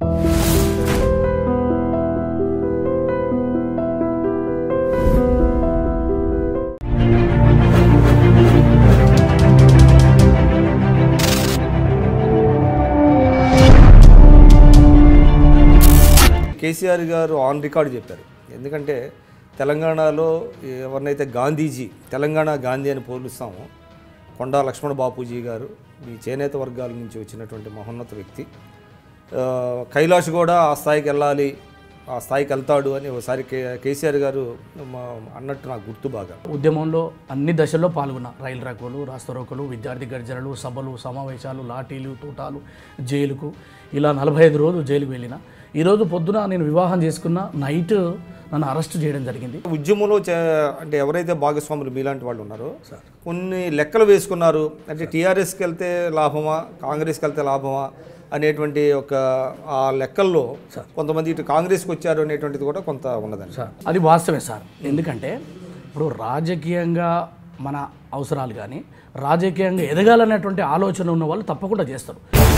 కేసీఆర్ గారు on record చెప్పారు ఎందుకంటే తెలంగాణలో ఎవరినైతే గాంధీజీ తెలంగాణ గాంధీ అని పోలుస్తామో కొండా లక్ష్మణ బాపూజీ గారు ఈ చేనేత వర్గాల నుంచి వచ్చినటువంటి మహోన్నత వ్యక్తి ఆ, కైలాష్ కూడా ఆ స్థాయికి వెళ్ళాలి ఆ స్థాయికి వెళ్తాడు అని ఒకసారి కే కేసీఆర్ గారు మా- అన్నట్టు నాకు గుర్తు బాగా ఉద్యమంలో అన్ని దశల్లో పాల్గొన్నా రైలు రక్కులు రాస్తరోకలు విద్యార్థి గర్జనలు సభలు సమావేశాలు లాఠీలు తూటాలు జైలుకు ఇలా నలభై ఐదు రోజులు జైలుకు వెళ్ళిన ఈరోజు పొద్దున నేను వివాహం చేసుకున్న నైట్ నన్ను అరెస్ట్ చేయడం జరిగింది ఉద్యమంలో చే- అంటే ఎవరైతే భాగస్వాములు మీలాంటి వాళ్ళు ఉన్నారో కొన్ని లెక్కలు వేసుకున్నారు అంటే టీఆర్ఎస్కి వెళ్తే లాభమా కాంగ్రెస్కి వెళ్తే లాభమా అనేటువంటి ఒక ఆ లెక్కల్లో కొంతమంది ఇటు కాంగ్రెస్కి వచ్చారు అనేటువంటిది కూడా కొంత ఉన్నదండి సార్ అది వాస్తవే సార్ ఎందుకంటే ఇప్పుడు రాజకీయంగా మన అవసరాలు కానీ రాజకీయంగా ఎదగాలనేటువంటి ఆలోచన ఉన్న వాళ్ళు తప్పకుండా చేస్తారు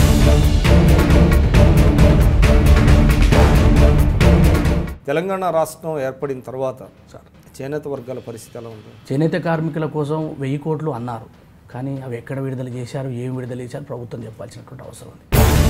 తెలంగాణ రాష్ట్రం ఏర్పడిన తర్వాత చేనేత వర్గాల పరిస్థితి ఎలా ఉంది చేనేత కార్మికుల కోసం వెయ్యి కోట్లు అన్నారు కానీ అవి ఎక్కడ విడుదల చేశారు ఏం విడుదల చేశారు ప్రభుత్వం చెప్పాల్సినటువంటి అవసరం ఉంది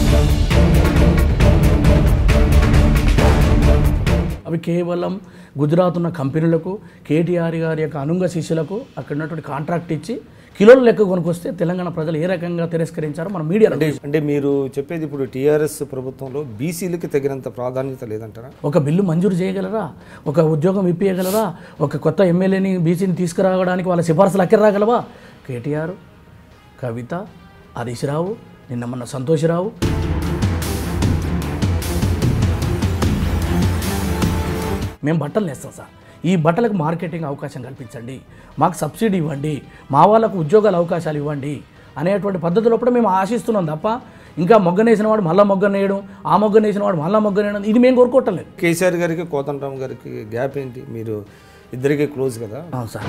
అవి కేవలం గుజరాత్ ఉన్న కంపెనీలకు కేటీఆర్ గారి యొక్క అనుంగ శిష్యులకు అక్కడ ఉన్నటువంటి కాంట్రాక్ట్ ఇచ్చి కిలోల లెక్క కొనుక్కొస్తే తెలంగాణ ప్రజలు ఏ రకంగా తిరస్కరించారో మన మీడియా అంటే అంటే మీరు చెప్పేది ఇప్పుడు టీఆర్ఎస్ ప్రభుత్వంలో బీసీలకి తగినంత ప్రాధాన్యత లేదంటారా ఒక బిల్లు మంజూరు చేయగలరా ఒక ఉద్యోగం ఇప్పియగలరా ఒక కొత్త ఎమ్మెల్యేని బీసీని తీసుకురావడానికి వాళ్ళ సిఫార్సులు అక్కడ రాగలవా కేటీఆర్ కవిత హరీష్ రావు నిన్న మొన్న సంతోషరావు మేము బట్టలు నేస్తాం సార్ ఈ బట్టలకు మార్కెటింగ్ అవకాశం కల్పించండి మాకు సబ్సిడీ ఇవ్వండి మా వాళ్ళకు ఉద్యోగాల అవకాశాలు ఇవ్వండి అనేటువంటి పద్ధతిలో కూడా మేము ఆశిస్తున్నాం తప్ప ఇంకా మొగ్గనేసిన వాడు మళ్ళీ మొగ్గనేయడం ఆ మొగ్గనేసిన వాడు మళ్ళీ మొగ్గనేయడం ఇది మేము కోరుకోవట్లేదు కేసీఆర్ గారికి కోదండరామ్ గారికి గ్యాప్ ఏంటి మీరు ఇద్దరికి క్లోజ్ కదా అవును సార్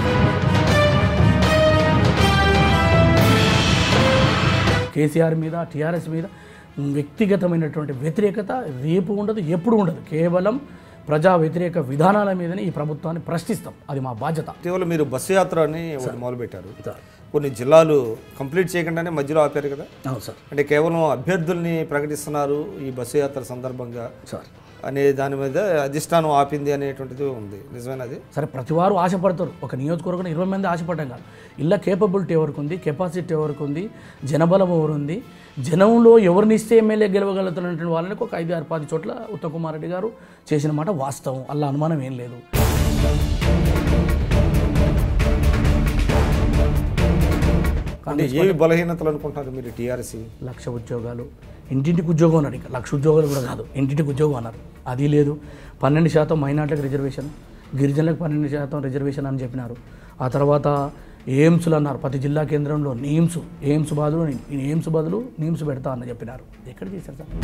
కేసీఆర్ మీద టీఆర్ఎస్ మీద వ్యక్తిగతమైనటువంటి వ్యతిరేకత రేపు ఉండదు ఎప్పుడు ఉండదు కేవలం ప్రజా వ్యతిరేక విధానాల మీదనే ఈ ప్రభుత్వాన్ని ప్రశ్నిస్తాం అది మా బాధ్యత ఇటీవల మీరు బస్సు యాత్ర అని ఒకటి మొదలుపెట్టారు కొన్ని జిల్లాలు కంప్లీట్ చేయకుండానే మధ్యలో ఆపారు కదా అవును సార్ అంటే కేవలం అభ్యర్థుల్ని ప్రకటిస్తున్నారు ఈ బస్సు యాత్ర సందర్భంగా సార్ అనే దాని మీద అధిష్టానం ఆపింది అనేటువంటిది ఉంది నిజమేనది సరే ప్రతి వారు ఆశపడతారు ఒక నియోజకవర్గం ఇరవై మంది ఆశపడ్డాం కాదు ఇలా కేపబిలిటీ ఎవరికి ఉంది కెపాసిటీ ఎవరికి ఉంది జనబలం ఎవరు ఉంది జనంలో ఎవరిని ఇస్తే ఎమ్మెల్యే గెలవగలుగుతున్నటువంటి వాళ్ళకి ఒక ఐదు ఆరు పది చోట్ల ఉత్తమ్ కుమార్ రెడ్డి గారు చేసిన మాట వాస్తవం అలా అనుమానం ఏం లేదు అంటే ఏవి బలహీనతలు అనుకుంటున్నారు మీరు టీఆర్ఎస్ లక్ష ఉద్యోగాలు ఇంటింటికి ఉద్యోగం అన్నారు ఇంకా లక్ష ఉద్యోగాలు కూడా కాదు ఇంటింటికి ఉద్యోగం అన్నారు అది లేదు పన్నెండు శాతం మైనార్టీలకు రిజర్వేషన్ గిరిజనులకు పన్నెండు శాతం రిజర్వేషన్ అని చెప్పినారు ఆ తర్వాత ఎయిమ్స్లు అన్నారు ప్రతి జిల్లా కేంద్రంలో నీమ్స్ ఎయిమ్స్ బదులు ఎయిమ్స్ బదులు నీమ్స్ పెడతా అని చెప్పినారు ఎక్కడ చేశారు సార్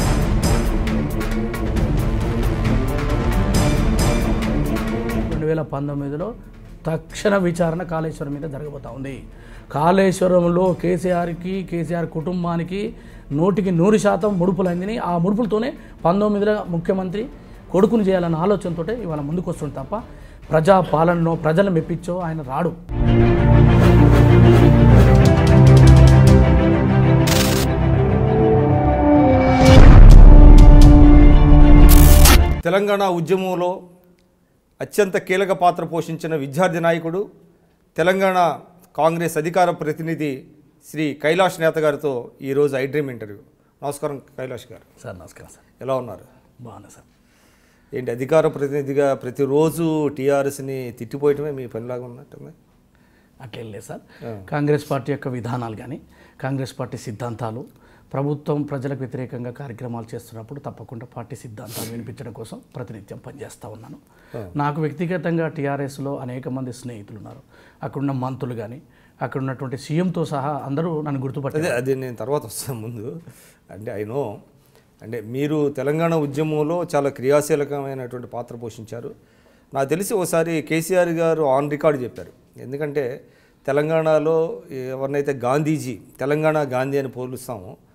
రెండు వేల పంతొమ్మిదిలో తక్షణ విచారణ కాళేశ్వరం మీద జరగబోతా ఉంది కాళేశ్వరంలో కేసీఆర్కి కేసీఆర్ కుటుంబానికి నూటికి నూరు శాతం ముడుపులు అందినాయి ఆ ముడుపులతోనే పంతొమ్మిదిలో ముఖ్యమంత్రి కొడుకుని చేయాలన్న ఆలోచనతోటే ఇవాళ ముందుకు వస్తుంది తప్ప ప్రజా పాలనలో ప్రజలను మెప్పించో ఆయన రాడు తెలంగాణ ఉద్యమంలో అత్యంత కీలక పాత్ర పోషించిన విద్యార్థి నాయకుడు తెలంగాణ కాంగ్రెస్ అధికార ప్రతినిధి శ్రీ కైలాష్ నేత గారితో ఈరోజు ఐ డ్రీమ్ ఇంటర్వ్యూ నమస్కారం కైలాష్ గారు సార్ నమస్కారం సార్ ఎలా ఉన్నారు బాగున్నా సార్ ఏంటి అధికార ప్రతినిధిగా ప్రతిరోజు టీఆర్ఎస్ని తిట్టిపోయటమే మీ పనిలాగా ఉన్నట్టుంది అట్లేం లేదు సార్ కాంగ్రెస్ పార్టీ యొక్క విధానాలు కానీ కాంగ్రెస్ పార్టీ సిద్ధాంతాలు ప్రభుత్వం ప్రజలకు వ్యతిరేకంగా కార్యక్రమాలు చేస్తున్నప్పుడు తప్పకుండా పార్టీ సిద్ధాంతాలు వినిపించడం కోసం ప్రతినిత్యం పనిచేస్తూ ఉన్నాను నాకు వ్యక్తిగతంగా టీఆర్ఎస్లో అనేక మంది స్నేహితులు ఉన్నారు అక్కడున్న మంత్రులు కానీ అక్కడ ఉన్నటువంటి సీఎంతో సహా అందరూ నన్ను గుర్తుపట్టారు అదే అది నేను తర్వాత వస్తాను ముందు అంటే ఐ నో అంటే మీరు తెలంగాణ ఉద్యమంలో చాలా క్రియాశీలకమైనటువంటి పాత్ర పోషించారు నాకు తెలిసి ఒకసారి కేసీఆర్ గారు ఆన్ రికార్డ్ చెప్పారు ఎందుకంటే తెలంగాణలో ఎవరినైతే గాంధీజీ తెలంగాణ గాంధీ అని పోలుస్తామో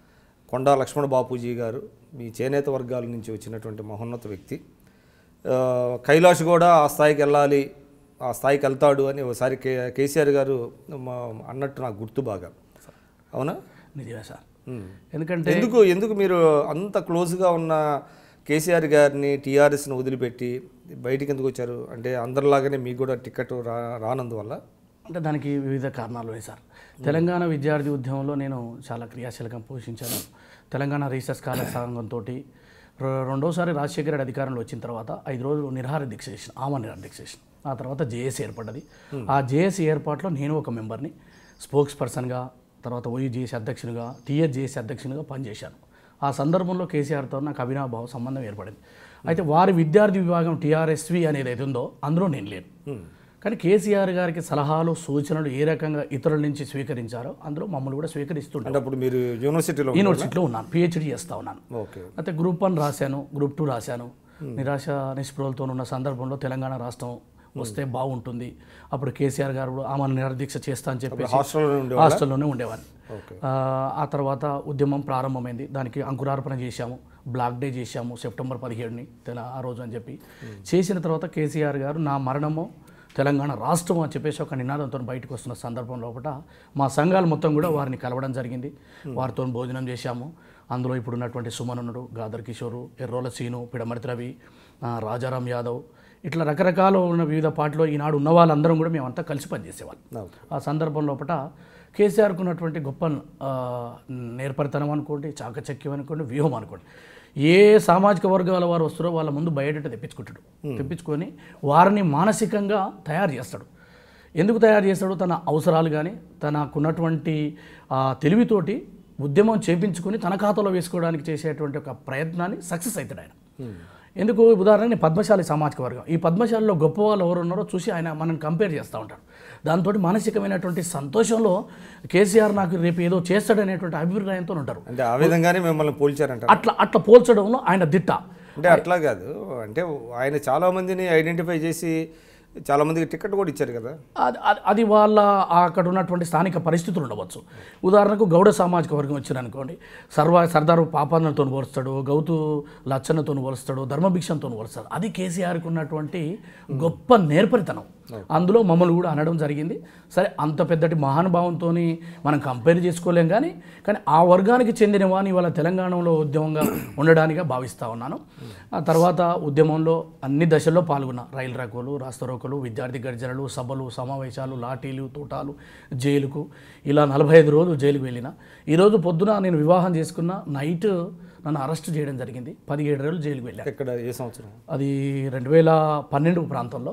కొండా లక్ష్మణ బాపూజీ గారు మీ చేనేత వర్గాల నుంచి వచ్చినటువంటి మహోన్నత వ్యక్తి ఆ, కైలాష్ కూడా ఆ స్థాయికి వెళ్ళాలి ఆ స్థాయికి వెళ్తాడు అని ఒకసారి కే కేసీఆర్ గారు మా- అన్నట్టు నాకు గుర్తు బాగా అవునా నిజమే సార్ ఉమ్. ఎందుకంటే ఎందుకు ఎందుకు మీరు అంత క్లోజ్గా ఉన్న కేసీఆర్ గారిని టీఆర్ఎస్ని వదిలిపెట్టి బయటికి ఎందుకు వచ్చారు అంటే అందరిలాగానే మీకు కూడా టికెట్ రా రానందువల్ల అంటే దానికి వివిధ కారణాలు ఉన్నాయి సార్ తెలంగాణ విద్యార్థి ఉద్యమంలో నేను చాలా క్రియాశీలకం పోషించాను తెలంగాణ రీసెర్చ్ స్కాలర్ సంఘంతో రెండోసారి రాజశేఖర రెడ్డి అధికారంలో వచ్చిన తర్వాత ఐదు రోజులు నిరహార దీక్ష చేసిన ఆమ నిరహార దీక్ష చేసిన ఆ తర్వాత జేఏసీ ఏర్పడ్డది ఆ జేఏసీ ఏర్పాట్లో నేను ఒక మెంబర్ని స్పోక్స్ పర్సన్గా తర్వాత ఓయూ జేఏసీ అధ్యక్షునిగా టీఎస్ జేఏసీ అధ్యక్షునిగా పనిచేశాను ఆ సందర్భంలో కేసీఆర్తో నాకు అవినాభావ సంబంధం ఏర్పడింది అయితే వారి విద్యార్థి విభాగం టీఆర్ఎస్వి అనేది ఏది ఉందో అందులో నేను లేను కానీ కేసీఆర్ గారికి సలహాలు సూచనలు ఏ రకంగా ఇతరుల నుంచి స్వీకరించారో అందులో మమ్మల్ని కూడా స్వీకరిస్తుంటారు అంటే అప్పుడు మీరు యూనివర్సిటీలో యూనివర్సిటీలో ఉన్నాను పిహెచ్డి చేస్తా ఉన్నాను ఓకే అయితే గ్రూప్ వన్ రాశాను గ్రూప్ టూ రాశాను నిరాశ నిస్పృహలతో ఉన్న సందర్భంలో తెలంగాణ రాష్ట్రం వస్తే బాగుంటుంది అప్పుడు కేసీఆర్ గారు కూడా ఆమె నిరదీక్ష చేస్తా అని చెప్పేసి హాస్టల్లో ఉండే హాస్టల్లోనే ఉండేవాడిని ఓకే ఆ, ఆ తర్వాత ఉద్యమం ప్రారంభమైంది దానికి అంకురార్పణ చేశాము బ్లాక్ డే చేశాము సెప్టెంబర్ పదిహేడుని తెల ఆ రోజు అని చెప్పి చేసిన తర్వాత కేసీఆర్ గారు నా మరణము తెలంగాణ రాష్ట్రం అని చెప్పేసి ఒక నినాదంతో బయటకు వస్తున్న సందర్భం లోపల మా సంఘాలు మొత్తం కూడా వారిని కలవడం జరిగింది వారితో భోజనం చేశాము అందులో ఇప్పుడు ఉన్నటువంటి సుమన్ ఉన్నాడు గాదర్ కిషోరు ఎర్రోల సీను పిడమర్తి రవి ఆ, రాజారాం యాదవ్ ఇట్లా రకరకాల ఉన్న వివిధ పార్టీలో ఈనాడు ఉన్న వాళ్ళందరం కూడా మేమంతా కలిసి పనిచేసేవాళ్ళం ఓకే ఆ సందర్భం లోపల కేసీఆర్కు ఉన్నటువంటి గొప్ప ఆ, నేర్పరితనం అనుకోండి చాకచక్యం అనుకోండి వ్యూహం అనుకోండి ఏ సామాజిక వర్గాల వారు వస్తారో వాళ్ళ ముందు బయట తెప్పించుకుంటాడు తెప్పించుకొని వారిని మానసికంగా తయారు చేస్తాడు ఎందుకు తయారు చేస్తాడు తన అవసరాలు కానీ తనకున్నటువంటి ఆ, తెలివితోటి ఉద్యమం చేపించుకొని తన ఖాతాలో వేసుకోవడానికి చేసేటువంటి ఒక ప్రయత్నాన్ని సక్సెస్ అవుతాడు ఆయన ఎందుకు ఉదాహరణ పద్మశాలి సామాజిక వర్గం ఈ పద్మశాలిలో గొప్ప వాళ్ళు ఎవరు ఉన్నారో చూసి ఆయన మనం కంపేర్ చేస్తూ ఉంటారు దాంతో మానసికమైనటువంటి సంతోషంలో కేసీఆర్ నాకు రేపు ఏదో చేస్తాడనేటువంటి అభిప్రాయంతో ఉంటారు అంటే ఆ విధంగానే మిమ్మల్ని పోల్చారంట అట్లా అట్లా పోల్చడంలో ఆయన దిట్ట అంటే అట్లా కాదు అంటే ఆయన చాలా మందిని ఐడెంటిఫై చేసి చాలా మందికి టికెట్ కూడా ఇచ్చారు కదా అది అది- అది వాళ్ళ అక్కడ ఉన్నటువంటి స్థానిక పరిస్థితులు ఉండవచ్చు ఉదాహరణకు గౌడ సామాజిక వర్గం వచ్చిందనుకోండి సర్వ సర్దారు పాపాన్నతో పోలుస్తాడు గౌతు లచ్చన్నతో పోలుస్తాడు ధర్మభిక్షంతో పోలుస్తాడు అది కేసీఆర్కి ఉన్నటువంటి గొప్ప నేర్పరితనం అందులో మమ్మల్ని కూడా అనడం జరిగింది సరే అంత పెద్దటి మహానుభావంతో మనం కంపేర్ చేసుకోలేం కానీ కానీ ఆ వర్గానికి చెందిన వాని ఇవాళ తెలంగాణలో ఉద్యమంగా ఉండడానిగా భావిస్తూ ఉన్నాను ఆ తర్వాత ఉద్యమంలో అన్ని దశల్లో పాల్గొన్నా రైలు రకోలు రాస్తరోకలు విద్యార్థి గర్జనలు సభలు సమావేశాలు లాఠీలు తూటాలు జైలుకు ఇలా నలభై ఐదు రోజులు జైలుకు వెళ్ళిన ఈరోజు పొద్దున నేను వివాహం చేసుకున్న నైట్ నన్ను అరెస్ట్ చేయడం జరిగింది పదిహేడు రోజులు జైలుకు వెళ్ళాను ఎక్కడ ఏ సంవత్సరం అది రెండు వేల పన్నెండు ప్రాంతంలో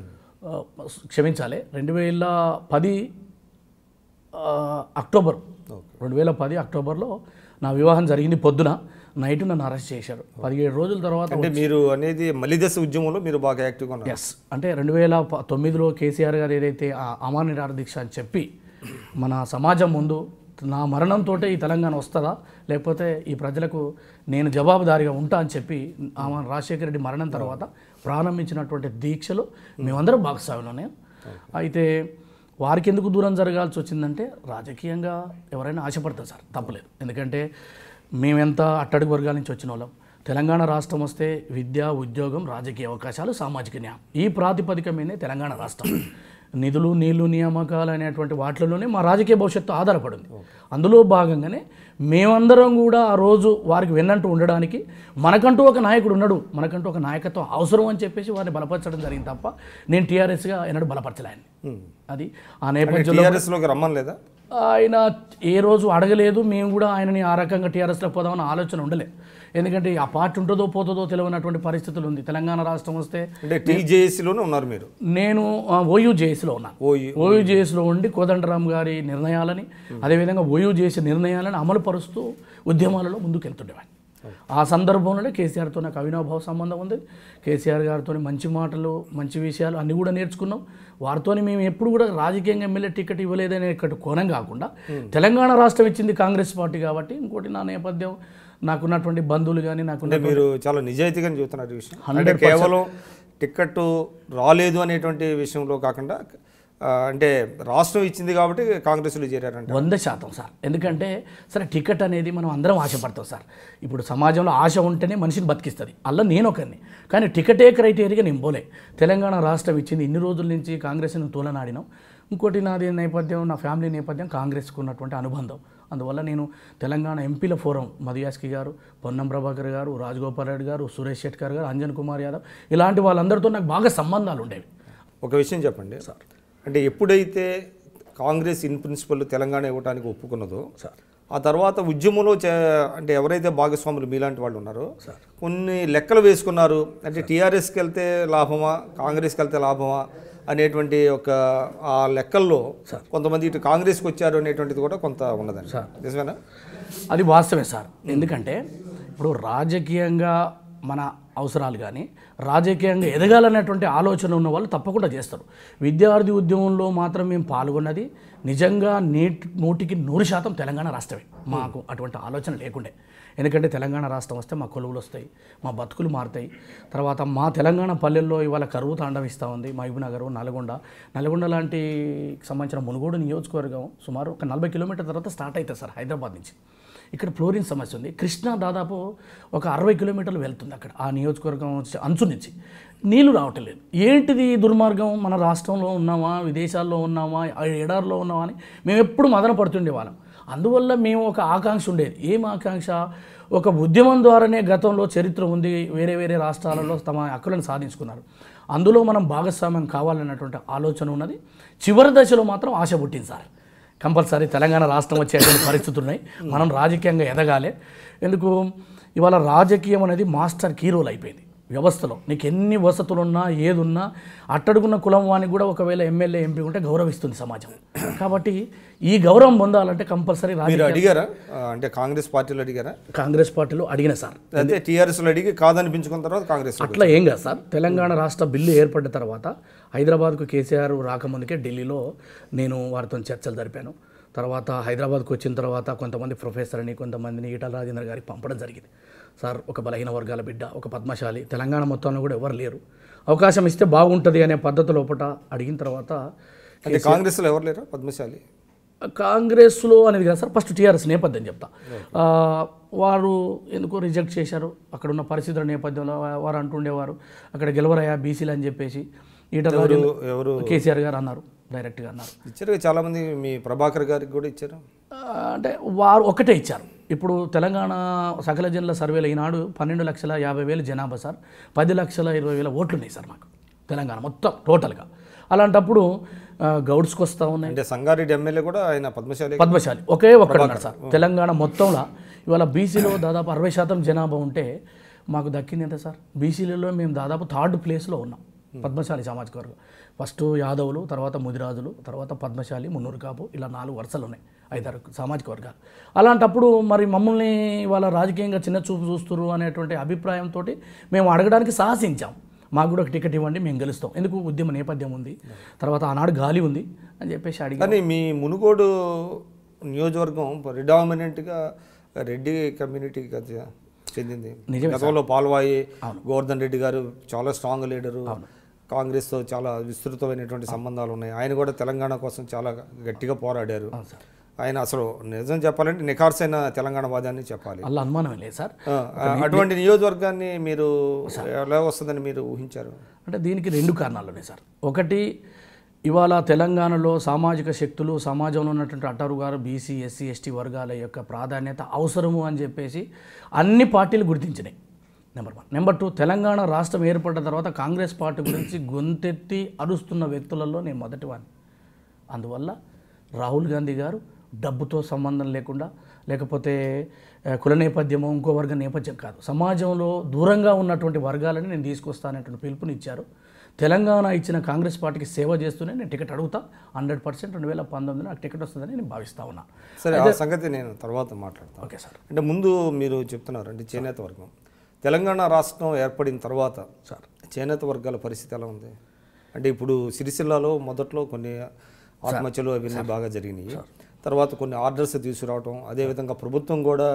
ఆ, క్షమించాలి రెండు వేల పది ఆ, అక్టోబర్ రెండు వేల పది అక్టోబర్లో నా వివాహం జరిగింది పొద్దున నైట్ నన్ను అరెస్ట్ చేశారు పదిహేడు రోజుల తర్వాత అంటే మీరు అనేది మలిదశ ఉద్యమంలో మీరు బాగా యాక్టివ్గా ఉన్నారు ఎస్ అంటే రెండు వేల ప- తొమ్మిదిలో కేసీఆర్ గారు ఏదైతే ఆ అమాన్ నిరాహార దీక్ష అని చెప్పి మన సమాజం ముందు నా మరణంతో ఈ తెలంగాణ వస్తుందా లేకపోతే ఈ ప్రజలకు నేను జవాబుదారీగా ఉంటా అని చెప్పి ఆమె రాజశేఖర రెడ్డి మరణం తర్వాత ప్రారంభించినటువంటి దీక్షలు మేమందరం భాగస్వామ్యంలోనే అయితే వారికి ఎందుకు దూరం జరగాల్సి వచ్చిందంటే రాజకీయంగా ఎవరైనా ఆశపడతారు సార్ తప్పలేదు ఎందుకంటే మేమెంత అట్టడుగు వర్గాల నుంచి వచ్చిన వాళ్ళం తెలంగాణ రాష్ట్రం వస్తే విద్య ఉద్యోగం రాజకీయ అవకాశాలు సామాజిక న్యాయం ఈ ప్రాతిపదిక మీదే తెలంగాణ రాష్ట్రం నిధులు నీళ్లు నియామకాలు అనేటువంటి వాటిలోనే మా రాజకీయ భవిష్యత్తు ఆధారపడింది అందులో భాగంగానే మేమందరం కూడా ఆ రోజు వారికి వెన్నంటూ ఉండడానికి మనకంటూ ఒక నాయకుడు ఉన్నాడు మనకంటూ ఒక నాయకత్వం అవసరం అని చెప్పేసి వారిని బలపరచడం జరిగింది తప్ప నేను టీఆర్ఎస్గా ఎన్నడూ బలపరచలే ఆయన్ని. అది ఆ నేపథ్యంలో టీఆర్ఎస్లోకి రమ్మని లేదా ఆయన ఏ రోజు అడగలేదు మేము కూడా ఆయనని ఆ రకంగా టీఆర్ఎస్లో పోదామని ఆలోచన ఉండలే ఎందుకంటే ఆ పార్టీ ఉంటుందో పోతుందో తెలియనటువంటి పరిస్థితులు ఉంది తెలంగాణ రాష్ట్రం వస్తే అంటే టీజేఏసీలోనే ఉన్నారు మీరు నేను ఓయూ జేఏసీలో ఉన్నాను ఓయూ ఓయూ జేఏసీలో ఉండి కోదండరామ్ గారి నిర్ణయాలని అదేవిధంగా ఓయూ చేసే నిర్ణయాలను అమలు పరుస్తూ ఉద్యమాలలో ముందుకెళ్తుండేవాడిని ఆ సందర్భంలోనే కేసీఆర్తో నాకు అవినాభావ సంబంధం ఉంది కేసీఆర్ గారితో మంచి మాటలు మంచి విషయాలు అన్నీ కూడా నేర్చుకున్నాం వారితో మేము ఎప్పుడు కూడా రాజకీయంగా ఎమ్మెల్యే టికెట్ ఇవ్వలేదనే ఇక్కడ కోణం కాకుండా తెలంగాణ రాష్ట్రం ఇచ్చింది కాంగ్రెస్ పార్టీ కాబట్టి ఇంకోటి నా నేపథ్యం నాకున్నటువంటి బంధువులు కానీ నాకున్న అంటే మీరు చాలా నిజాయితీగానే చెబుతున్నారు ఈ విషయం అంటే కేవలం టికెట్ రాలేదు అనేటువంటి విషయంలో కాకుండా ఆ, అంటే రాష్ట్రం ఇచ్చింది కాబట్టి కాంగ్రెస్లో చేరారంట వంద శాతం సార్ ఎందుకంటే సరే టికెట్ అనేది మనం అందరం ఆశపడతాం సార్ ఇప్పుడు సమాజంలో ఆశ ఉంటేనే మనిషిని బతికిస్తుంది అలా నేను ఒకరిని కానీ టికెటే క్రైటీరియా నేను పోలే తెలంగాణ రాష్ట్రం ఇచ్చింది ఇన్ని రోజుల నుంచి కాంగ్రెస్ని తోలనాడినాం ఇంకోటి నాది నేపథ్యం నా ఫ్యామిలీ నేపథ్యం కాంగ్రెస్కు ఉన్నటువంటి అనుబంధం అందువల్ల నేను తెలంగాణ ఎంపీల ఫోరం మధుయాస్కి గారు పొన్నం ప్రభాకర్ గారు రాజగోపాల్ రెడ్డి గారు సురేష్ శెట్కర్ గారు అంజన్ కుమార్ యాదవ్ ఇలాంటి వాళ్ళందరితో నాకు బాగా సంబంధాలు ఉండేవి ఒక విషయం చెప్పండి అంటే ఎప్పుడైతే కాంగ్రెస్ ఇన్ ప్రిన్సిపల్ తెలంగాణ ఇవ్వడానికి ఒప్పుకున్నదో సార్ ఆ తర్వాత ఉద్యమంలో చే- అంటే ఎవరైతే భాగస్వాములు మీలాంటి వాళ్ళు ఉన్నారో కొన్ని లెక్కలు వేసుకున్నారు అంటే టీఆర్ఎస్కి వెళ్తే లాభమా కాంగ్రెస్కి వెళ్తే లాభమా అనేటువంటి ఒక ఆ లెక్కల్లో కొంతమంది ఇటు కాంగ్రెస్కి వచ్చారు అనేటువంటిది కూడా కొంత ఉన్నదండి నిజమేనా అది వాస్తవే సార్ ఎందుకంటే ఇప్పుడు రాజకీయంగా మన అవసరాలు కానీ రాజకీయంగా ఎదగాలనేటువంటి ఆలోచన ఉన్న వాళ్ళు తప్పకుండా చేస్తారు విద్యార్థి ఉద్యమంలో మాత్రం మేము పాల్గొన్నది నిజంగా నీటి నూటికి నూరు శాతం తెలంగాణ రాష్ట్రమే మాకు అటువంటి ఆలోచన లేకుండే ఎందుకంటే తెలంగాణ రాష్ట్రం వస్తే మా కొలువులు వస్తాయి మా బతుకులు మారుతాయి తర్వాత మా తెలంగాణ పల్లెల్లో ఇవాళ కరువు తాండవిస్తూ ఉంది మహబూబ్నగర్ నల్గొండ నల్గొండ లాంటి సంబంధించిన మునుగోడు నియోజకవర్గం సుమారు ఒక నలభై కిలోమీటర్ తర్వాత స్టార్ట్ అవుతుంది సార్ హైదరాబాద్ నుంచి ఇక్కడ ఫ్లోరిన్ సమస్య ఉంది కృష్ణా దాదాపు ఒక అరవై కిలోమీటర్లు వెళ్తుంది అక్కడ ఆ నియోజకవర్గం వచ్చి అంచు నుంచి నీళ్లు రావటం లేదు ఏంటిది ఈ దుర్మార్గం మన రాష్ట్రంలో ఉన్నామా విదేశాల్లో ఉన్నామా ఆ ఎడారిలో ఉన్నామా అని మేము ఎప్పుడు మదన పడుతుండే వాళ్ళం అందువల్ల మేము ఒక ఆకాంక్ష ఉండేది ఏం ఆకాంక్ష ఒక ఉద్యమం ద్వారానే గతంలో చరిత్ర ఉంది వేరే వేరే రాష్ట్రాలలో తమ హక్కులను సాధించుకున్నారు అందులో మనం భాగస్వామ్యం కావాలన్నటువంటి ఆలోచన ఉన్నది చివరి దశలో మాత్రం ఆశ పుట్టింది సార్ కంపల్సరీ తెలంగాణ రాష్ట్రం వచ్చేటువంటి పరిస్థితులు ఉన్నాయి మనం రాజకీయంగా ఎదగాలి ఎందుకు ఇవాళ రాజకీయం అనేది మాస్టర్ కీ రోల్ అయిపోయింది వ్యవస్థలో నీకు ఎన్ని వసతులు ఉన్నా ఏదున్నా అట్టడుగున్న కులం వానికి కూడా ఒకవేళ ఎమ్మెల్యే ఎంపీ ఉంటే గౌరవిస్తుంది సమాజం కాబట్టి ఈ గౌరవం పొందాలంటే కంపల్సరీ మీరు రాజకీయ అడిగారా ఆ, అంటే కాంగ్రెస్ పార్టీలో అడిగారా కాంగ్రెస్ పార్టీలో అడిగిన సార్ అయితే టీఆర్ఎస్లో అడిగి కాదనిపించుకున్న తర్వాత కాంగ్రెస్ అట్లా ఏం కాదు సార్ తెలంగాణ రాష్ట్ర బిల్లు ఏర్పడిన తర్వాత హైదరాబాద్కు కేసీఆర్ రాకముందుకే ఢిల్లీలో నేను వారితో చర్చలు జరిపాను తర్వాత హైదరాబాద్కు వచ్చిన తర్వాత కొంతమంది ప్రొఫెసర్ని కొంతమందిని ఈటల రాజేంద్ర గారికి పంపడం జరిగింది సార్ ఒక బలహీన వర్గాల బిడ్డ ఒక పద్మశాలి తెలంగాణ మొత్తంలో కూడా ఎవరు లేరు అవకాశం ఇస్తే బాగుంటుంది అనే పద్ధతి లోపల అడిగిన తర్వాత అంటే కాంగ్రెస్లో ఎవరు లేరా పద్మశాలి కాంగ్రెస్లో అనేది కదా సార్ ఫస్ట్ టీఆర్ఎస్ నేపథ్యం చెప్తా ఆ, వారు ఎందుకో రిజెక్ట్ చేశారు అక్కడ ఉన్న పరిస్థితుల నేపథ్యంలో వా- వారు అంటుండేవారు అక్కడ గెలవరయ్యా బీసీలు అని చెప్పేసి ఈటల రాజేంద్ర ఎవరు కేసీఆర్ గారు అన్నారు డైరెక్ట్గా అన్నారు ఇచ్చారు కదా చాలా మంది మీ ప్రభాకర్ గారికి కూడా ఇచ్చారు ఆ, అంటే వారు ఒకటే ఇచ్చారు ఇప్పుడు తెలంగాణ సకల జనుల సర్వేలో ఈనాడు పన్నెండు లక్షల యాభై వేలు జనాభా సార్ పది లక్షల ఇరవై వేల ఓట్లు ఉన్నాయి సార్ మాకు తెలంగాణ మొత్తం టోటల్గా అలాంటప్పుడు ఆ, గౌడ్స్కి వస్తూ ఉన్నాయి అంటే సంగారెడ్డి ఎమ్మెల్యే కూడా ఆయన పద్మశాలి పద్మశాలి ఒకే ఒక్కడు ఉన్నాడు సార్ తెలంగాణ మొత్తంలో ఇవాళ బీసీలో దాదాపు అరవై శాతం జనాభా ఉంటే మాకు దక్కింది ఎంత సార్ బీసీలలో మేము దాదాపు థర్డ్ ప్లేస్లో ఉన్నాం పద్మశాలి సామాజిక వర్గం ఫస్ట్ యాదవులు తర్వాత ముదిరాజులు తర్వాత పద్మశాలి మున్నూరు కాపు ఇలా నాలుగు వరుసలు ఉన్నాయి ఐదారు సామాజిక వర్గాలు అలాంటప్పుడు మరి మమ్మల్ని ఇవాళ రాజకీయంగా చిన్న చూపు చూస్తున్నారు అనేటువంటి అభిప్రాయంతో మేము అడగడానికి సాహసించాం మాకు కూడా ఒక టికెట్ ఇవ్వండి మేము గెలుస్తాం ఎందుకు ఉద్యమ నేపథ్యం ఉంది తర్వాత ఆనాడు గాలి ఉంది అని చెప్పేసి అడిగి కానీ మీ మునుగోడు నియోజకవర్గం ప్రిడామినెంట్గా రెడ్డి కమ్యూనిటీకి కదా చెందింది గతంలో పాల్వాయి గోవర్ధన్ రెడ్డి గారు చాలా స్ట్రాంగ్ లీడరు కాంగ్రెస్తో చాలా విస్తృతమైనటువంటి సంబంధాలు ఉన్నాయి ఆయన కూడా తెలంగాణ కోసం చాలా గట్టిగా పోరాడారు ఆయన అసలు నిజం చెప్పాలంటే నిఖార్సైన తెలంగాణ వాదాన్ని చెప్పాలి అలా అనుమానం లేదు సార్ ఆ, అటువంటి నియోజకవర్గాన్ని మీరు ఎలా వస్తుందని మీరు ఊహించారు అంటే దీనికి రెండు కారణాలు ఉన్నాయి సార్ ఒకటి ఇవాళ తెలంగాణలో సామాజిక శక్తులు సమాజంలో ఉన్నటువంటి అట్టారు గారు బీసీ ఎస్సీ ఎస్టీ వర్గాల యొక్క ప్రాధాన్యత అవసరము అని చెప్పేసి అన్ని పార్టీలు గుర్తించినాయి number one number two Telangana రాష్ట్రం ఏర్పడిన తర్వాత కాంగ్రెస్ పార్టీ గురించి గొంతెత్తి అరుస్తున్న వ్యక్తులలో నేను మొదటి వాడిని అందువల్ల రాహుల్ గాంధీ గారు డబ్బుతో సంబంధం లేకుండా లేకపోతే ఆ, కుల నేపథ్యమో ఇంకో వర్గ నేపథ్యం కాదు సమాజంలో దూరంగా ఉన్నటువంటి వర్గాలని నేను తీసుకొస్తానటువంటి పిలుపునిచ్చారు తెలంగాణ ఇచ్చిన కాంగ్రెస్ పార్టీకి సేవ చేస్తూనే నేను టికెట్ అడుగుతా హండ్రెడ్ పర్సెంట్ రెండు వేల పంతొమ్మిదిలో నాకు టికెట్ వస్తుందని నేను భావిస్తా ఉన్నా సరే ఆ సంగతి నేను తర్వాత మాట్లాడతాను ఓకే సార్ అంటే ముందు మీరు చెప్తున్నారు అంటే చేనేత వర్గం తెలంగాణ రాష్ట్రం ఏర్పడిన తర్వాత సార్ చేనేత వర్గాల పరిస్థితి ఎలా ఉంది అంటే ఇప్పుడు సిరిసిల్లాలో మొదట్లో కొన్ని ఆత్మహత్యలు అవన్నీ బాగా జరిగినాయి తర్వాత కొన్ని ఆర్డర్స్ తీసుకురావటం అదేవిధంగా ప్రభుత్వం కూడా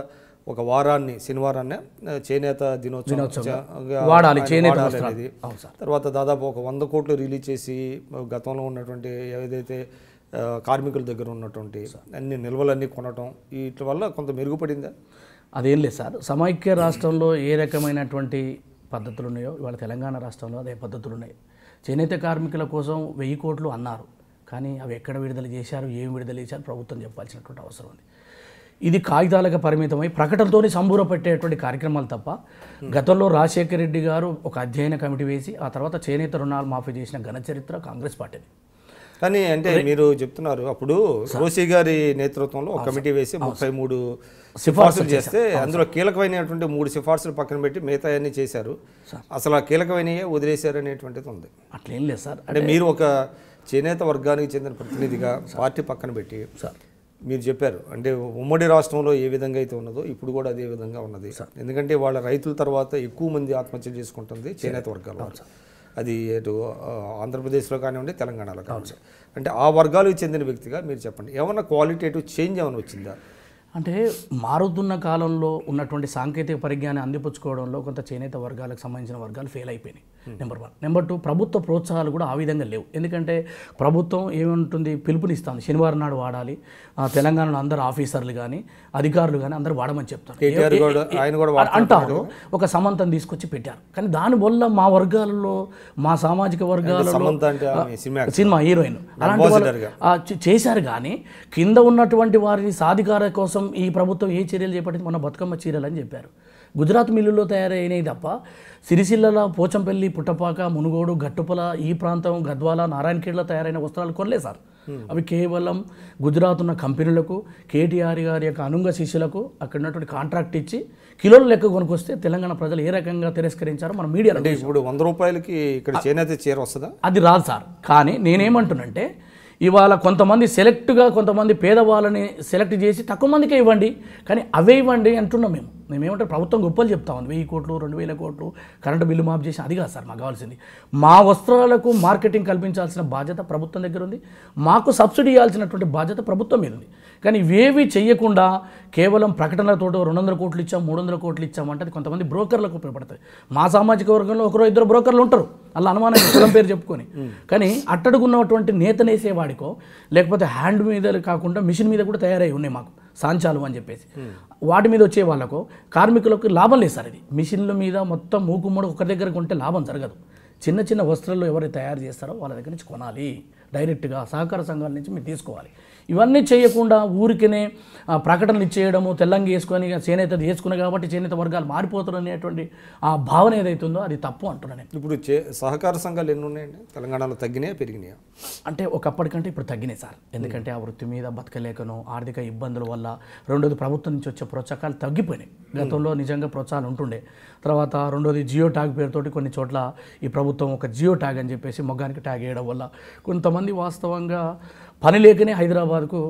ఒక వారాన్ని శనివారాన్ని ఆ, చేనేత దినోత్సవం చ- వాడాలి, ఆయన చేనేత వాడాలి వస్త్రాలు. అనేది అవును సార్. తర్వాత దాదాపు ఒక వంద కోట్లు రిలీజ్ చేసి గతంలో ఉన్నటువంటి ఏదైతే ఆ, కార్మికుల దగ్గర ఉన్నటువంటి అన్ని నిల్వలన్నీ కొనటం వీటి వల్ల కొంత మెరుగుపడిందా అదేం లేదు సార్ సమైక్య రాష్ట్రంలో ఏ రకమైనటువంటి పద్ధతులు ఉన్నాయో ఇవాళ తెలంగాణ రాష్ట్రంలో అదే పద్ధతులు ఉన్నాయి చేనేత కార్మికుల కోసం వెయ్యి కోట్లు అన్నారు కానీ అవి ఎక్కడ విడుదల చేశారు ఏం విడుదల చేశారు ప్రభుత్వం చెప్పాల్సినటువంటి అవసరం ఉంది ఇది కాగితాలకు పరిమితమై ప్రకటనతోనే సంబూర పెట్టేటువంటి కార్యక్రమాలు తప్ప గతంలో రాజశేఖర రెడ్డి గారు ఒక అధ్యయన కమిటీ వేసి ఆ తర్వాత చేనేత రుణాలు మాఫీ చేసిన ఘన చరిత్ర కాంగ్రెస్ పార్టీది కానీ అంటే మీరు చెప్తున్నారు అప్పుడు రోసి గారి నేతృత్వంలో ఒక కమిటీ వేసి ముప్పై మూడు సిఫార్సులు చేస్తే అందులో కీలకమైనటువంటి మూడు సిఫార్సులు పక్కన పెట్టి మిగతా అన్ని చేశారు అసలు ఆ కీలకమైనవి వదిలేశారు అనేటువంటిది ఉంది అట్లేం లేదు సార్ అంటే మీరు ఒక చేనేత వర్గానికి చెందిన ప్రతినిధిగా పార్టీ పక్కన పెట్టి సార్ మీరు చెప్పారు అంటే ఉమ్మడి రాష్ట్రంలో ఏ విధంగా అయితే ఉన్నదో ఇప్పుడు కూడా అదే విధంగా ఉన్నది ఎందుకంటే వాళ్ళ రైతుల తర్వాత ఎక్కువ మంది ఆత్మహత్య చేసుకుంటుంది చేనేత వర్గాలు అది ఇటు ఆ, ఆంధ్రప్రదేశ్లో కానివ్వండి తెలంగాణలో కానివ్వండి అంటే ఆ వర్గాలకు చెందిన వ్యక్తిగా మీరు చెప్పండి ఏమన్నా క్వాలిటేటివ్ చేంజ్ ఏమైనా వచ్చిందా అంటే మారుతున్న కాలంలో ఉన్నటువంటి సాంకేతిక పరిజ్ఞానం అందిపుచ్చుకోవడంలో కొంత చేనేత వర్గాలకు సంబంధించిన వర్గాలు ఫెయిల్ అయిపోయినాయి నెంబర్ వన్ నెంబర్ టూ ప్రభుత్వ ప్రోత్సాహాలు కూడా ఆ విధంగా లేవు ఎందుకంటే ప్రభుత్వం ఏముంటుంది పిలుపునిస్తుంది శనివారం నాడు వాడాలి ఆ, తెలంగాణలో అందరు ఆఫీసర్లు కానీ అధికారులు కానీ అందరూ వాడమని చెప్తారు కేటీఆర్ కూడా ఆయన కూడా అ- అంటారు ఒక సమంతం తీసుకొచ్చి పెట్టారు కానీ దానివల్ల మా వర్గాలలో మా సామాజిక వర్గాలలో సమంత అంటే ఆమె సినిమా సినిమా హీరోయిన్ అలాంటి వాళ్ళు ఆ, చే- చేశారు కానీ కింద ఉన్నటువంటి వారిని సాధికార కోసం ఈ ప్రభుత్వం ఏ చర్యలు చేపట్టింది మన బతుకమ్మ చీరలు అని చెప్పారు గుజరాత్ మిల్లులో తయారైనవి తప్ప సిరిసిల్లల పోచంపల్లి పుట్టపాక మునుగోడు గట్టుపల ఈ ప్రాంతం గద్వాల నారాయణఖేడ్లో తయారైన వస్త్రాలు కొనలే సార్ అవి కేవలం గుజరాత్ ఉన్న కంపెనీలకు కేటీఆర్ గారి యొక్క అనుంగ శిష్యులకు అక్కడ ఉన్నటువంటి కాంట్రాక్ట్ ఇచ్చి కిలోల లెక్క కొనుక్కొస్తే తెలంగాణ ప్రజలు ఏ రకంగా తిరస్కరించారో మన మీడియాలో అంటే ఇప్పుడు వంద రూపాయలకి ఇక్కడ చేనేత చీర వస్తుందా అది రాదు సార్ కానీ నేనేమంటున్నంటే ఇవాళ కొంతమంది సెలెక్ట్గా కొంతమంది పేదవాళ్ళని సెలెక్ట్ చేసి తక్కువ మందికే ఇవ్వండి కానీ అవే ఇవ్వండి అంటున్నాం మేము మేమేమంటే ప్రభుత్వం గొప్పలు చెప్తా ఉంది వెయ్యి కోట్లు రెండు వేల కోట్లు కరెంటు బిల్లు మాఫ్ చేసి అది కాదు సార్ మాకు కావాల్సింది మా వస్త్రాలకు మార్కెటింగ్ కల్పించాల్సిన బాధ్యత ప్రభుత్వం దగ్గర ఉంది మాకు సబ్సిడీ ఇవ్వాల్సినటువంటి బాధ్యత ప్రభుత్వం మీద ఉంది కానీ ఇవేవి చేయకుండా కేవలం ప్రకటనలతో రెండు వందల కోట్లు ఇచ్చాం మూడు వందల కోట్లు ఇచ్చామంటే అది కొంతమంది బ్రోకర్లకు ఉపయోగపడతాయి మా సామాజిక వర్గంలో ఒకరో ఇద్దరు బ్రోకర్లు ఉంటారు అలా అనుమానం కులం పేరు చెప్పుకొని కానీ అట్టడుగున్నటువంటి నేతనేసే వాడికో లేకపోతే హ్యాండ్ మీద కాకుండా మిషన్ మీద కూడా తయారై ఉన్నాయి మాకు సాంచాలు అని చెప్పేసి వాటి మీద వచ్చే వాళ్ళకు కార్మికులకు లాభం లేదు సార్ ఇది మిషన్ల మీద మొత్తం మూకుమ్మడి ఒక దగ్గర కొంటే లాభం జరగదు చిన్న చిన్న వస్త్రాలు ఎవరు తయారు చేస్తారో వాళ్ళ దగ్గర నుంచి కొనాలి డైరెక్ట్గా సహకార సంఘాల నుంచి మీరు తీసుకోవాలి ఇవన్నీ చేయకుండా ఊరికనే ఆ, ప్రకటనలు ఇచ్చేయడము తెల్లంగి వేసుకొని ఇక చేనేత వేసుకున్నాయి కాబట్టి చేనేత వర్గాలు మారిపోతారు అనేటువంటి ఆ భావన ఏదైతుందో అది తప్పు అంటున్నాను నేను ఇప్పుడు చే సహకార సంఘాలు ఎన్ని ఉన్నాయండి తెలంగాణలో తగ్గినాయా పెరిగినాయా అంటే ఒకప్పటికంటే ఇప్పుడు తగ్గినాయి సార్ ఎందుకంటే ఆ వృత్తి మీద బతకలేకను ఆర్థిక ఇబ్బందుల వల్ల రెండోది ప్రభుత్వం నుంచి వచ్చే ప్రోత్సాహాలు తగ్గిపోయినాయి గతంలో నిజంగా ప్రోత్సాహాలు ఉంటుండే తర్వాత రెండోది జియో ట్యాగ్ పేరుతోటి కొన్ని చోట్ల ఈ ప్రభుత్వం ఒక జియో ట్యాగ్ అని చెప్పేసి మొగ్గానికి ట్యాగ్ వేయడం వల్ల కొంతమంది వాస్తవంగా పని లేకనే హైదరాబాద్కు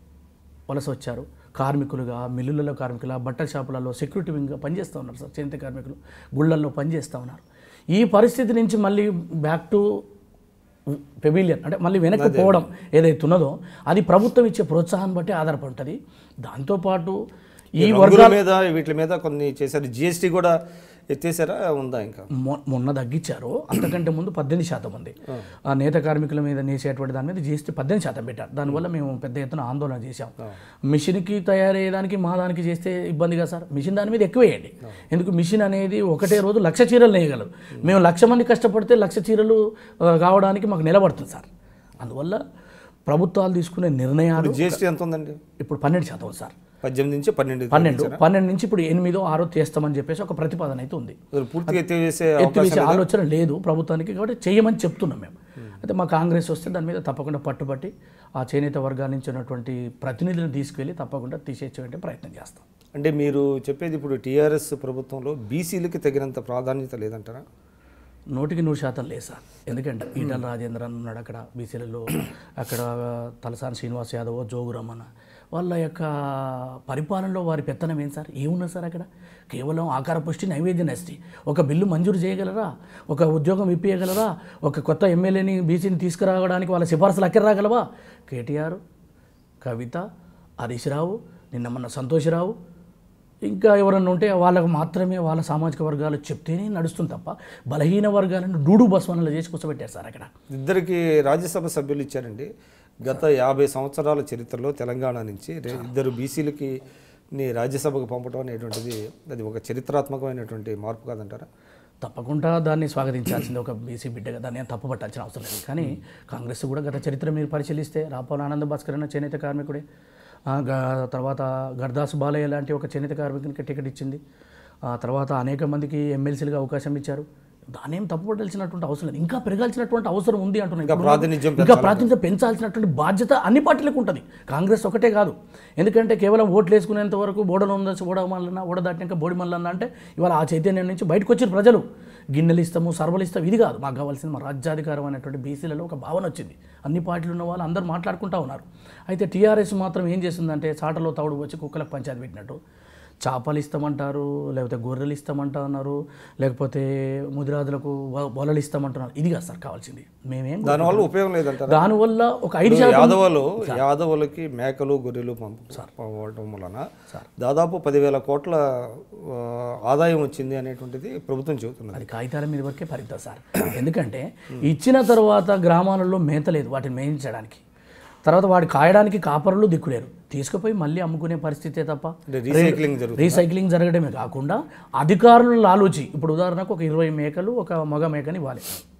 వలస వచ్చారు కార్మికులుగా మిల్లులలో కార్మికుల బట్టల షాపులలో సెక్యూరిటీ వింగ్గా పనిచేస్తూ ఉన్నారు సార్ చేనేత కార్మికులు గుళ్ళల్లో పనిచేస్తూ ఉన్నారు ఈ పరిస్థితి నుంచి మళ్ళీ బ్యాక్ టు పెవిలియన్ అంటే మళ్ళీ వెనక్కి పోవడం ఏదైతే ఉన్నదో అది ప్రభుత్వం ఇచ్చే ప్రోత్సాహాన్ని బట్టి ఆధారపడి ఉంటుంది దాంతోపాటు ఈ రంగుల మీద వీటి మీద కొన్ని చేశారు జిఎస్టీ కూడా ఎత్తేసారా ఉందా ఇంకా మొ- మొన్న తగ్గించారు అంతకంటే ముందు పద్దెనిమిది శాతం ఉంది ఆ నేత కార్మికుల మీద నేసేటువంటి దాని మీద జీఎస్టీ పద్దెనిమిది శాతం పెట్టారు దానివల్ల మేము పెద్ద ఎత్తున ఆందోళన చేశాం మిషన్కి తయారయ్యేదానికి మా దానికి చేస్తే ఇబ్బందిగా సార్ మిషన్ దాని మీద ఎక్కువ వేయండి ఎందుకు మిషన్ అనేది ఒకటే రోజు లక్ష చీరలు నేయగలరు మేము లక్ష మంది కష్టపడితే లక్ష చీరలు ఆ, కావడానికి మాకు నిలబడుతుంది సార్ అందువల్ల ప్రభుత్వాలు తీసుకునే నిర్ణయాలు జిఎస్టీ ఎంత ఉందండి ఇప్పుడు పన్నెండు శాతం ఉంది సార్ పద్దెనిమిది నుంచి పన్నెండు పన్నెండు పన్నెండు నుంచి ఇప్పుడు ఎనిమిదో ఆరో తీస్తామని చెప్పేసి ఒక ప్రతిపాదన అయితే ఉంది అసలు పూర్తిగా ఎత్తివేసే ఎత్తివేసే ఆలోచన లేదు ప్రభుత్వానికి కాబట్టి చేయమని చెప్తున్నాం మేము అయితే మా కాంగ్రెస్ వస్తే దాని మీద తప్పకుండా పట్టుబట్టి ఆ చేనేత వర్గాల నుంచి ఉన్నటువంటి ప్రతినిధులను తీసుకెళ్ళి తప్పకుండా తీసేసేటువంటి ప్రయత్నం చేస్తాం అంటే మీరు చెప్పేది ఇప్పుడు టీఆర్ఎస్ ప్రభుత్వంలో బీసీలకి తగినంత ప్రాధాన్యత లేదంటారా నూటికి నూరు శాతం లేదు సార్ ఎందుకంటే ఈటల రాజేంద్రన్ ఉన్నాడు అక్కడ బీసీలలో అక్కడ తలసాని శ్రీనివాస్ యాదవ్ జోగు రమణ వాళ్ళ యొక్క పరిపాలనలో వారి పెత్తనం ఏం సార్ ఏమున్నది సార్ అక్కడ కేవలం ఆకార పుష్టి నైవేద్య నష్టి ఒక బిల్లు మంజూరు చేయగలరా ఒక ఉద్యోగం ఇప్పించగలరా ఒక కొత్త ఎమ్మెల్యేని బీసీని తీసుకురావడానికి వాళ్ళ సిఫార్సులు అక్కడ రాగలవా కేటీఆర్ కవిత హరీష్ రావు నిన్న మొన్న సంతోష్ రావు ఇంకా ఎవరన్నా ఉంటే వాళ్ళకు మాత్రమే వాళ్ళ సామాజిక వర్గాలు చెప్తేనే నడుస్తుంది తప్ప బలహీన వర్గాలను డూడు బస్వనలు చేసి కూర్చోబెట్టారు సార్ అక్కడ ఇద్దరికి రాజ్యసభ సభ్యులు ఇచ్చారండి గత యాభై సంవత్సరాల చరిత్రలో తెలంగాణ నుంచి రే- ఇద్దరు బీసీలకి ని రాజ్యసభకు పంపడం అనేటువంటిది అది ఒక చరిత్రాత్మకమైనటువంటి మార్పు కాదంటారా తప్పకుండా దాన్ని స్వాగతించాల్సింది ఒక బీసీ బిడ్డగా దాన్ని ఏం తప్పు పట్టాల్సిన అవసరం లేదు కానీ కాంగ్రెస్ కూడా గత చరిత్ర మీరు పరిశీలిస్తే రాపాల ఆనంద భాస్కర్ అన్న చేనేత కార్మికుడే ఆ, గ- తర్వాత గర్దాస్ బాలయ్య లాంటి ఒక చేనేత కార్మికునికి టికెట్ ఇచ్చింది ఆ తర్వాత అనేక మందికి ఎమ్మెల్సీలుగా అవకాశం ఇచ్చారు దాన్ని ఏం తప్పు పట్టాల్సినటువంటి అవసరం లేదు ఇంకా పెరగాల్సినటువంటి అవసరం ఉంది అంటున్నాను ఇంకా ప్రాతినిధ్యం ఇంకా ప్రాతినిధ్యం పెంచాల్సినటువంటి బాధ్యత అన్ని పార్టీలకు ఉంటుంది కాంగ్రెస్ ఒకటే కాదు ఎందుకంటే కేవలం ఓట్లు వేసుకునేంత వరకు బోడలో ఉందని ఓడ మల్లన్న ఓడ దాటినాక బోడి మల్లన్న అంటే ఇవాళ ఆ చైతన్యం నుంచి బయటకు వచ్చిన ప్రజలు గిన్నెలు ఇస్తాము సర్వలు ఇస్తాము ఇది కాదు మాకు కావాల్సింది మా రాజ్యాధికారం అనేటువంటి బీసీలలో ఒక భావన వచ్చింది అన్ని పార్టీలు ఉన్న వాళ్ళు అందరూ మాట్లాడుకుంటా ఉన్నారు అయితే టీఆర్ఎస్ మాత్రం ఏం చేస్తుందంటే చాటలో తౌడు వచ్చి కుక్కలకు పంచాయతీ పెట్టినట్టు చేపలు ఇస్తామంటారు లేకపోతే గొర్రెలు ఇస్తామంటున్నారు లేకపోతే ముదిరాజులకు వ- వలలు ఇస్తామంటున్నారు ఇది కాదు సార్ కావాల్సింది మేమేం దానివల్ల ఉపయోగం లేదంటారా దానివల్ల ఒక ఐదు శాతం యాదవులు యాదవులకి మేకలు గొర్రెలు పంపడం వలన దాదాపు పదివేల కోట్ల ఆ, ఆదాయం వచ్చింది అనేటువంటిది ప్రభుత్వం చెబుతున్నది అది కాగితాల మీద వరకే పరిమితం సార్ ఎందుకంటే ఇచ్చిన తర్వాత గ్రామాలలో మేత లేదు వాటిని మేయించడానికి తర్వాత వాడి కాయడానికి కాపరులు దిక్కులేరు తీసుకుపోయి మళ్ళీ అమ్ముకునే పరిస్థితే తప్ప అంటే రీసైక్లింగ్ జరుగుతుంది రీసైక్లింగ్ జరగడమే కాకుండా అధికారులు లాలోచి ఇప్పుడు ఉదాహరణకు ఒక ఇరవై మేకలు ఒక మగ మేకని ఇవ్వాలి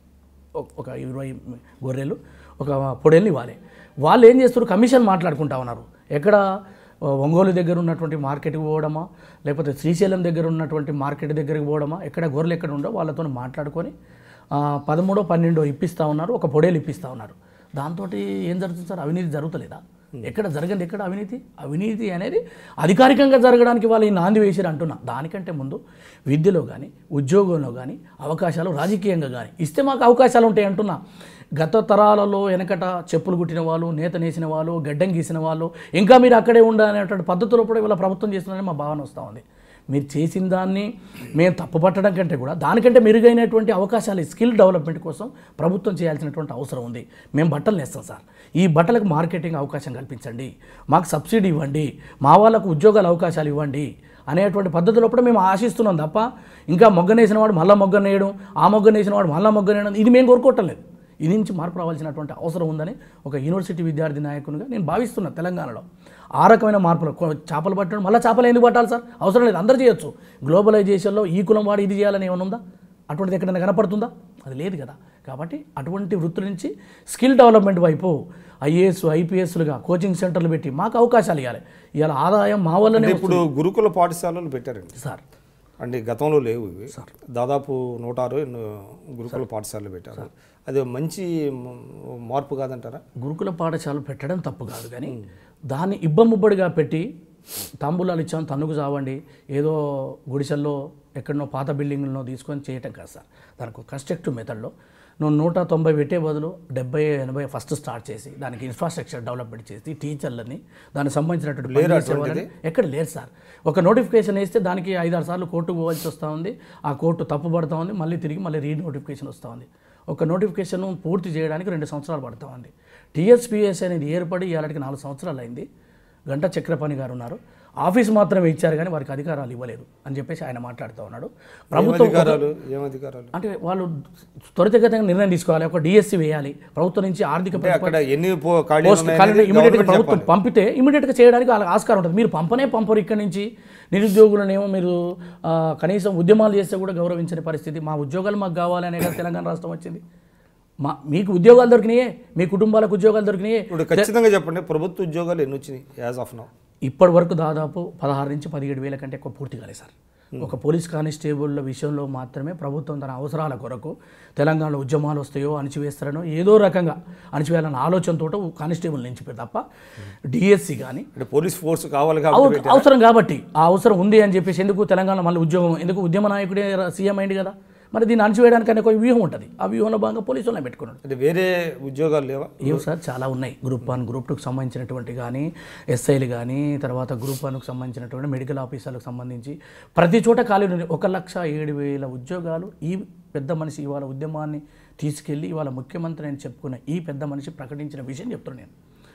ఒక- ఒక ఇరవై గొర్రెలు ఒక పొడేల్ని ఇవ్వాలి వాళ్ళు ఏం చేస్తారు కమిషన్ మాట్లాడుకుంటా ఉన్నారు ఎక్కడ ఆ, ఒంగోలు దగ్గర ఉన్నటువంటి మార్కెట్కి పోవడమా లేకపోతే శ్రీశైలం దగ్గర ఉన్నటువంటి మార్కెట్ దగ్గరికి పోవడమా ఎక్కడ గొర్రెలు ఎక్కడ ఉండో వాళ్ళతో మాట్లాడుకొని ఆ, పదమూడో పన్నెండో ఇప్పిస్తూ ఉన్నారు ఒక పొడేలు ఇప్పిస్తూ ఉన్నారు దాంతో ఏం జరుగుతుంది సార్ అవినీతి జరుగుతలేదా ఎక్కడ జరగండి ఎక్కడ అవినీతి అవినీతి అనేది అధికారికంగా జరగడానికి వాళ్ళు ఈ నాంది వేసారు అంటున్నా దానికంటే ముందు విద్యలో కానీ ఉద్యోగంలో కానీ అవకాశాలు రాజకీయంగా కానీ ఇస్తే మాకు అవకాశాలు ఉంటాయి అంటున్నా గత తరాలలో వెనకట చెప్పులు కుట్టిన వాళ్ళు నేత నేసిన వాళ్ళు గడ్డం గీసిన వాళ్ళు ఇంకా మీరు అక్కడే ఉండాలనేటువంటి పద్ధతిలో కూడా ఇవాళ ప్రభుత్వం చేస్తున్నారని మా భావన వస్తూ ఉంది మీరు చేసిన దాన్ని మేము తప్పుపట్టడం కంటే కూడా దానికంటే మెరుగైనటువంటి అవకాశాలు స్కిల్ డెవలప్మెంట్ కోసం ప్రభుత్వం చేయాల్సినటువంటి అవసరం ఉంది మేము బట్టలు నేస్తాం సార్ ఈ బట్టలకు మార్కెటింగ్ అవకాశం కల్పించండి మాకు సబ్సిడీ ఇవ్వండి మా వాళ్ళకు ఉద్యోగాల అవకాశాలు ఇవ్వండి అనేటువంటి పద్ధతిలో కూడా మేము ఆశిస్తున్నాం తప్ప ఇంకా మొగ్గనేసిన వాడు మళ్ళీ మొగ్గనేయడం ఆ మొగ్గనేసిన వాడు మళ్ళీ మొగ్గనేయడం ఇది మేము కోరుకోవటం లేదు ఇది నుంచి మార్పు రావాల్సినటువంటి అవసరం ఉందని ఒక యూనివర్సిటీ విద్యార్థి నాయకునిగా నేను భావిస్తున్నా తెలంగాణలో ఆ రకమైన మార్పులు కొ- చేపలు పట్టడం మళ్ళీ చేపలు ఎందుకు పట్టాలి సార్ అవసరం లేదు అందరూ చేయొచ్చు గ్లోబలైజేషన్లో ఈ కులం వాడు ఇది చేయాలని ఏమైనా ఉందా అటువంటిది ఎక్కడైనా కనపడుతుందా అది లేదు కదా కాబట్టి అటువంటి వృత్తుల నుంచి స్కిల్ డెవలప్మెంట్ వైపు ఐఏఎస్ ఐపీఎస్లుగా కోచింగ్ సెంటర్లు పెట్టి మాకు అవకాశాలు ఇవ్వాలి ఇవాళ ఆదాయం మా వల్లనే ఇప్పుడు గురుకుల పాఠశాలలు పెట్టారండి సార్ అంటే గతంలో లేవు ఇవి దాదాపు నూట అరవై ఎన్నో గురుకుల పాఠశాలలు పెట్టారు అది మంచి మ- మార్పు కాదంటారా గురుకుల పాఠశాల పెట్టడం తప్పు కాదు కానీ దాన్ని ఇబ్బముబ్బడిగా పెట్టి తాంబూలాలు ఇచ్చాం తన్నుకు చావండి ఏదో గుడిసెల్లో ఎక్కడనో పాత బిల్డింగ్లను తీసుకొని చేయటం కాదు సార్ దానికి ఒక కన్స్ట్రక్టివ్ మెథడ్లో నువ్వు నూట తొంభై పెట్టే బదులు డెబ్బై ఎనభై ఫస్ట్ స్టార్ట్ చేసి దానికి ఇన్ఫ్రాస్ట్రక్చర్ డెవలప్మెంట్ చేసి టీచర్లని దానికి సంబంధించినటువంటి పని చేసే వాళ్ళని ఎక్కడ లేరు సార్ ఒక నోటిఫికేషన్ వేస్తే దానికి ఐదారు సార్లు కోర్టుకు పోవాల్సి వస్తూ ఉంది ఆ కోర్టు తప్పు పడుతూ ఉంది మళ్ళీ తిరిగి మళ్ళీ రీ నోటిఫికేషన్ వస్తూ ఉంది ఒక నోటిఫికేషన్ పూర్తి చేయడానికి రెండు సంవత్సరాలు పడుతూ ఉంది టీఎస్పీఎస్ అనేది ఏర్పడి ఇవాళకి నాలుగు సంవత్సరాలు అయింది గంట చక్రపాణి గారు ఉన్నారు ఆఫీస్ మాత్రమే ఇచ్చారు కానీ వారికి అధికారాలు ఇవ్వలేదు అని చెప్పేసి ఆయన మాట్లాడుతూ ఉన్నాడు ఏం ప్రభుత్వం అధికారాలు ఏం అధికారాలు అంటే వాళ్ళు త్వరితగతంగా నిర్ణయం తీసుకోవాలి ఒక డిఎస్సి వేయాలి ప్రభుత్వం నుంచి ఆర్థిక అంటే అక్కడ ఎన్ని పో- ఖాళీలు పోస్ట్ ఉన్నాయనేది ఖాళీలు ఇమీడియట్గా గవర్నమెంట్ ప్రభుత్వం చెప్పాలి. పంపితే ఇమీడియట్గా చేయడానికి వాళ్ళకి ఆస్కారం ఉంటుంది మీరు పంపనే పంపరు ఇక్కడి నుంచి నిరుద్యోగులనేమో మీరు ఆ, కనీసం ఉద్యమాలు చేస్తే కూడా గౌరవించని పరిస్థితి మా ఉద్యోగాలు మాకు కావాలనే కదా తెలంగాణ రాష్ట్రం వచ్చింది మా మీకు ఉద్యోగాలు దొరికినాయే మీ కుటుంబాలకు ఉద్యోగాలు దొరికినాయే ఇప్పుడు ఖచ్చితంగా చెప్పండి ప్రభుత్వ ఉద్యోగాలు ఎన్ని వచ్చినాయి యాజ్ ఆఫ్ నౌ ఇప్పటి వరకు దాదాపు పదహారు నుంచి పదిహేడు వేల కంటే ఎక్కువ పూర్తి కాలేదు సార్ ఒక పోలీస్ కానిస్టేబుల్ల విషయంలో మాత్రమే ప్రభుత్వం తన అవసరాల కొరకు తెలంగాణలో ఉద్యమాలు వస్తాయో అణిచివేస్తారనో ఏదో రకంగా అణిచివేయాలన్న ఆలోచనతో కానిస్టేబుల్ నిలిచిపోయి తప్ప డిఎస్సి కానీ అంటే పోలీస్ ఫోర్స్ కావాలి కాబట్టి అవ- అవసరం కాబట్టి ఆ అవసరం ఉంది అని చెప్పేసి ఎందుకు తెలంగాణ మళ్ళీ ఉద్యోగం ఎందుకు ఉద్యమ నాయకుడే ర- సీఎం అయింది కదా మరి దీన్ని అణచివేయడానికి ఒక వ్యూహం ఉంటుంది ఆ వ్యూహంలో భాగంగా పోలీసు వాళ్ళని పెట్టుకున్నాడు అంటే వేరే ఉద్యోగాలు లేవా ఏం సార్ చాలా ఉన్నాయి గ్రూప్ వన్ గ్రూప్ టూకి సంబంధించినటువంటి కానీ ఎస్ఐలు కానీ తర్వాత గ్రూప్ వన్కు సంబంధించినటువంటి మెడికల్ ఆఫీసర్లకు సంబంధించి ప్రతి చోట ఖాళీ ఉన్నాయి ఒక లక్ష ఏడు వేల ఉద్యోగాలు ఈ పెద్ద మనిషి ఇవాళ ఉద్యమాన్ని తీసుకెళ్ళి ఇవాళ ముఖ్యమంత్రి అని చెప్పుకున్న ఈ పెద్ద మనిషి ప్రకటించిన విషయం చెప్తున్నాను నేను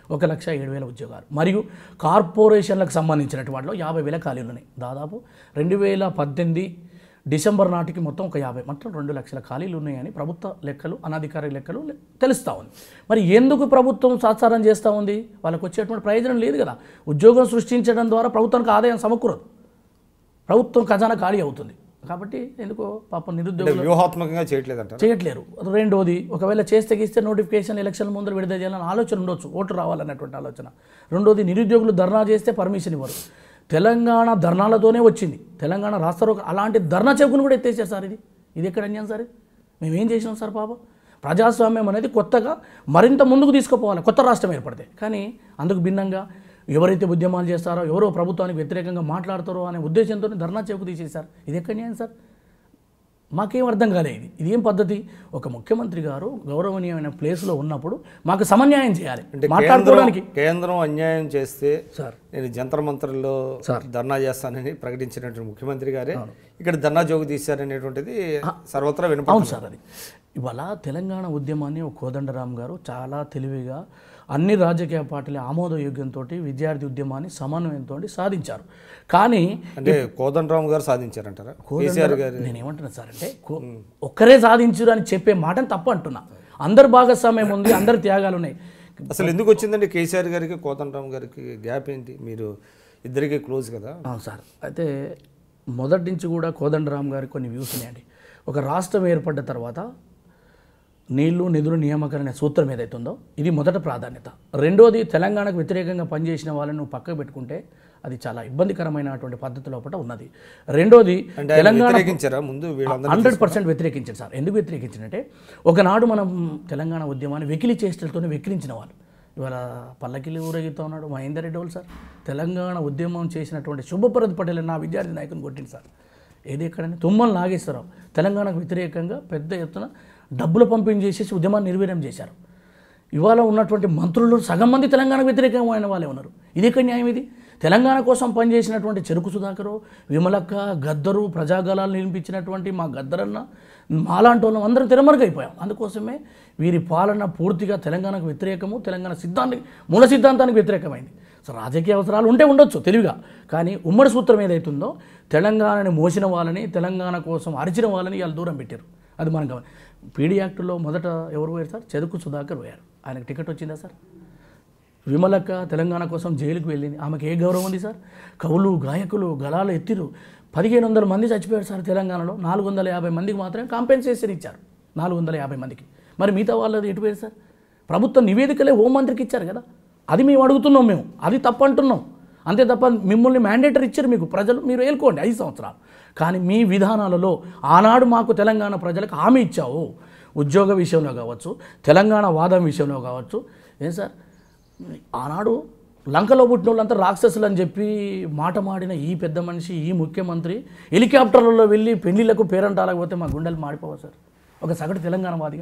ఒక లక్ష ఏడు వేల ఉద్యోగాలు మరియు కార్పొరేషన్లకు సంబంధించినటువంటి వాటిలో యాభై వేల ఖాళీలు ఉన్నాయి దాదాపు రెండు వేల పద్దెనిమిది డిసెంబర్ నాటికి మొత్తం ఒక యాభై మొత్తం రెండు లక్షల ఖాళీలు ఉన్నాయని ప్రభుత్వ లెక్కలు అనధికారిక లెక్కలు లె- తెలుస్తూ ఉంది మరి ఎందుకు ప్రభుత్వం సాత్సారం చేస్తూ ఉంది వాళ్ళకి వచ్చేటువంటి ప్రయోజనం లేదు కదా ఉద్యోగం సృష్టించడం ద్వారా ప్రభుత్వానికి ఆదాయం సమకూరదు ప్రభుత్వం ఖజానా ఖాళీ అవుతుంది కాబట్టి ఎందుకో పాపం అంటే నిరుద్యోగులు వ్యూహాత్మకంగా చేయట్లేదంటారు చేయట్లేరు రెండోది ఒకవేళ చేస్తే గీస్తే నోటిఫికేషన్ ఎలక్షన్ ముందర విడుదల చేయాలని ఆలోచన ఉండొచ్చు ఓటు రావాలన్నటువంటి ఆలోచన రెండోది నిరుద్యోగులు ధర్నా చేస్తే పర్మిషన్ ఇవ్వరు తెలంగాణ ధర్నాలతోనే వచ్చింది తెలంగాణ రాస్తారు అలాంటి ధర్నా చెప్పుకుని కూడా ఎత్తేసారు సార్ ఇది ఇది ఎక్కడ అన్యాయం సార్ ఇది? మేము ఏం చేసినాం సార్ పాప ప్రజాస్వామ్యం అనేది కొత్తగా మరింత ముందుకు తీసుకుపోవాలి కొత్త రాష్ట్రం ఏర్పడితే కానీ అందుకు భిన్నంగా ఎవరైతే ఉద్యమాలు చేస్తారో ఎవరో ప్రభుత్వానికి వ్యతిరేకంగా మాట్లాడతారో అనే ఉద్దేశంతో ధర్నా చెప్పుకు తీసేశారు ఇది ఎక్కడ న్యాయం సార్ మాకేం అర్థం కాలేదు ఇది ఇదేం పద్ధతి ఒక ముఖ్యమంత్రి గారు గౌరవనీయమైన ప్లేస్లో ఉన్నప్పుడు మాకు సమన్యాయం చేయాలి అంటే మాట్లాడుకోవడానికి కేంద్రం కేంద్రం అన్యాయం చేస్తే సార్ నేను జంతర్ మంత్రుల్లో సార్. ధర్నా చేస్తానని ప్రకటించినటువంటి ముఖ్యమంత్రి గారే ఇక్కడ ధర్నా జోగు తీశారనేటువంటిది సర్వత్రా వినపడుతుంది అవును సార్ అది ఇవాళ తెలంగాణ ఉద్యమాన్ని ఒక కోదండరామ్ గారు చాలా తెలివిగా అన్ని రాజకీయ పార్టీల ఆమోదయోగ్యంతో విద్యార్థి ఉద్యమాన్ని సమన్వయంతో సాధించారు కానీ అంటే కోదండరామ్ గారు సాధించారంటారా కేసీఆర్ గారు నేను ఏమంటున్నా సార్ అంటే కో- ఒక్కరే సాధించరు అని చెప్పే మాటను తప్పు అంటున్నా అందరు భాగస్వామ్యం ఉంది అందరు త్యాగాలు ఉన్నాయి అసలు ఎందుకు వచ్చిందండి కేసీఆర్ గారికి కోదండరామ్ గారికి గ్యాప్ ఏంటి మీరు ఇద్దరికి క్లోజ్ కదా అవును సార్ అయితే మొదటి నుంచి కూడా కోదండరామ్ గారి కొన్ని వ్యూస్ ఉన్నాయండి ఒక రాష్ట్రం ఏర్పడ్డ తర్వాత నీళ్లు నిధులు నియామకం అనే సూత్రం ఏదైతే ఉందో ఇది మొదట ప్రాధాన్యత రెండోది తెలంగాణకు వ్యతిరేకంగా పనిచేసిన వాళ్ళని నువ్వు పక్కకు పెట్టుకుంటే అది చాలా ఇబ్బందికరమైనటువంటి పద్ధతి లోపల ఉన్నది రెండోది అంటే ఆయన వ్యతిరేకించారా ముందు వీళ్ళందరూ హండ్రెడ్ పర్సెంట్ వ్యతిరేకించారు సార్ ఎందుకు వ్యతిరేకించారంటే ఒకనాడు మనం తెలంగాణ ఉద్యమాన్ని వెకిలి చేష్టలతోనే వెక్కిరించిన వాళ్ళు ఇవాళ పల్లకిల్లి ఊరేగిస్తూ ఉన్నాడు మహేందర్ రెడ్డి వాళ్ళు సార్ తెలంగాణ ఉద్యమం చేసినటువంటి శుభప్రద్ పటేల్ నా విద్యార్థి నాయకుని కొట్టింది సార్ ఏది ఎక్కడని తుమ్మల నాగేశ్వరరావు తెలంగాణకు వ్యతిరేకంగా పెద్ద ఎత్తున డబ్బులు పంపిణీ చేసేసి ఉద్యమాన్ని నిర్వీర్యం చేశారు ఇవాళ ఉన్నటువంటి మంత్రులు సగం మంది తెలంగాణకు వ్యతిరేకమైన వాళ్ళే ఉన్నారు ఇది ఎక్కడ న్యాయం ఇది తెలంగాణ కోసం పనిచేసినటువంటి చెరుకు సుధాకరు విమలక్క గద్దరు ప్రజాగలాలు నిర్మించినటువంటి మా గద్దరన్న మాలాంటి వాళ్ళం అందరం తెరమరుగైపోయాం అందుకోసమే వీరి పాలన పూర్తిగా తెలంగాణకు వ్యతిరేకము తెలంగాణ సిద్ధాంతానికి మూల సిద్ధాంతానికి వ్యతిరేకమైంది సో రాజకీయ అవసరాలు ఉంటే ఉండొచ్చు తెలివిగా కానీ ఉమ్మడి సూత్రం ఏదైతుందో తెలంగాణని మోసిన వాళ్ళని తెలంగాణ కోసం అరిచిన వాళ్ళని వాళ్ళు దూరం పెట్టారు అది మనం గమని పీడీ యాక్టులో మొదట ఎవరు పోయారు సార్ చెరుకు సుధాకర్ పోయారు ఆయనకు టికెట్ వచ్చిందా సార్ విమలక్క తెలంగాణ కోసం జైలుకు వెళ్ళింది ఆమెకి ఏ గౌరవం ఉంది సార్ కవులు గాయకులు గలాలు ఎత్తిరు పదిహేను వందల మంది చచ్చిపోయారు సార్ తెలంగాణలో నాలుగు వందల యాభై మందికి మాత్రమే కాంపెన్సేషన్ ఇచ్చారు నాలుగు వందల యాభై మందికి మరి మిగతా వాళ్ళది ఎటు పోయారు సార్ ప్రభుత్వ నివేదికలే హోంమంత్రికి ఇచ్చారు కదా అది మేము అడుగుతున్నాం మేము అది తప్పు అంటున్నాం అంతే తప్ప మిమ్మల్ని మ్యాండేటరీ ఇచ్చారు మీకు ప్రజలు మీరు ఏలుకోండి ఐదు సంవత్సరాలు కానీ మీ విధానాలలో ఆనాడు మాకు తెలంగాణ ప్రజలకు హామీ ఇచ్చావు ఉద్యోగ విషయంలో కావచ్చు తెలంగాణ వాదం విషయంలో కావచ్చు ఏం సార్ ఆనాడు లంకలో పుట్టిన వాళ్ళంతా రాక్షసులు అని చెప్పి మాట మాడిన ఈ పెద్ద మనిషి ఈ ముఖ్యమంత్రి హెలికాప్టర్లలో వెళ్ళి పెళ్లిళ్లకు పేరంటాలకు పోతే మా గుండెలు మాడిపోవు సార్ ఒక సగటు తెలంగాణ వాదిగా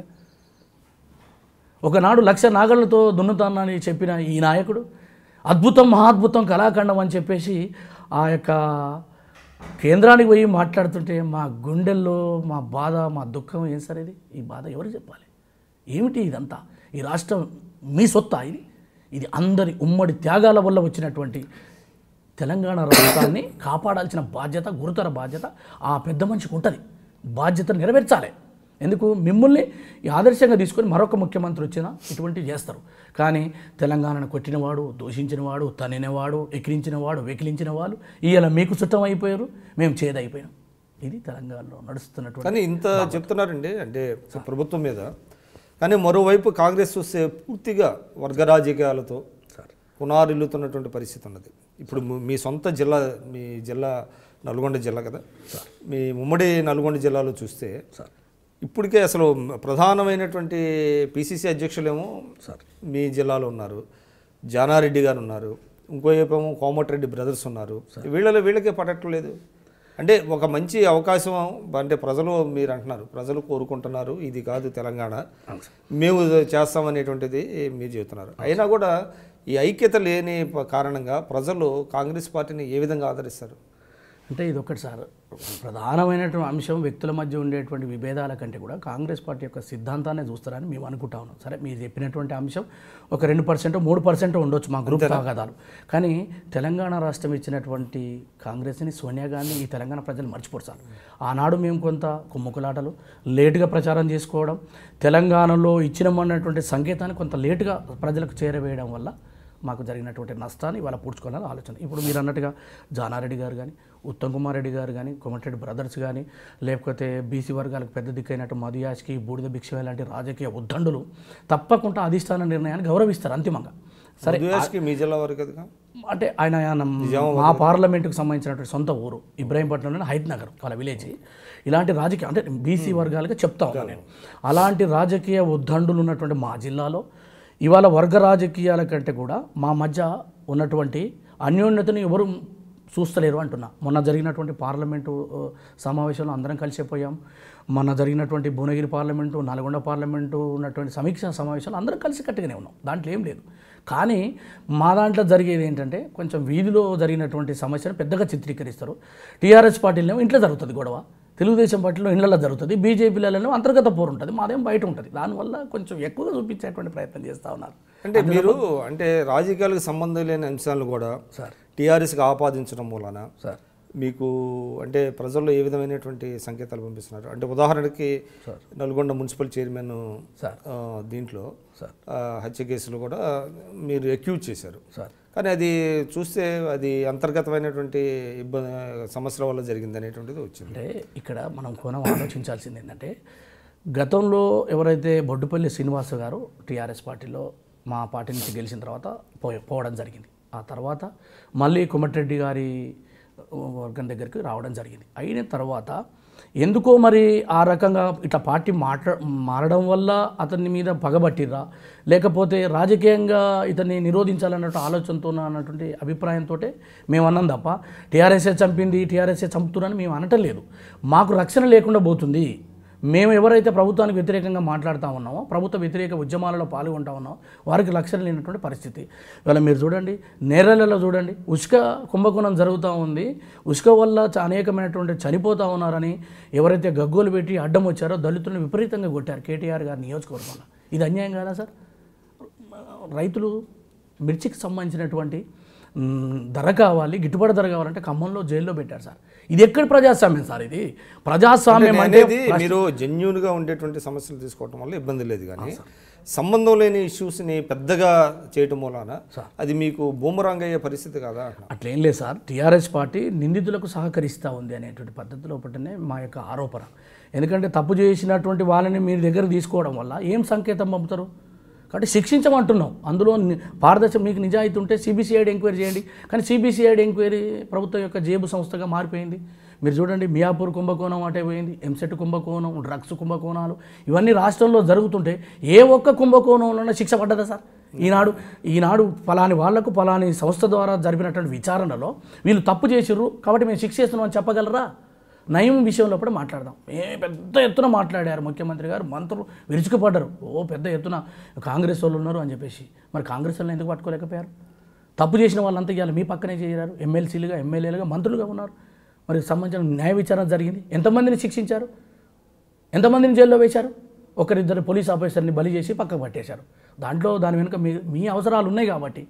ఒకనాడు లక్ష నాగళ్లతో దున్నుతానని చెప్పిన ఈ నాయకుడు అద్భుతం మహాద్భుతం కళాఖండం అని చెప్పేసి ఆ యొక్క కేంద్రానికి పోయి మాట్లాడుతుంటే మా గుండెల్లో మా బాధ మా దుఃఖం ఏం సార్ ఇది ఈ బాధ ఎవరు చెప్పాలి ఏమిటి ఇదంతా ఈ రాష్ట్రం మీ సొత్తా ఇది ఇది అందరి ఉమ్మడి త్యాగాల వల్ల వచ్చినటువంటి తెలంగాణ రాష్ట్రాన్ని కాపాడాల్సిన బాధ్యత గురుతర బాధ్యత ఆ పెద్ద మనిషికి ఉంటుంది బాధ్యత నెరవేర్చాలి ఎందుకు మిమ్మల్ని ఈ ఆదర్శంగా తీసుకొని మరొక ముఖ్యమంత్రి వచ్చినా ఇటువంటివి చేస్తారు కానీ తెలంగాణను కొట్టినవాడు దూషించినవాడు తనినవాడు ఎక్కిరించినవాడు వెకిలించిన వాళ్ళు ఇవాళ మీకు చుట్టం అయిపోయారు మేము చేదైపోయాం ఇది తెలంగాణలో నడుస్తున్నటువంటి కానీ ఇంత చెప్తున్నారండి అంటే ప్రభుత్వం మీద కానీ మరోవైపు కాంగ్రెస్ చూస్తే పూర్తిగా వర్గ రాజకీయాలతో పునారిల్లుతున్నటువంటి పరిస్థితి ఉన్నది ఇప్పుడు మీ- మీ సొంత జిల్లా మీ జిల్లా నల్గొండ జిల్లా కదా మీ ఉమ్మడి నల్గొండ జిల్లాలో చూస్తే ఇప్పటికే అసలు ప్రధానమైనటువంటి పిసిసి అధ్యక్షులేమో మీ జిల్లాలో ఉన్నారు జానారెడ్డి గారు ఉన్నారు ఇంకోవైపు ఏమో కోమటిరెడ్డి బ్రదర్స్ ఉన్నారు వీళ్ళలో వీళ్ళకే పడట్లేదు అంటే ఒక మంచి అవకాశం అంటే ప్రజలు మీరు అంటున్నారు ప్రజలు కోరుకుంటున్నారు ఇది కాదు తెలంగాణ మేము చేస్తామనేటువంటిది మీరు చెబుతున్నారు అయినా కూడా ఈ ఐక్యత లేని ప- కారణంగా ప్రజలు కాంగ్రెస్ పార్టీని ఏ విధంగా ఆదరిస్తారు అంటే ఇది ఒకటి సార్ ప్రధానమైనటువంటి అంశం వ్యక్తుల మధ్య ఉండేటువంటి విభేదాల కంటే కూడా కాంగ్రెస్ పార్టీ యొక్క సిద్ధాంతాన్ని చూస్తారని మేము అనుకుంటా ఉన్నాం సరే మీరు చెప్పినటువంటి అంశం ఒక రెండు పర్సెంట్ మూడు పర్సెంట్ ఉండొచ్చు మా గ్రూప్ తగాదాలు కానీ తెలంగాణ రాష్ట్రం ఇచ్చినటువంటి కాంగ్రెస్ని సోనియా గాంధీ ఈ తెలంగాణ ప్రజలు మర్చిపోరు సార్ ఆనాడు మేము కొంత కుమ్ముకులాటలు లేటుగా ప్రచారం చేసుకోవడం తెలంగాణలో ఇచ్చినమన్నటువంటి సంకేతాన్ని కొంత లేటుగా ప్రజలకు చేరవేయడం వల్ల మాకు జరిగినటువంటి నష్టాన్ని ఇవాళ పూడ్చుకోవాలని ఆలోచన ఇప్పుడు మీరు అన్నట్టుగా జానారెడ్డి గారు కానీ ఉత్తమ్ కుమార్ రెడ్డి గారు కానీ కోమటిరెడ్డి బ్రదర్స్ కానీ లేకపోతే బీసీ వర్గాలకు పెద్ద దిక్కైనట్టు మధుయాష్కి బూడిద భిక్ష లాంటి రాజకీయ ఉద్దండులు తప్పకుండా అధిష్టాన నిర్ణయాన్ని గౌరవిస్తారు అంతిమంగా సరే మధుయాష్కి మీ జిల్లా వారు కదా అంటే ఆయన ఆయన మా పార్లమెంటుకు సంబంధించినటువంటి సొంత ఊరు ఇబ్రాహీంపట్నంలోని హైత్ నగర్ వాళ్ళ విలేజ్ ఇలాంటి రాజకీయ అంటే బీసీ వర్గాలుగా చెప్తా ఉన్నాను నేను అలాంటి రాజకీయ ఉద్దండులు ఉన్నటువంటి మా జిల్లాలో ఇవాళ వర్గ రాజకీయాల కంటే కూడా మా మధ్య ఉన్నటువంటి అన్యోన్యతను ఎవరు చూస్తలేరు అంటున్నా మొన్న జరిగినటువంటి పార్లమెంటు ఆ, సమావేశంలో అందరం కలిసిపోయాం మొన్న జరిగినటువంటి భువనగిరి పార్లమెంటు నల్గొండ పార్లమెంటు ఉన్నటువంటి సమీక్షా సమావేశాలు అందరం కలిసి కట్టుగానే ఉన్నాం దాంట్లో ఏం లేదు కానీ మా దాంట్లో జరిగేది ఏంటంటే కొంచెం వీధిలో జరిగినటువంటి సమస్యను పెద్దగా చిత్రీకరిస్తారు టీఆర్ఎస్ పార్టీలో ఇంట్లో జరుగుతుంది గొడవ తెలుగుదేశం పార్టీలో ఇళ్లలో జరుగుతుంది బీజేపీలలో అంతర్గత పోరు ఉంటుంది మాదేం బయట ఉంటుంది దానివల్ల కొంచెం ఎక్కువగా చూపించేటువంటి ప్రయత్నం చేస్తూ ఉన్నారు అంటే మీరు అంటే రాజకీయాలకు సంబంధం లేని అంశాలను కూడా సార్ టీఆర్ఎస్కి ఆపాదించడం మూలన సార్ మీకు అంటే ప్రజల్లో ఏ విధమైనటువంటి సంకేతాలు పంపిస్తున్నారు అంటే ఉదాహరణకి నల్గొండ మున్సిపల్ చైర్మన్ సార్ ఆ, దీంట్లో సార్ ఆ, హత్య కేసులు కూడా మీరు అక్యూజ్ చేశారు సార్ కానీ అది చూస్తే అది అంతర్గతమైనటువంటి ఇబ్బంది సమస్యల వల్ల జరిగింది అనేటువంటిది వచ్చింది అంటే ఇక్కడ మనం కోణం ఆలోచించాల్సింది ఏంటంటే గతంలో ఎవరైతే బొడ్డుపల్లి శ్రీనివాస గారు టీఆర్ఎస్ పార్టీలో మా పార్టీ నుంచి గెలిచిన తర్వాత పోయి పోవడం జరిగింది ఆ తర్వాత మళ్ళీ కుమటిరెడ్డి గారి వర్గం దగ్గరికి రావడం జరిగింది అయిన తర్వాత ఎందుకో మరి ఆ రకంగా ఇట్లా పార్టీ మాట్లా మారడం వల్ల అతని మీద పగబట్టిర్రా లేకపోతే రాజకీయంగా ఇతన్ని నిరోధించాలన్నట్టు ఆలోచనతో అన్నటువంటి అభిప్రాయంతో మేము అన్నాం తప్ప టీఆర్ఎస్ఏ చంపింది టీఆర్ఎస్ఏ చంపుతున్నారని మేము అనటం లేదు మాకు రక్షణ లేకుండా పోతుంది మేము ఎవరైతే ప్రభుత్వానికి వ్యతిరేకంగా మాట్లాడుతూ ఉన్నామో ప్రభుత్వ వ్యతిరేక ఉద్యమాలలో పాల్గొంటా ఉన్నామో వారికి లక్ష్యం లేనటువంటి పరిస్థితి ఇవాళ మీరు చూడండి నేరలలో చూడండి ఉష్క కుంభకోణం జరుగుతూ ఉంది ఉష్క వల్ల చ- అనేకమైనటువంటి చనిపోతూ ఉన్నారని ఎవరైతే గగ్గోలు పెట్టి అడ్డం వచ్చారో దళితులను విపరీతంగా కొట్టారు కేటీఆర్ గారి నియోజకవర్గంలో ఇది అన్యాయం కాదా సార్ రైతులు మిర్చికి సంబంధించినటువంటి మ్, ధర కావాలి గిట్టుబాటు ధర కావాలంటే ఖమ్మంలో జైల్లో పెట్టారు సార్ ఇది ఎక్కడ ప్రజాస్వామ్యం సార్ ఇది ప్రజాస్వామ్యం అంటే అనేది మీరు జెన్యున్ గా ఉండేటువంటి సమస్యలు తీసుకోవటం వల్ల ఇబ్బంది లేదు కానీ సంబంధం లేని ఇష్యూస్ ని పెద్దగా చేయటం మూలాన అది మీకు బూమరాంగ్ అయ్యే పరిస్థితి కాదా అంటున్నా. అట్లేం లేదు సార్ టీఆర్ఎస్ పార్టీ నిందితులకు సహకరిస్తూ ఉంది అనేటువంటి పద్ధతిలో ఒకటనే మా యొక్క ఆరోపణ ఎందుకంటే తప్పు చేసినటువంటి వాళ్ళని మీరు దగ్గర తీసుకోవడం వల్ల ఏం సంకేతం పంపుతారు కాబట్టి శిక్షించమంటున్నాం అందులో ని- పారదర్శక మీకు నిజాయితీ ఉంటే సిబిసిఐడి ఎంక్వైరీ చేయండి కానీ సిబిసిఐడి ఎంక్వైరీ ప్రభుత్వం యొక్క జేబు సంస్థగా మారిపోయింది మీరు చూడండి మియాపూర్ కుంభకోణం అటే పోయింది ఎంసెట్ కుంభకోణం డ్రగ్స్ కుంభకోణాలు ఇవన్నీ రాష్ట్రంలో జరుగుతుంటే ఏ ఒక్క కుంభకోణంలోనే శిక్ష పడ్డదా సార్ ఈనాడు ఈనాడు ఫలాని వాళ్లకు ఫలాని సంస్థ ద్వారా జరిపినటువంటి విచారణలో వీళ్ళు తప్పు చేసిర్రు కాబట్టి మేము శిక్ష చేస్తున్నాం అని చెప్పగలరా నయం విషయంలో కూడా మాట్లాడదాం ఏ పెద్ద ఎత్తున మాట్లాడారు ముఖ్యమంత్రి గారు మంత్రులు విరుచుకుపడ్డారు ఓ పెద్ద ఎత్తున కాంగ్రెస్ వాళ్ళు ఉన్నారు అని చెప్పేసి మరి కాంగ్రెస్ వాళ్ళని ఎందుకు పట్టుకోలేకపోయారు తప్పు చేసిన వాళ్ళంతా ఇవాళ మీ పక్కనే చేరారు ఎమ్మెల్సీలుగా ఎమ్మెల్యేలుగా మంత్రులుగా ఉన్నారు మరి సంబంధించిన న్యాయ విచారణ జరిగింది ఎంతమందిని శిక్షించారు ఎంతమందిని జైల్లో వేశారు ఒకరిద్దరు పోలీస్ ఆఫీసర్ని బలి చేసి పక్కకు పట్టేశారు దాంట్లో దాని వెనుక మీ మీ అవసరాలు ఉన్నాయి కాబట్టి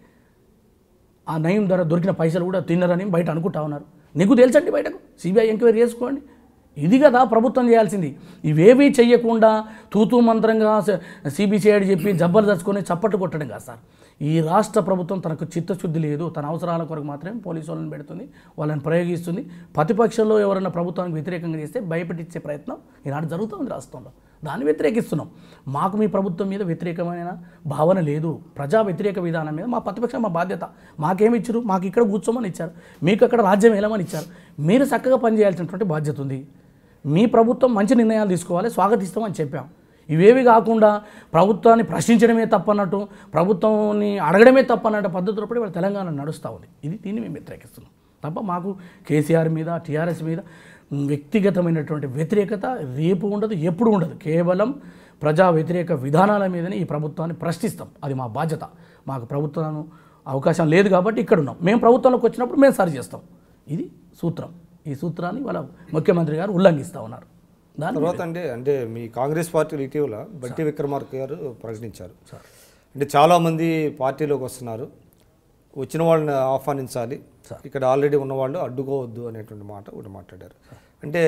ఆ నయం ధర దొరికిన పైసలు కూడా తిన్నరని బయట అనుకుంటా ఉన్నారు నీకు తెలుసండి బయటకు సిబిఐ ఎంక్వైరీ చేసుకోండి ఇది కదా ప్రభుత్వం చేయాల్సింది ఇవేవీ చెయ్యకుండా తూతూ మంత్రంగా సిబిసిఐడి చెప్పి జబ్బలు తెచ్చుకొని చప్పట్లు కొట్టడం కాదు సార్ ఈ రాష్ట్ర ప్రభుత్వం తనకు చిత్తశుద్ధి లేదు తన అవసరాల కొరకు మాత్రమే పోలీసు వాళ్ళని పెడుతుంది వాళ్ళని ప్రయోగిస్తుంది ప్రతిపక్షంలో ఎవరైనా ప్రభుత్వానికి వ్యతిరేకంగా చేస్తే భయపెట్టించే ప్రయత్నం ఈనాడు జరుగుతుంది రాష్ట్రంలో దాన్ని వ్యతిరేకిస్తున్నాం మాకు మీ ప్రభుత్వం మీద వ్యతిరేకమైన భావన లేదు ప్రజా వ్యతిరేక విధానం మీద మా ప్రతిపక్షం మా బాధ్యత మాకేమి ఇచ్చారు మాకు ఇక్కడ కూర్చోమని ఇచ్చారు మీకు అక్కడ రాజ్యం వెళ్ళమని ఇచ్చారు మీరు చక్కగా పనిచేయాల్సినటువంటి బాధ్యత ఉంది మీ ప్రభుత్వం మంచి నిర్ణయాలు తీసుకోవాలి స్వాగతిస్తామని చెప్పాం ఇవేవి కాకుండా ప్రభుత్వాన్ని ప్రశ్నించడమే తప్పన్నట్టు ప్రభుత్వాన్ని అడగడమే తప్పన్నట్టు పద్ధతిలో పడి వాళ్ళ తెలంగాణ నడుస్తూ ఉంది ఇది దీన్ని మేము వ్యతిరేకిస్తున్నాం తప్ప మాకు కేసీఆర్ మీద టీఆర్ఎస్ మీద వ్యక్తిగతమైనటువంటి వ్యతిరేకత రేపు ఉండదు ఎప్పుడు ఉండదు కేవలం ప్రజా వ్యతిరేక విధానాల మీదనే ఈ ప్రభుత్వాన్ని ప్రశ్నిస్తాం అది మా బాధ్యత మాకు ప్రభుత్వం అవకాశం లేదు కాబట్టి ఇక్కడ ఉన్నాం మేము ప్రభుత్వంలోకి వచ్చినప్పుడు మేము సరి చేస్తాం ఇది సూత్రం ఈ సూత్రాన్ని వాళ్ళ ముఖ్యమంత్రి గారు ఉల్లంఘిస్తూ ఉన్నారు దాని తర్వాత అంటే అంటే మీ కాంగ్రెస్ పార్టీలు ఇటీవల బట్టి విక్రమార్క గారు ప్రకటించారు అంటే చాలామంది పార్టీలోకి వస్తున్నారు వచ్చిన వాళ్ళని ఆహ్వానించాలి ఇక్కడ ఆల్రెడీ ఉన్నవాళ్ళు అడ్డుకోవద్దు అనేటువంటి మాట ఒకటి మాట్లాడారు అంటే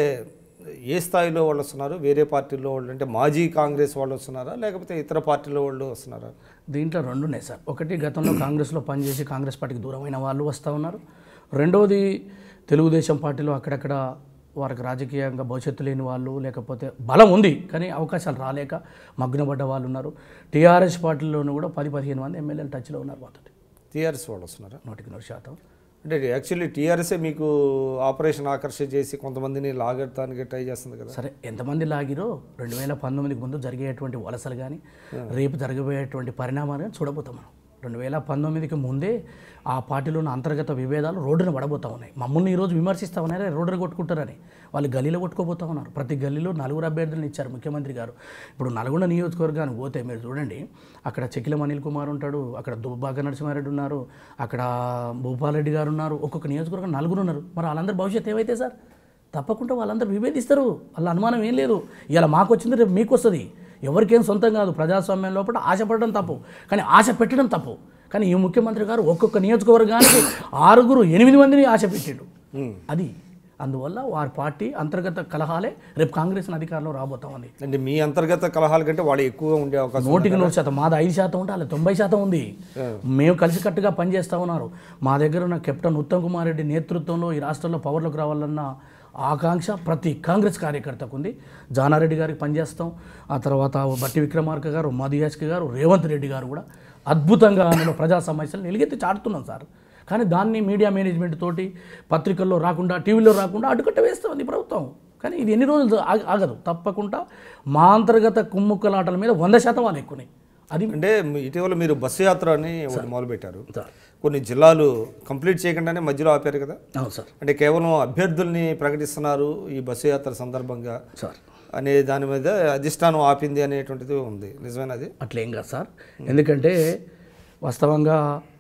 ఏ స్థాయిలో వాళ్ళు వస్తున్నారు వేరే పార్టీలో వాళ్ళు అంటే మాజీ కాంగ్రెస్ వాళ్ళు వస్తున్నారా లేకపోతే ఇతర పార్టీలో వాళ్ళు వస్తున్నారా దీంట్లో రెండు ఉన్నాయి సార్ ఒకటి గతంలో కాంగ్రెస్లో పనిచేసి కాంగ్రెస్ పార్టీకి దూరమైన వాళ్ళు వస్తూ ఉన్నారు రెండవది తెలుగుదేశం పార్టీలో అక్కడక్కడ వారికి రాజకీయంగా భవిష్యత్తు లేని వాళ్ళు లేకపోతే బలం ఉంది కానీ అవకాశాలు రాలేక మగ్నపడ్డ వాళ్ళు ఉన్నారు టీఆర్ఎస్ పార్టీలోనూ కూడా పది పదిహేను మంది ఎమ్మెల్యేలు టచ్లో ఉన్నారు మాతో టీఆర్ఎస్ వాళ్ళు వస్తున్నారా నూటికి నూరు శాతం అంటే యాక్చువల్లీ టీఆర్ఎస్ఏ మీకు ఆపరేషన్ ఆకర్షణ చేసి కొంతమందిని లాగడానికి ట్రై చేస్తుంది కదా సరే ఎంతమంది లాగిరో రెండు వేల పంతొమ్మిదికి ముందు జరిగేటువంటి వలసలు కానీ రేపు జరగబోయేటువంటి పరిణామాలు కానీ చూడబోతాం మనం రెండు వేల పంతొమ్మిదికి ముందే ఆ పార్టీలో ఉన్న అంతర్గత విభేదాలు రోడ్డున పడబోతా ఉన్నాయి మమ్మల్ని ఈరోజు విమర్శిస్తా ఉన్నారే రోడ్డున కొట్టుకుంటారని వాళ్ళు గల్లీలో కొట్టుకోబోతా ఉన్నారు ప్రతి గల్లీలో నలుగురు అభ్యర్థులను ఇచ్చారు ముఖ్యమంత్రి గారు ఇప్పుడు నల్గొండ నియోజకవర్గానికి పోతే మీరు చూడండి అక్కడ చెక్కిలం అనిల్ కుమార్ ఉంటాడు అక్కడ దుబ్బాక నరసింహారెడ్డి ఉన్నారు అక్కడ భూపాలరెడ్డి గారు ఉన్నారు ఒక్కొక్క నియోజకవర్గం నలుగురు ఉన్నారు మరి వాళ్ళందరి భవిష్యత్తు ఏమైతే సార్ తప్పకుండా వాళ్ళందరూ విభేదిస్తారు వాళ్ళ అనుమానం ఏం లేదు ఇలా మాకు వచ్చింది రేపు మీకు వస్తుంది ఎవరికేం సొంతం కాదు ప్రజాస్వామ్యం లోపల ఆశపడడం తప్పు కానీ ఆశ పెట్టడం తప్పు కానీ ఈ ముఖ్యమంత్రి గారు ఒక్కొక్క నియోజకవర్గానికి ఆరుగురు ఎనిమిది మందిని ఆశ పెట్టాడు అది అందువల్ల వారి పార్టీ అంతర్గత కలహాలే రేపు కాంగ్రెస్ అధికారంలో రాబోతామని అంటే మీ అంతర్గత కలహాల కంటే వాళ్ళు ఎక్కువగా ఉండే అవకాశం నూటికి నూరు శాతం మాది ఐదు శాతం ఉంటే అలా తొంభై శాతం ఉంది మేము కలిసికట్టుగా పనిచేస్తా ఉన్నారు మా దగ్గర ఉన్న కెప్టెన్ ఉత్తమ్ కుమార్ రెడ్డి నేతృత్వంలో ఈ రాష్ట్రంలో పవర్లోకి రావాలన్న ఆకాంక్ష ప్రతి కాంగ్రెస్ కార్యకర్తకు ఉంది జానారెడ్డి గారికి పనిచేస్తాం ఆ తర్వాత బట్టి విక్రమార్క గారు మధుయాష్కి గారు రేవంత్ రెడ్డి గారు కూడా అద్భుతంగా అందులో ప్రజా సమస్యలు నిలిగెత్తి చాటుతున్నాం సార్ కానీ దాన్ని మీడియా మేనేజ్మెంట్ తోటి పత్రికల్లో రాకుండా టీవీలో రాకుండా అడ్డుకట్ట వేస్తుంది ప్రభుత్వం కానీ ఇది ఎన్ని రోజులు ఆగ- ఆగదు తప్పకుండా మా అంతర్గత కుమ్ముక్కలాటల మీద వంద శాతం వాళ్ళు ఎక్కువనే అది అంటే మీ- ఇటీవల మీరు బస్సు యాత్ర అని ఒకటి మొదలుపెట్టారు సార్ కొన్ని జిల్లాలు కంప్లీట్ చేయకుండానే మధ్యలో ఆపారు కదా అవును సార్ అంటే కేవలం అభ్యర్థుల్ని ప్రకటిస్తున్నారు ఈ బస్సు యాత్ర సందర్భంగా సార్ అనే దాని మీద అధిష్టానం ఆపింది అనేటువంటిది ఉంది నిజమేనది అట్లేం కాదు సార్ ఎందుకంటే వాస్తవంగా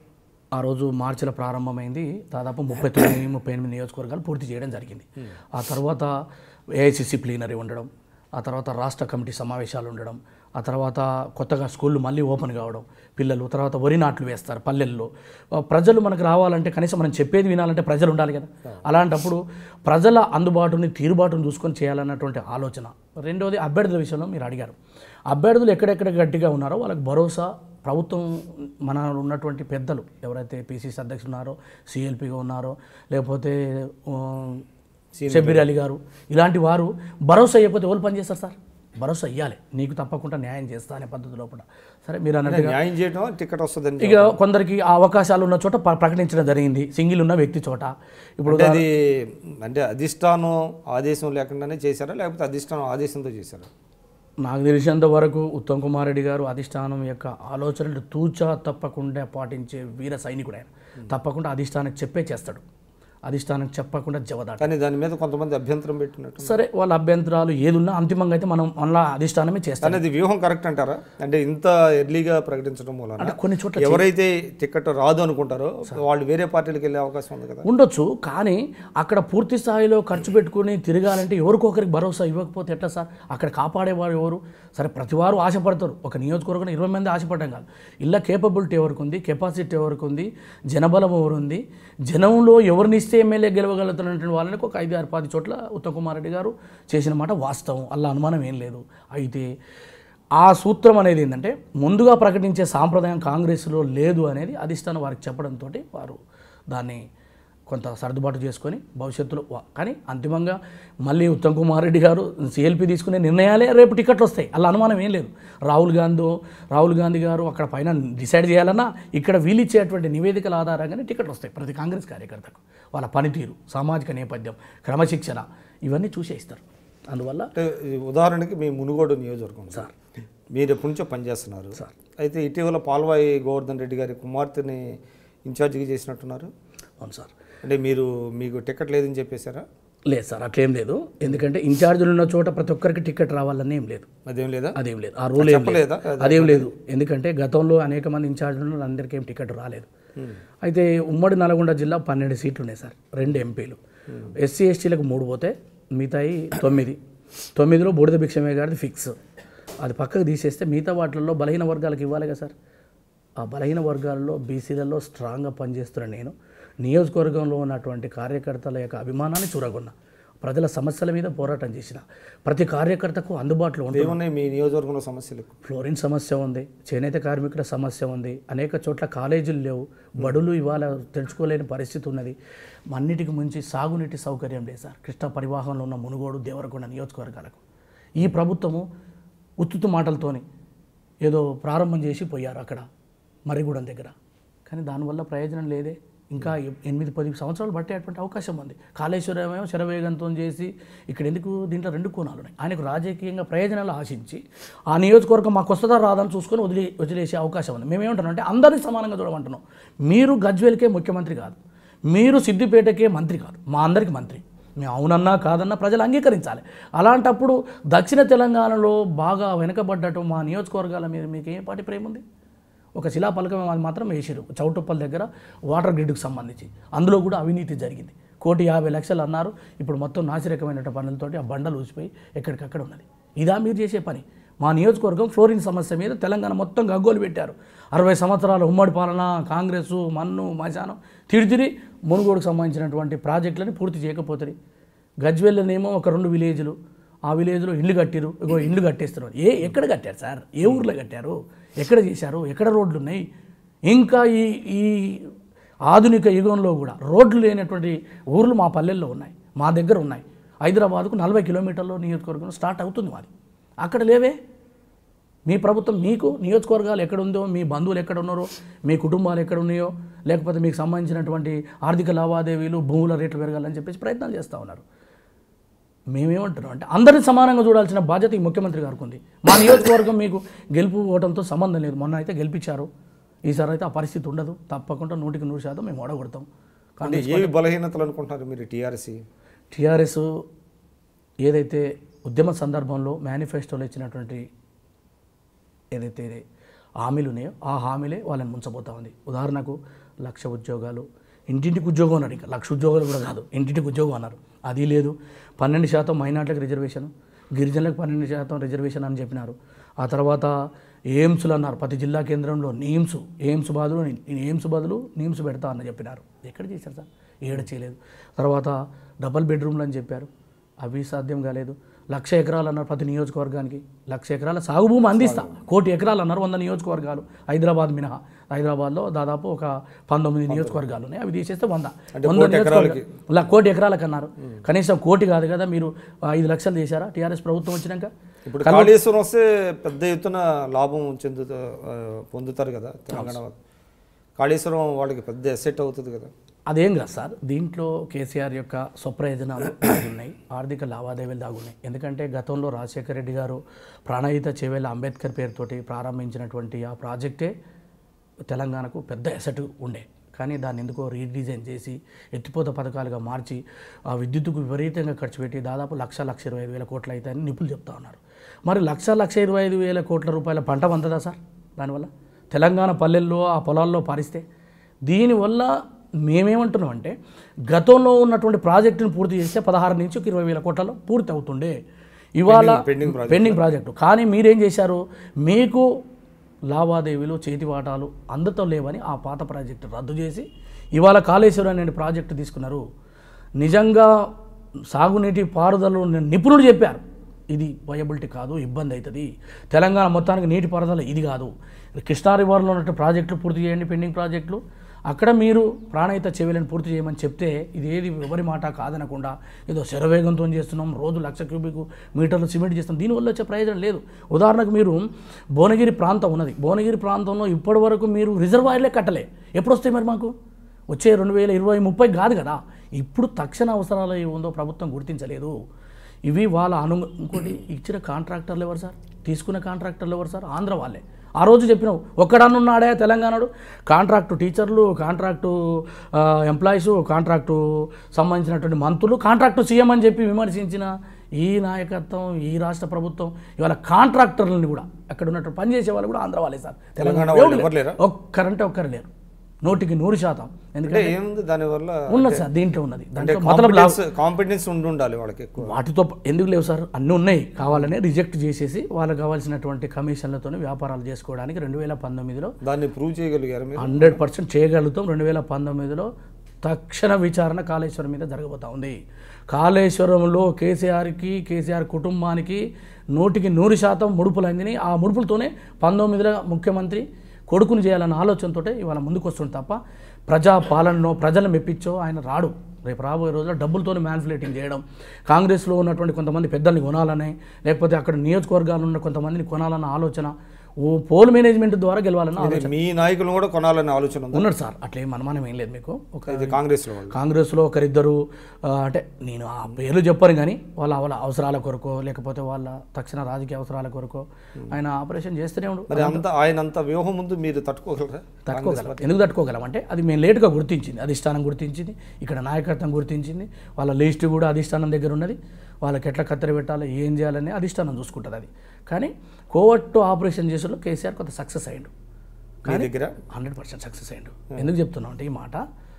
ఆ రోజు మార్చిలో ప్రారంభమైంది దాదాపు ముప్పై తొమ్మిది ముప్పై ఎనిమిది నియోజకవర్గాలు పూర్తి చేయడం జరిగింది ఆ తర్వాత ఏఐసిసి ప్లీనరీ ఉండడం ఆ తర్వాత రాష్ట్ర కమిటీ సమావేశాలు ఉండడం ఆ తర్వాత కొత్తగా స్కూళ్ళు మళ్ళీ ఓపెన్ కావడం పిల్లలు తర్వాత వరి నాట్లు వేస్తారు పల్లెల్లో ఆ, ప్రజలు మనకు రావాలంటే కనీసం మనం చెప్పేది వినాలంటే ప్రజలు ఉండాలి కదా అలాంటప్పుడు ప్రజల అందుబాటుని తీరుబాటును చూసుకొని చేయాలన్నటువంటి ఆలోచన రెండోది అభ్యర్థుల విషయంలో మీరు అడిగారు అభ్యర్థులు ఎక్కడెక్కడ గట్టిగా ఉన్నారో వాళ్ళకి భరోసా ప్రభుత్వం మన ఉన్నటువంటి పెద్దలు ఎవరైతే పిసిసి అధ్యక్షులు ఉన్నారో సిఎల్పిగా ఉన్నారో లేకపోతే ఆ, షబ్బీర్ అలీ గారు ఇలాంటి వారు భరోసా ఇవ్వకపోతే ఎవరు పనిచేస్తారు సార్ భరోసా ఇవ్వాలి నీకు తప్పకుండా న్యాయం చేస్తా అనే పద్ధతి లోపల సరే మీరు అన్నట్టుగా న్యాయం చేయడం టికెట్ వస్తుందని ఇక కొందరికి ఆ అవకాశాలు ఉన్న చోట ప్ర- ప్రకటించడం జరిగింది సింగిల్ ఉన్న వ్యక్తి చోట ఇప్పుడు అంటే అది అంటే అధిష్టానం ఆదేశం లేకుండానే చేశారా లేకపోతే అధిష్టానం ఆదేశంతో చేశారా నాకు తెలిసినంత వరకు ఉత్తమ్ కుమార్ రెడ్డి గారు అధిష్టానం యొక్క ఆలోచనలు తూచా తప్పకుండా పాటించే వీర సైనికుడు ఆయన తప్పకుండా అధిష్టానం చెప్పే చేస్తాడు అధిష్టానం చెప్పకుండా జవదాట కానీ దాని మీద కొంతమంది అభ్యంతరం పెట్టినట్టు సరే వాళ్ళ అభ్యంతరాలు ఏదున్నా అంతిమంగా అయితే మనం మళ్ళా అధిష్టానమే చేస్తాం కానీ అది వ్యూహం కరెక్ట్ అంటారా అంటే ఇంత ఎర్లీగా ప్రకటించడం మూలన అంటే కొన్ని చోట్ల ఎవరైతే టికెట్ రాదు అనుకుంటారో వాళ్ళు వేరే పార్టీలకు వెళ్ళే అవకాశం ఉంది కదా ఉండొచ్చు కానీ అక్కడ పూర్తి స్థాయిలో ఖర్చు పెట్టుకుని తిరగాలంటే ఎవరికొకరికి భరోసా ఇవ్వకపోతే ఎట్లా సార్ అక్కడ కాపాడేవారు ఎవరు సరే ప్రతివారు ఆశపడతారు ఒక నియోజకవర్గం ఇరవై మంది ఆశపడడం కాదు ఇలా కేపబిలిటీ ఎవరికి ఉంది కెపాసిటీ ఎవరికి ఉంది జనబలం ఎవరు ఉంది జనంలో ఎవరిని ఇస్తే ఎమ్మెల్యే గెలవగలుగుతున్నటువంటి వాళ్ళని ఒక ఐదు ఆరు పది చోట్ల ఉత్తమ్ కుమార్ రెడ్డి గారు చేసిన మాట వాస్తవం అలా అనుమానం ఏం లేదు అయితే ఆ సూత్రం అనేది ఏంటంటే ముందుగా ప్రకటించే సాంప్రదాయం కాంగ్రెస్లో లేదు అనేది అధిష్టానం వారికి చెప్పడంతో వారు దాన్ని కొంత సర్దుబాటు చేసుకొని భవిష్యత్తులో వా- కానీ అంతిమంగా మళ్ళీ ఉత్తమ్ కుమార్ రెడ్డి గారు సిఎల్పి తీసుకునే నిర్ణయాలే రేపు టికెట్లు వస్తాయి అలా అనుమానం ఏం లేదు రాహుల్ గాంధీ రాహుల్ గాంధీ గారు అక్కడ పైన డిసైడ్ చేయాలన్నా ఇక్కడ వీళ్ళు ఇచ్చేటువంటి నివేదికల ఆధారంగానే టికెట్లు వస్తాయి ప్రతి కాంగ్రెస్ కార్యకర్తకు వాళ్ళ పనితీరు సామాజిక నేపథ్యం క్రమశిక్షణ ఇవన్నీ చూసే ఇస్తారు అందువల్ల అంటే ఈ ఉదాహరణకి మీ మునుగోడు నియోజకవర్గం సార్ మీరు ఎప్పటి నుంచో పనిచేస్తున్నారు సార్ అయితే ఇటీవల పాల్వాయి గోవర్ధన్ రెడ్డి గారి కుమార్తెని ఇన్ఛార్జిగా చేసినట్టున్నారు అవును సార్ అంటే మీరు మీకు టికెట్ లేదని చెప్పేశారా లేదు సార్ అట్లేం లేదు ఎందుకంటే ఇన్ఛార్జీలు ఉన్న చోట ప్రతి ఒక్కరికి టికెట్ రావాలని ఏం లేదు అదేం లేదా అదేం లేదు ఆ రూల్ ఏం లేదు చెప్పలేదా అదేం లేదు ఎందుకంటే గతంలో అనేక మంది ఇన్ఛార్జీలు అందరికీ ఏం టికెట్ రాలేదు అయితే ఉమ్మడి నల్గొండ జిల్లా పన్నెండు సీట్లు ఉన్నాయి సార్ రెండు ఎంపీలు ఎస్సీ ఎస్టీలకు మూడు పోతే మిగతాయి తొమ్మిది తొమ్మిదిలో బూడిద భిక్షమే గారిది ఫిక్స్ అది పక్కకు తీసేస్తే మిగతా వాటిల్లో బలహీన వర్గాలకు ఇవ్వాలి కదా సార్ ఆ బలహీన వర్గాల్లో బీసీలలో స్ట్రాంగ్గా పనిచేస్తున్న నేను నియోజకవర్గంలో ఉన్నటువంటి కార్యకర్తల యొక్క అభిమానాన్ని చూరగొన్నా ప్రజల సమస్యల మీద పోరాటం చేసిన ప్రతి కార్యకర్తకు అందుబాటులో ఉంటుంది ఏమున్నాయి మీ నియోజకవర్గంలో సమస్యలు ఫ్లోరిన్ సమస్య ఉంది చేనేత కార్మికుల సమస్య ఉంది అనేక చోట్ల కాలేజీలు లేవు బడులు ఇవాళ తెరుచుకోలేని పరిస్థితి ఉన్నది అన్నిటికి మించి సాగునీటి సౌకర్యం లేదు సార్ కృష్ణా పరివాహంలో ఉన్న మునుగోడు దేవరకొండ నియోజకవర్గాలకు ఈ ప్రభుత్వము ఉత్తుతు మాటలతోని ఏదో ప్రారంభం చేసి పోయారు అక్కడ మరిగూడెం దగ్గర కానీ దానివల్ల ప్రయోజనం లేదే ఇంకా ఎ- ఎనిమిది పది సంవత్సరాలు పట్టేటువంటి అవకాశం ఉంది కాళేశ్వరం ఏమో శరవేగంతో చేసి ఇక్కడ ఎందుకు దీంట్లో రెండు కోణాలు ఉన్నాయి ఆయనకు రాజకీయంగా ప్రయోజనాలు ఆశించి ఆ నియోజకవర్గం మాకు వస్తుందా రాదని చూసుకొని వదిలే వదిలేసే అవకాశం ఉంది మేమేమంటున్నాం అంటే అందరినీ సమానంగా చూడమంటున్నాం మీరు గజ్వేల్కే ముఖ్యమంత్రి కాదు మీరు సిద్దిపేటకే మంత్రి కాదు మా అందరికి మంత్రి మేము అవునన్నా కాదన్నా ప్రజలు అంగీకరించాలి అలాంటప్పుడు దక్షిణ తెలంగాణలో బాగా వెనుకబడ్డట్టు మా నియోజకవర్గాల మీద మీకు ఏ పాటి ప్రేమ ఉంది ఒక శిలాపలకం అది మాత్రం వేసిరు చౌటుప్పల్ దగ్గర వాటర్ గ్రిడ్కి సంబంధించి అందులో కూడా అవినీతి జరిగింది కోటి యాభై లక్షలు అన్నారు ఇప్పుడు మొత్తం నాసిరకమైన పనులతోటి ఆ బండలు ఊసిపోయి ఎక్కడికక్కడ ఉన్నది ఇదా మీరు చేసే పని మా నియోజకవర్గం ఫ్లోరిన్ సమస్య మీద తెలంగాణ మొత్తం గగ్గోలు పెట్టారు అరవై సంవత్సరాల ఉమ్మడి పాలన కాంగ్రెస్ మన్ను మశానం తిరితిరి మునుగోడుకు సంబంధించినటువంటి ప్రాజెక్టులని పూర్తి చేయకపోతుంది గజ్వెల్లోనేమో ఒక రెండు విలేజ్లు ఆ విలేజ్లో ఇల్లు కట్టిరు ఇగో ఇల్లు కట్టేస్తున్నారు ఏ ఎక్కడ కట్టారు సార్ ఏ ఊర్లో కట్టారు ఎక్కడ చేశారు ఎక్కడ రోడ్లు ఉన్నాయి ఇంకా ఈ ఈ ఆధునిక యుగంలో కూడా రోడ్లు లేనటువంటి ఊర్లు మా పల్లెల్లో ఉన్నాయి మా దగ్గర ఉన్నాయి హైదరాబాద్కు నలభై కిలోమీటర్లో నియోజకవర్గం స్టార్ట్ అవుతుంది మాది అక్కడ లేవే మీ ప్రభుత్వం మీకు నియోజకవర్గాలు ఎక్కడ ఉందో మీ బంధువులు ఎక్కడ ఉన్నారో మీ కుటుంబాలు ఎక్కడ ఉన్నాయో లేకపోతే మీకు సంబంధించినటువంటి ఆర్థిక లావాదేవీలు భూముల రేట్లు పెరగాలని చెప్పేసి ప్రయత్నాలు చేస్తూ ఉన్నారు మేమేమంటున్నాం అంటే అందరిని సమానంగా చూడాల్సిన బాధ్యత ఈ ముఖ్యమంత్రి గారికి ఉంది మా నియోజకవర్గం మీకు గెలుపు ఓవడంతో సంబంధం లేదు మొన్న అయితే గెలిపించారు ఈసారి అయితే ఆ పరిస్థితి ఉండదు తప్పకుండా నూటికి నూరు శాతం మేము ఓడగొడతాం అంటే ఏవి బలహీనతలు అనుకుంటున్నారు మీరు టీఆర్సీ టీఆర్ఎస్ ఏదైతే ఉద్యమ సందర్భంలో మేనిఫెస్టోలో ఇచ్చినటువంటి ఏదైతే హామీలు ఉన్నాయో ఆ హామీలే వాళ్ళని ముంచబోతా ఉంది ఉదాహరణకు లక్ష ఉద్యోగాలు ఇంటింటికి ఉద్యోగం అన్నారు ఇంకా లక్ష ఉద్యోగాలు కూడా కాదు ఇంటింటికి ఉద్యోగం అన్నారు అది లేదు పన్నెండు శాతం మైనార్టీలకు రిజర్వేషన్ గిరిజనులకు పన్నెండు శాతం రిజర్వేషన్ అని చెప్పినారు ఆ తర్వాత ఎయిమ్స్లు అన్నారు ప్రతి జిల్లా కేంద్రంలో నీమ్స్ ఎయిమ్స్ బదులు ఎయిమ్స్ బదులు నీమ్స్ పెడతా అని చెప్పినారు ఎక్కడ చేశారు సార్ ఏడ చేయలేదు తర్వాత డబల్ బెడ్రూమ్లు అని చెప్పారు అవి సాధ్యం కాలేదు లక్ష ఎకరాలు అన్నారు ప్రతి నియోజకవర్గానికి లక్ష ఎకరాల సాగు భూమి అందిస్తా కోటి ఎకరాలు అన్నారు వంద నియోజకవర్గాలు హైదరాబాద్ మినహా హైదరాబాద్లో దాదాపు ఒక పంతొమ్మిది నియోజకవర్గాలు ఉన్నాయి అవి తీసేస్తే వంద వంద నియోజకవర్గాలు లా- కోటి ఎకరాలకు అన్నారు కనీసం కోటి కాదు కదా మీరు ఐదు లక్షలు చేశారా టీఆర్ఎస్ ప్రభుత్వం వచ్చినాక ఇప్పుడు కాళేశ్వరం వస్తే పెద్ద ఎత్తున లాభం చెందుతా ఆ, పొందుతారు కదా తెలంగాణ వాళ్ళు. కాళేశ్వరం వాళ్ళకి పెద్ద ఎసెట్ అవుతుంది కదా అదేం కాదు సార్ దీంట్లో కేసీఆర్ యొక్క స్వప్రయోజనాలు దాగున్నాయి ఆర్థిక లావాదేవీలు దాగున్నాయి ఎందుకంటే గతంలో రాజశేఖర రెడ్డి గారు ప్రాణహిత చేవేళ్ళ అంబేద్కర్ పేరుతోటి ప్రారంభించినటువంటి ఆ ప్రాజెక్టే తెలంగాణకు పెద్ద ఎసెట్ ఉండే కానీ దాన్ని ఎందుకో రీడిజైన్ చేసి ఎత్తిపోత పథకాలుగా మార్చి ఆ విద్యుత్తుకు విపరీతంగా ఖర్చు పెట్టి దాదాపు లక్ష లక్ష ఇరవై ఐదు వేల కోట్లు అవుతాయని నిపుణులు చెప్తా ఉన్నారు మరి లక్ష లక్ష ఇరవై ఐదు వేల కోట్ల రూపాయల పంట వంతదా సార్ దానివల్ల తెలంగాణ పల్లెల్లో ఆ పొలాల్లో పారిస్తే దీనివల్ల మేమేమంటున్నాం అంటే గతంలో ఉన్నటువంటి ప్రాజెక్టును పూర్తి చేస్తే పదహారు నుంచి ఒక ఇరవై వేల కోట్లలో పూర్తి అవుతుండే ఇవాళ పెండింగ్ పెండింగ్ ప్రాజెక్టు కానీ మీరేం చేశారు మీకు లావాదేవీలు చేతివాటాలు అందుతో లేవని ఆ పాత ప్రాజెక్టు రద్దు చేసి ఇవాళ కాళేశ్వరం అనే ప్రాజెక్టు తీసుకున్నారు నిజంగా సాగునీటి పారుదల నిపుణులు చెప్పారు ఇది వయబిలిటీ కాదు ఇబ్బంది అవుతుంది తెలంగాణ మొత్తానికి నీటి పారుదల ఇది కాదు కృష్ణా రివర్లో ఉన్నట్టు ప్రాజెక్టులు పూర్తి చేయండి పెండింగ్ ప్రాజెక్టులు అక్కడ మీరు ప్రాణహిత చెవులను పూర్తి చేయమని చెప్తే ఇది ఏది ఎవరి మాట కాదనకుండా ఏదో శరవేగంతో చేస్తున్నాం రోజు లక్ష క్యూబిక్ మీటర్లు సిమెంట్ చేస్తాం దీనివల్ల వచ్చే ప్రయోజనం లేదు ఉదాహరణకు మీరు భువనగిరి ప్రాంతం ఉన్నది భువనగిరి ప్రాంతంలో ఇప్పటి వరకు మీరు రిజర్వాయర్లే కట్టలే ఎప్పుడు వస్తాయి మరి మాకు వచ్చే రెండు వేల ఇరవై ముప్పై కాదు కదా ఇప్పుడు తక్షణ అవసరాలు ఏవి ఉందో ప్రభుత్వం గుర్తించలేదు ఇవి వాళ్ళ అను ఇంకోటి ఇచ్చిన కాంట్రాక్టర్లు ఎవరు సార్ తీసుకున్న కాంట్రాక్టర్లు ఎవరు సార్ ఆంధ్ర వాళ్ళే ఆ రోజు చెప్పినావు ఒక్కడన్నున్నాడే తెలంగాణడు కాంట్రాక్టు టీచర్లు కాంట్రాక్టు ఎంప్లాయీస్ కాంట్రాక్టు సంబంధించినటువంటి మంత్రులు కాంట్రాక్టు సీఎం అని చెప్పి విమర్శించిన ఈ నాయకత్వం ఈ రాష్ట్ర ప్రభుత్వం ఇవాళ కాంట్రాక్టర్లని కూడా అక్కడ ఉన్నట్టు పనిచేసే వాళ్ళు కూడా ఆంధ్ర వాళ్ళే సార్ తెలంగాణ తెలంగాణ వాళ్ళు ఎవరు లేరా? ఒక్కరంటే ఒక్కరు లేరు నూటికి నూరు శాతం ఎందుకంటే అంటే ఏముంది దానివల్ల ఉన్నది సార్ దీంట్లో ఉన్నది అంటే దాంట్లో మొదలు కాంపిటెన్స్ కాంపిటెన్స్ ఉండి ఉండాలి వాళ్ళకి ఎక్కువ వాటితో ప- ఎందుకు లేవు సార్ అన్నీ ఉన్నాయి కావాలనే రిజెక్ట్ చేసేసి వాళ్ళకి కావాల్సినటువంటి కమిషన్లతో వ్యాపారాలు చేసుకోవడానికి రెండు వేల పంతొమ్మిదిలో దాన్ని ప్రూవ్ చేయగలిగారు మీరు హండ్రెడ్ పర్సెంట్ చేయగలుగుతాం రెండు వేల పంతొమ్మిదిలో తక్షణ విచారణ కాళేశ్వరం మీద జరగబోతా ఉంది కాళేశ్వరంలో కేసీఆర్కి కేసీఆర్ కుటుంబానికి నూటికి నూరు శాతం ముడుపులు అందినాయి ఆ ముడుపులతోనే పంతొమ్మిదిలో ముఖ్యమంత్రి కొడుకుని చేయాలన్న ఆలోచనతో ఇవాళ ముందుకు వస్తుంది తప్ప ప్రజా పాలనలో ప్రజలను మెప్పించో ఆయన రాడు రేపు రాబోయే రోజుల్లో డబ్బులతో మ్యాన్ఫులేటింగ్ చేయడం కాంగ్రెస్లో ఉన్నటువంటి కొంతమంది పెద్దల్ని కొనాలని లేకపోతే అక్కడ నియోజకవర్గాల్లో ఉన్న కొంతమందిని కొనాలన్న ఆలోచన ఓ పోల్ మేనేజ్మెంట్ ద్వారా గెలవాలన్న ఆలోచన ఇది మీ నాయకులు కూడా కొనాలనే ఆలోచన ఉంది ఉన్నాడు సార్ అట్లా ఏం అనుమానం ఏం లేదు మీకు ఒక ఇది కాంగ్రెస్లో వాళ్ళు కాంగ్రెస్లో ఒకరిద్దరు ఆ, అంటే నేను ఆ పేర్లు చెప్పను కానీ వాళ్ళ వాళ్ళ అవసరాల కొరకో లేకపోతే వాళ్ళ తక్షణ రాజకీయ అవసరాల కొరకో ఆయన ఆపరేషన్ చేస్తూనే ఉండు మరి అంత ఆయన అంత వ్యూహం ముందు మీరు తట్టుకోగలరా తట్టుకోగలం ఎందుకు తట్టుకోగలం అంటే అది మేము లేటుగా గుర్తించింది అధిష్టానం గుర్తించింది ఇక్కడ నాయకత్వం గుర్తించింది వాళ్ళ లిస్ట్ కూడా అధిష్టానం దగ్గర ఉన్నది వాళ్ళకి ఎట్లా కత్తెర పెట్టాలి ఏం చేయాలని అధిష్టానం చూసుకుంటుంది అది కానీ కోవట్టు ఆపరేషన్ చేసేలో కేసీఆర్ కొంత సక్సెస్ అయ్యిండు మీ దగ్గర హండ్రెడ్ పర్సెంట్ సక్సెస్ అయ్యిండు ఎందుకు చెప్తున్నాం అంటే ఈ మాట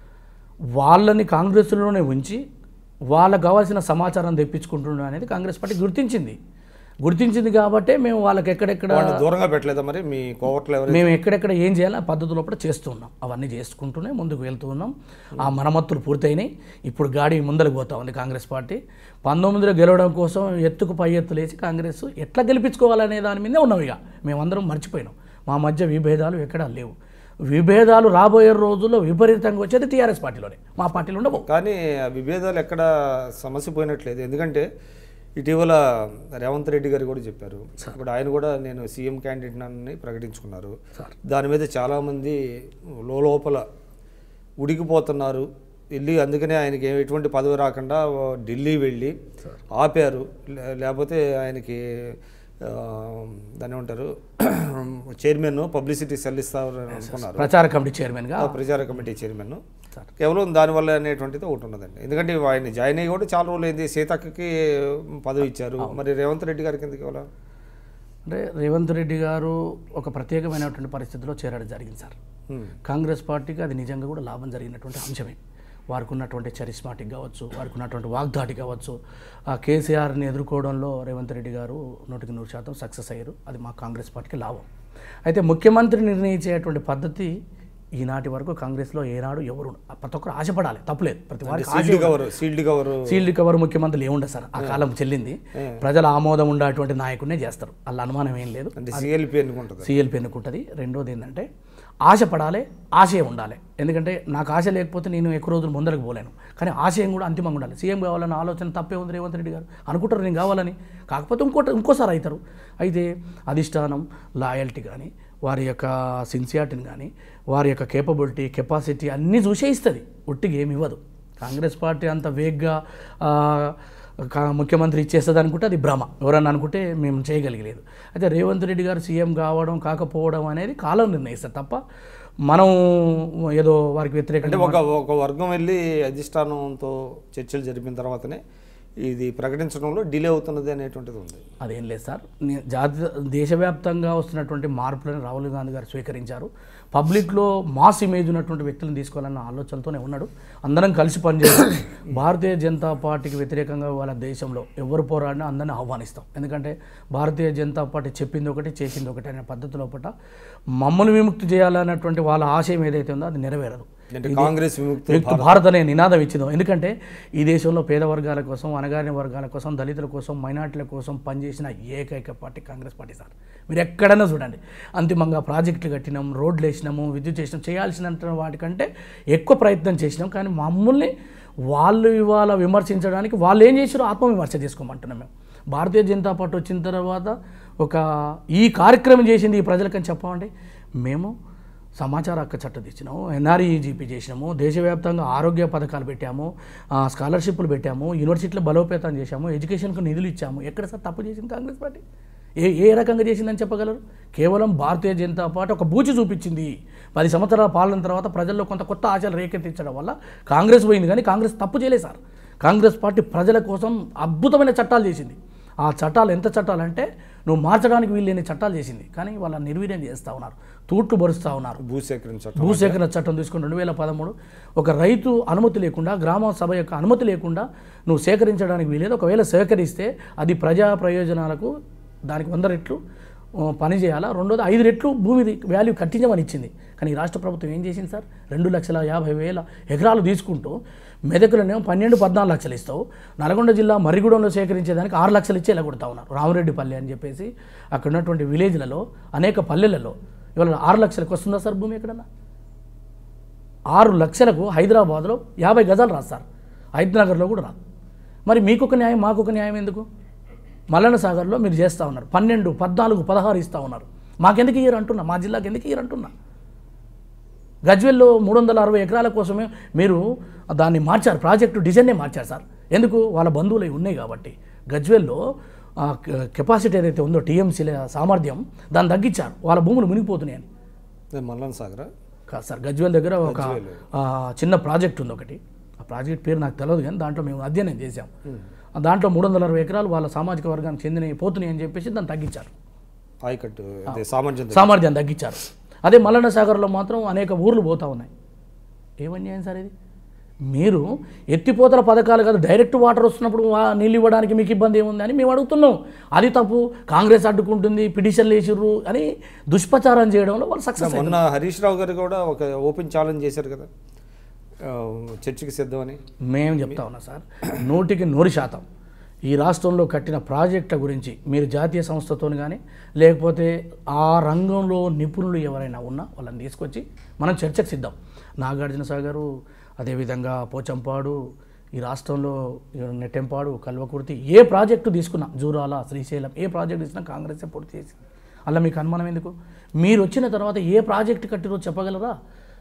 వాళ్ళని కాంగ్రెస్లోనే ఉంచి వాళ్ళకు కావాల్సిన సమాచారం తెప్పించుకుంటున్నాం అనేది కాంగ్రెస్ పార్టీ గుర్తించింది గుర్తించింది కాబట్టే మేము వాళ్ళకి ఎక్కడెక్కడ వాళ్ళు దూరంగా పెట్టలేదా మరి మీ కోవట్లు ఎవరు మేము ఎక్కడెక్కడ ఏం చేయాలో ఆ పద్ధతి లోపల చేస్తూ ఉన్నాం అవన్నీ చేసుకుంటూనే ముందుకు వెళ్తూ ఉన్నాం ఆ మరమ్మతులు పూర్తయినాయి ఇప్పుడు గాడి ముందరకు పోతా ఉంది కాంగ్రెస్ పార్టీ పంతొమ్మిదిలో గెలవడం కోసం ఎత్తుకు పై ఎత్తు లేచి కాంగ్రెస్ ఎట్లా గెలిపించుకోవాలనే దాని మీదే ఉన్నాం ఇక మేమందరం మర్చిపోయినాం మా మధ్య విభేదాలు ఎక్కడా లేవు విభేదాలు రాబోయే రోజుల్లో విపరీతంగా వచ్చేది టీఆర్ఎస్ పార్టీలోనే మా పార్టీలో ఉండవు కానీ ఆ విభేదాలు ఎక్కడ సమస్య పోయినట్లేదు ఎందుకంటే ఇటీవల రేవంత్ రెడ్డి గారు కూడా చెప్పారు ఇప్పుడు ఆయన కూడా నేను సీఎం క్యాండిడేట్ అని ప్రకటించుకున్నారు దాని మీద చాలామంది లోపల ఉడికిపోతున్నారు వెళ్ళి అందుకనే ఆయనకి ఏ- ఎటువంటి పదవి రాకుండా ఢిల్లీ వెళ్ళి ఆపారు లే- లేకపోతే ఆయనకి ఆ, దాన్ని ఏమంటారు చైర్మన్ పబ్లిసిటీ సెల్ ఇస్తారని అనుకున్నారు ప్రచార కమిటీ చైర్మన్గా ఆ ప్రచార కమిటీ చైర్మన్ కేవలం దానివల్ల అనేటువంటిది ఒకటి ఉన్నదండి ఎందుకంటే ఆయన జాయిన్ అయ్యి కూడా చాలా రోజులు అయింది సీతక్కకి పదవి ఇచ్చారు మరి రేవంత్ రెడ్డి గారికి ఎందుకు ఇవ్వాలా అంటే రేవంత్ రెడ్డి గారు ఒక ప్రత్యేకమైనటువంటి పరిస్థితిలో చేరడం జరిగింది సార్ హ్మ్. కాంగ్రెస్ పార్టీకి అది నిజంగా కూడా లాభం జరిగినటువంటి అంశమే వారికి ఉన్నటువంటి చరిస్మాటిక్ కావచ్చు వారికి ఉన్నటువంటి వాగ్దాటి కావచ్చు ఆ కేసీఆర్ని ఎదుర్కోవడంలో రేవంత్ రెడ్డి గారు నూటికి నూరు శాతం సక్సెస్ అయ్యారు అది మా కాంగ్రెస్ పార్టీకి లాభం అయితే ముఖ్యమంత్రి నిర్ణయించేటువంటి పద్ధతి ఈనాటి వరకు కాంగ్రెస్లో ఏనాడు ఎవరు ప్రతి ఒక్కరు ఆశపడాలి తప్పలేదు ప్రతి వారికి ఆశ sealed cover sealed cover sealed cover ముఖ్యమంత్రులు ఏముండదు సార్ ఆ కాలం చెల్లింది ప్రజల ఆమోదం ఉండేటువంటి నాయకుడినే చేస్తారు వాళ్ళ అనుమానం ఏం లేదు అంటే సిఎల్పి అనుకుంటుంది సీఎల్పీ ఎన్నుకుంటుంది రెండోది ఏంటంటే ఆశపడాలి ఆశయం ఉండాలి ఎందుకంటే నాకు ఆశ లేకపోతే నేను ఎక్కువ రోజులు ముందరకు పోలేను కానీ ఆశయం కూడా అంతిమంగా ఉండాలి సీఎం కావాలన్న ఆలోచన తప్పే ఉంది రేవంత్ రెడ్డి గారు అనుకుంటారు నేను కావాలని కాకపోతే ఇంకోటి ఇంకోసారి అవుతారు అయితే అధిష్టానం లాయల్టీ కానీ వారి యొక్క సిన్సియారిటీని కానీ వారి యొక్క కేపబిలిటీ కెపాసిటీ అన్నీ చూసే ఇస్తుంది ఒట్టిగా ఏమి ఇవ్వదు కాంగ్రెస్ పార్టీ అంత వేగ్గా ఆ, కా- ముఖ్యమంత్రి ఇచ్చేస్తుంది అనుకుంటే అది భ్రమ ఎవరన్నా అనుకుంటే మేము చేయగలిగలేదు అయితే రేవంత్ రెడ్డి గారు సీఎం కావడం కాకపోవడం అనేది కాలం నిర్ణయిస్తారు తప్ప మనం ఏదో వారికి వ్యతిరేకంగా అంటే ఒక ఒక వర్గం వెళ్ళి అధిష్టానంతో చర్చలు జరిపిన తర్వాతనే ఇది ప్రకటించడంలో డిలే అవుతున్నది అనేటువంటిది ఉంది అదేం లేదు సార్ నే- జాతీయ దేశవ్యాప్తంగా వస్తున్నటువంటి మార్పులను రాహుల్ గాంధీ గారు స్వీకరించారు పబ్లిక్లో మాస్ ఇమేజ్ ఉన్నటువంటి వ్యక్తులను తీసుకోవాలన్న ఆలోచనతోనే ఉన్నాడు అందరం కలిసి పనిచేస్తాం భారతీయ జనతా పార్టీకి వ్యతిరేకంగా వాళ్ళ దేశంలో ఎవరు పోరాడినా అందరిని ఆహ్వానిస్తాం ఎందుకంటే భారతీయ జనతా పార్టీ చెప్పింది ఒకటి చేసింది ఒకటి అనే పద్ధతి లోపల మమ్మల్ని విముక్తి చేయాలన్నటువంటి వాళ్ళ ఆశయం ఏదైతే ఉందో అది నెరవేరదు అంటే కాంగ్రెస్ విముక్తి వ్యక్తి భారత్ అనే నినాదం ఇచ్చింది ఎందుకంటే ఈ దేశంలో పేద వర్గాల కోసం అనగారిన వర్గాల కోసం దళితుల కోసం మైనార్టీల కోసం పనిచేసిన ఏకైక పార్టీ కాంగ్రెస్ పార్టీ సార్ మీరు ఎక్కడైనా చూడండి అంతిమంగా ప్రాజెక్టులు కట్టినాం రోడ్లు వేసినాము విద్యుత్ చేసినాం చేయాల్సిన వాటికంటే ఎక్కువ ప్రయత్నం చేసినాం కానీ మమ్మల్ని వాళ్ళు ఇవాళ విమర్శించడానికి వాళ్ళు ఏం చేశారో ఆత్మవిమర్శ చేసుకోమంటున్నాం మేము భారతీయ జనతా పార్టీ వచ్చిన తర్వాత ఒక ఈ కార్యక్రమం చేసింది ఈ ప్రజలకని చెప్పమండి మేము సమాచార హక్కు చట్టం తెచ్చినాము ఎన్ఆర్ఈజీపీ చేసినాము దేశవ్యాప్తంగా ఆరోగ్య పథకాలు పెట్టాము ఆ, స్కాలర్షిప్లు పెట్టాము యూనివర్సిటీలో బలోపేతం చేశాము ఎడ్యుకేషన్కు నిధులు ఇచ్చాము ఎక్కడ సార్ తప్పు చేసింది కాంగ్రెస్ పార్టీ ఏ ఏ రకంగా చేసిందని చెప్పగలరు కేవలం భారతీయ జనతా పార్టీ ఒక బూచి చూపించింది పది సంవత్సరాల పాలన తర్వాత ప్రజల్లో కొంత కొత్త ఆశలు రేకెత్తించడం వల్ల కాంగ్రెస్ పోయింది కానీ కాంగ్రెస్ తప్పు చేయలేదు సార్ కాంగ్రెస్ పార్టీ ప్రజల కోసం అద్భుతమైన చట్టాలు చేసింది ఆ చట్టాలు ఎంత చట్టాలు అంటే నువ్వు మార్చడానికి వీళ్ళని చట్టాలు చేసింది కానీ వాళ్ళ నిర్వీర్యం చేస్తూ ఉన్నారు తూట్లు బరుస్తూ ఉన్నారు భూసేకరణ చట్టం భూసేకరణ చట్టం తీసుకుని రెండు వేల పదమూడు ఒక రైతు అనుమతి లేకుండా గ్రామ సభ యొక్క అనుమతి లేకుండా నువ్వు సేకరించడానికి వీలేదు ఒకవేళ సేకరిస్తే అది ప్రజా ప్రయోజనాలకు దానికి వంద రెట్లు ఆ, పని చేయాలా రెండోది ఐదు రెట్లు భూమి వాల్యూ కట్టించమని ఇచ్చింది కానీ ఈ రాష్ట్ర ప్రభుత్వం ఏం చేసింది సార్ రెండు లక్షల యాభై వేల ఎకరాలు తీసుకుంటూ మెదకులనేమో పన్నెండు పద్నాలుగు లక్షలు ఇస్తావు నల్గొండ జిల్లా మర్రిగూడెంలో సేకరించేదానికి ఆరు లక్షలు ఇచ్చి ఇలా కొడతా ఉన్నారు రామరెడ్డిపల్లి అని చెప్పేసి అక్కడ ఉన్నటువంటి విలేజ్లలో అనేక పల్లెలలో ఇవాళ ఆరు లక్షలకు వస్తుందా సార్ భూమి ఎక్కడన్నా ఆరు లక్షలకు హైదరాబాద్లో యాభై గజాలు రాస్తారు హైదరాబాద్లో కూడా రాదు మరి మీకొక న్యాయం మాకొక న్యాయం ఎందుకు మల్లన్న సాగర్లో మీరు చేస్తూ ఉన్నారు పన్నెండు పద్నాలుగు పదహారు ఇస్తూ ఉన్నారు మాకెందుకు ఇయ్యరు అంటున్నా మా జిల్లాకి ఎందుకు ఇయ్యరు అంటున్నా గజ్వెల్లో మూడు వందల అరవై ఎకరాల కోసమే మీరు దాన్ని మార్చారు ప్రాజెక్టు డిజైన్నే మార్చారు సార్ ఎందుకు వాళ్ళ బంధువులు అవి ఉన్నాయి కాబట్టి గజ్వెల్లో ఆ కె- కెపాసిటీ ఏదైతే ఉందో టీఎంసీల సామర్థ్యం దాన్ని తగ్గించారు వాళ్ళ భూములు మునిగిపోతున్నాయని అదే మల్లన్ సాగరా కాదు సార్ గజ్వేల్ దగ్గర ఒక ఆ, చిన్న ప్రాజెక్ట్ ఉంది ఒకటి ఆ ప్రాజెక్ట్ పేరు నాకు తెలియదు కానీ దాంట్లో మేము అధ్యయనం చేశాం ఆ దాంట్లో మూడు వందల అరవై ఎకరాలు వాళ్ళ సామాజిక వర్గానికి చెందినవి పోతున్నాయి అని చెప్పేసి దాన్ని తగ్గించారు ఆయకట్టు అదే సామర్థ్యం తగ్గి- సామర్థ్యం తగ్గించారు అదే మల్లన్న సాగర్లో మాత్రం అనేక ఊర్లు పోతా ఉన్నాయి ఏమన్యాయం సార్ ఇది మీరు ఎత్తిపోతల పథకాలు కాదు డైరెక్ట్ వాటర్ వస్తున్నప్పుడు వా- నీళ్ళు ఇవ్వడానికి మీకు ఇబ్బంది ఏముంది అని మేము అడుగుతున్నాం అది తప్పు కాంగ్రెస్ అడ్డుకుంటుంది పిటిషన్లు వేసిర్రు అని దుష్ప్రచారం చేయడంలో వాళ్ళు సక్సెస్ మొన్న హరీష్ రావు గారు కూడా ఒక ఓపెన్ ఛాలెంజ్ చేశారు కదా ఆ, చర్చకి సిద్ధమని మేము చెప్తా ఉన్నా సార్ నూటికి నూరు శాతం ఈ రాష్ట్రంలో కట్టిన ప్రాజెక్టుల గురించి మీరు జాతీయ సంస్థతో కానీ లేకపోతే ఆ రంగంలో నిపుణులు ఎవరైనా ఉన్నా వాళ్ళని తీసుకొచ్చి మనం చర్చకు సిద్ధం నాగార్జున సాగరు అదేవిధంగా పోచంపాడు ఈ రాష్ట్రంలో నెట్టెంపాడు కల్వకుర్తి ఏ ప్రాజెక్టు తీసుకున్నా జూరాల శ్రీశైలం ఏ ప్రాజెక్టు తీసుకున్నా కాంగ్రెసే పూర్తి చేసింది అలా మీకు అనుమానం ఎందుకు మీరు వచ్చిన తర్వాత ఏ ప్రాజెక్టు కట్టిరో చెప్పగలరా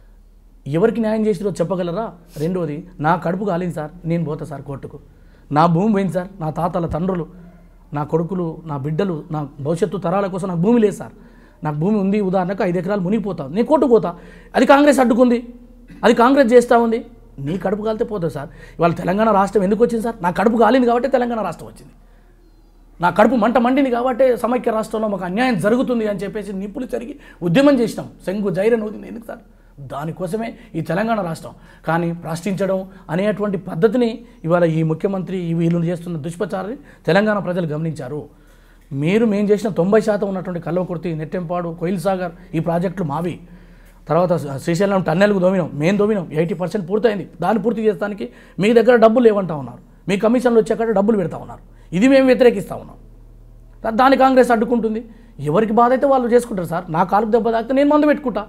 ఎవరికి న్యాయం చేసిరో చెప్పగలరా రెండోది నా కడుపు కాలింది సార్ నేను పోతా సార్ కోర్టుకు నా భూమి పోయింది సార్ నా తాతల తండ్రులు నా కొడుకులు నా బిడ్డలు నా భవిష్యత్తు తరాల కోసం నాకు భూమి లేదు సార్ నాకు భూమి ఉంది ఉదాహరణకు ఐదు ఎకరాలు మునిగిపోతాను నేను కోర్టుకు పోతా అది కాంగ్రెస్ అడ్డుకుంది అది కాంగ్రెస్ చేస్తూ ఉంది నీ కడుపు కాలితే పోతుంది సార్ ఇవాళ తెలంగాణ రాష్ట్రం ఎందుకు వచ్చింది సార్ నా కడుపు కాలింది కాబట్టి తెలంగాణ రాష్ట్రం వచ్చింది నా కడుపు మంట మండింది కాబట్టి సమైక్య రాష్ట్రంలో మాకు అన్యాయం జరుగుతుంది అని చెప్పేసి నిప్పులు జరిగి ఉద్యమం చేసినాం శంకు జైరన్ అవుతుంది ఎందుకు సార్ దానికోసమే ఈ తెలంగాణ రాష్ట్రం కానీ ప్రశ్నించడం అనేటువంటి పద్ధతిని ఇవాళ ఈ ముఖ్యమంత్రి ఈ వీళ్ళు చేస్తున్న దుష్ప్రచారాన్ని తెలంగాణ ప్రజలు గమనించారు మీరు మేము చేసిన తొంభై శాతం ఉన్నటువంటి కల్వకుర్తి నెట్టెంపాడు కోయిల్ సాగర్ ఈ ప్రాజెక్టులు మావి తర్వాత శ్రీశైలం టన్నెల్కు దోమినాం మేము దోమినాం ఎయిటీ పర్సెంట్ పూర్తయింది దాన్ని పూర్తి చేస్తానికి మీ దగ్గర డబ్బులు లేవంటా ఉన్నారు మీ కమిషన్లు వచ్చాక డబ్బులు పెడతా ఉన్నారు ఇది మేము వ్యతిరేకిస్తా ఉన్నాం దా- దాన్ని కాంగ్రెస్ అడ్డుకుంటుంది ఎవరికి బాధ అయితే వాళ్ళు చేసుకుంటారు సార్ నా కాలుకు దెబ్బ తాకితే నేను మందు పెట్టుకుంటా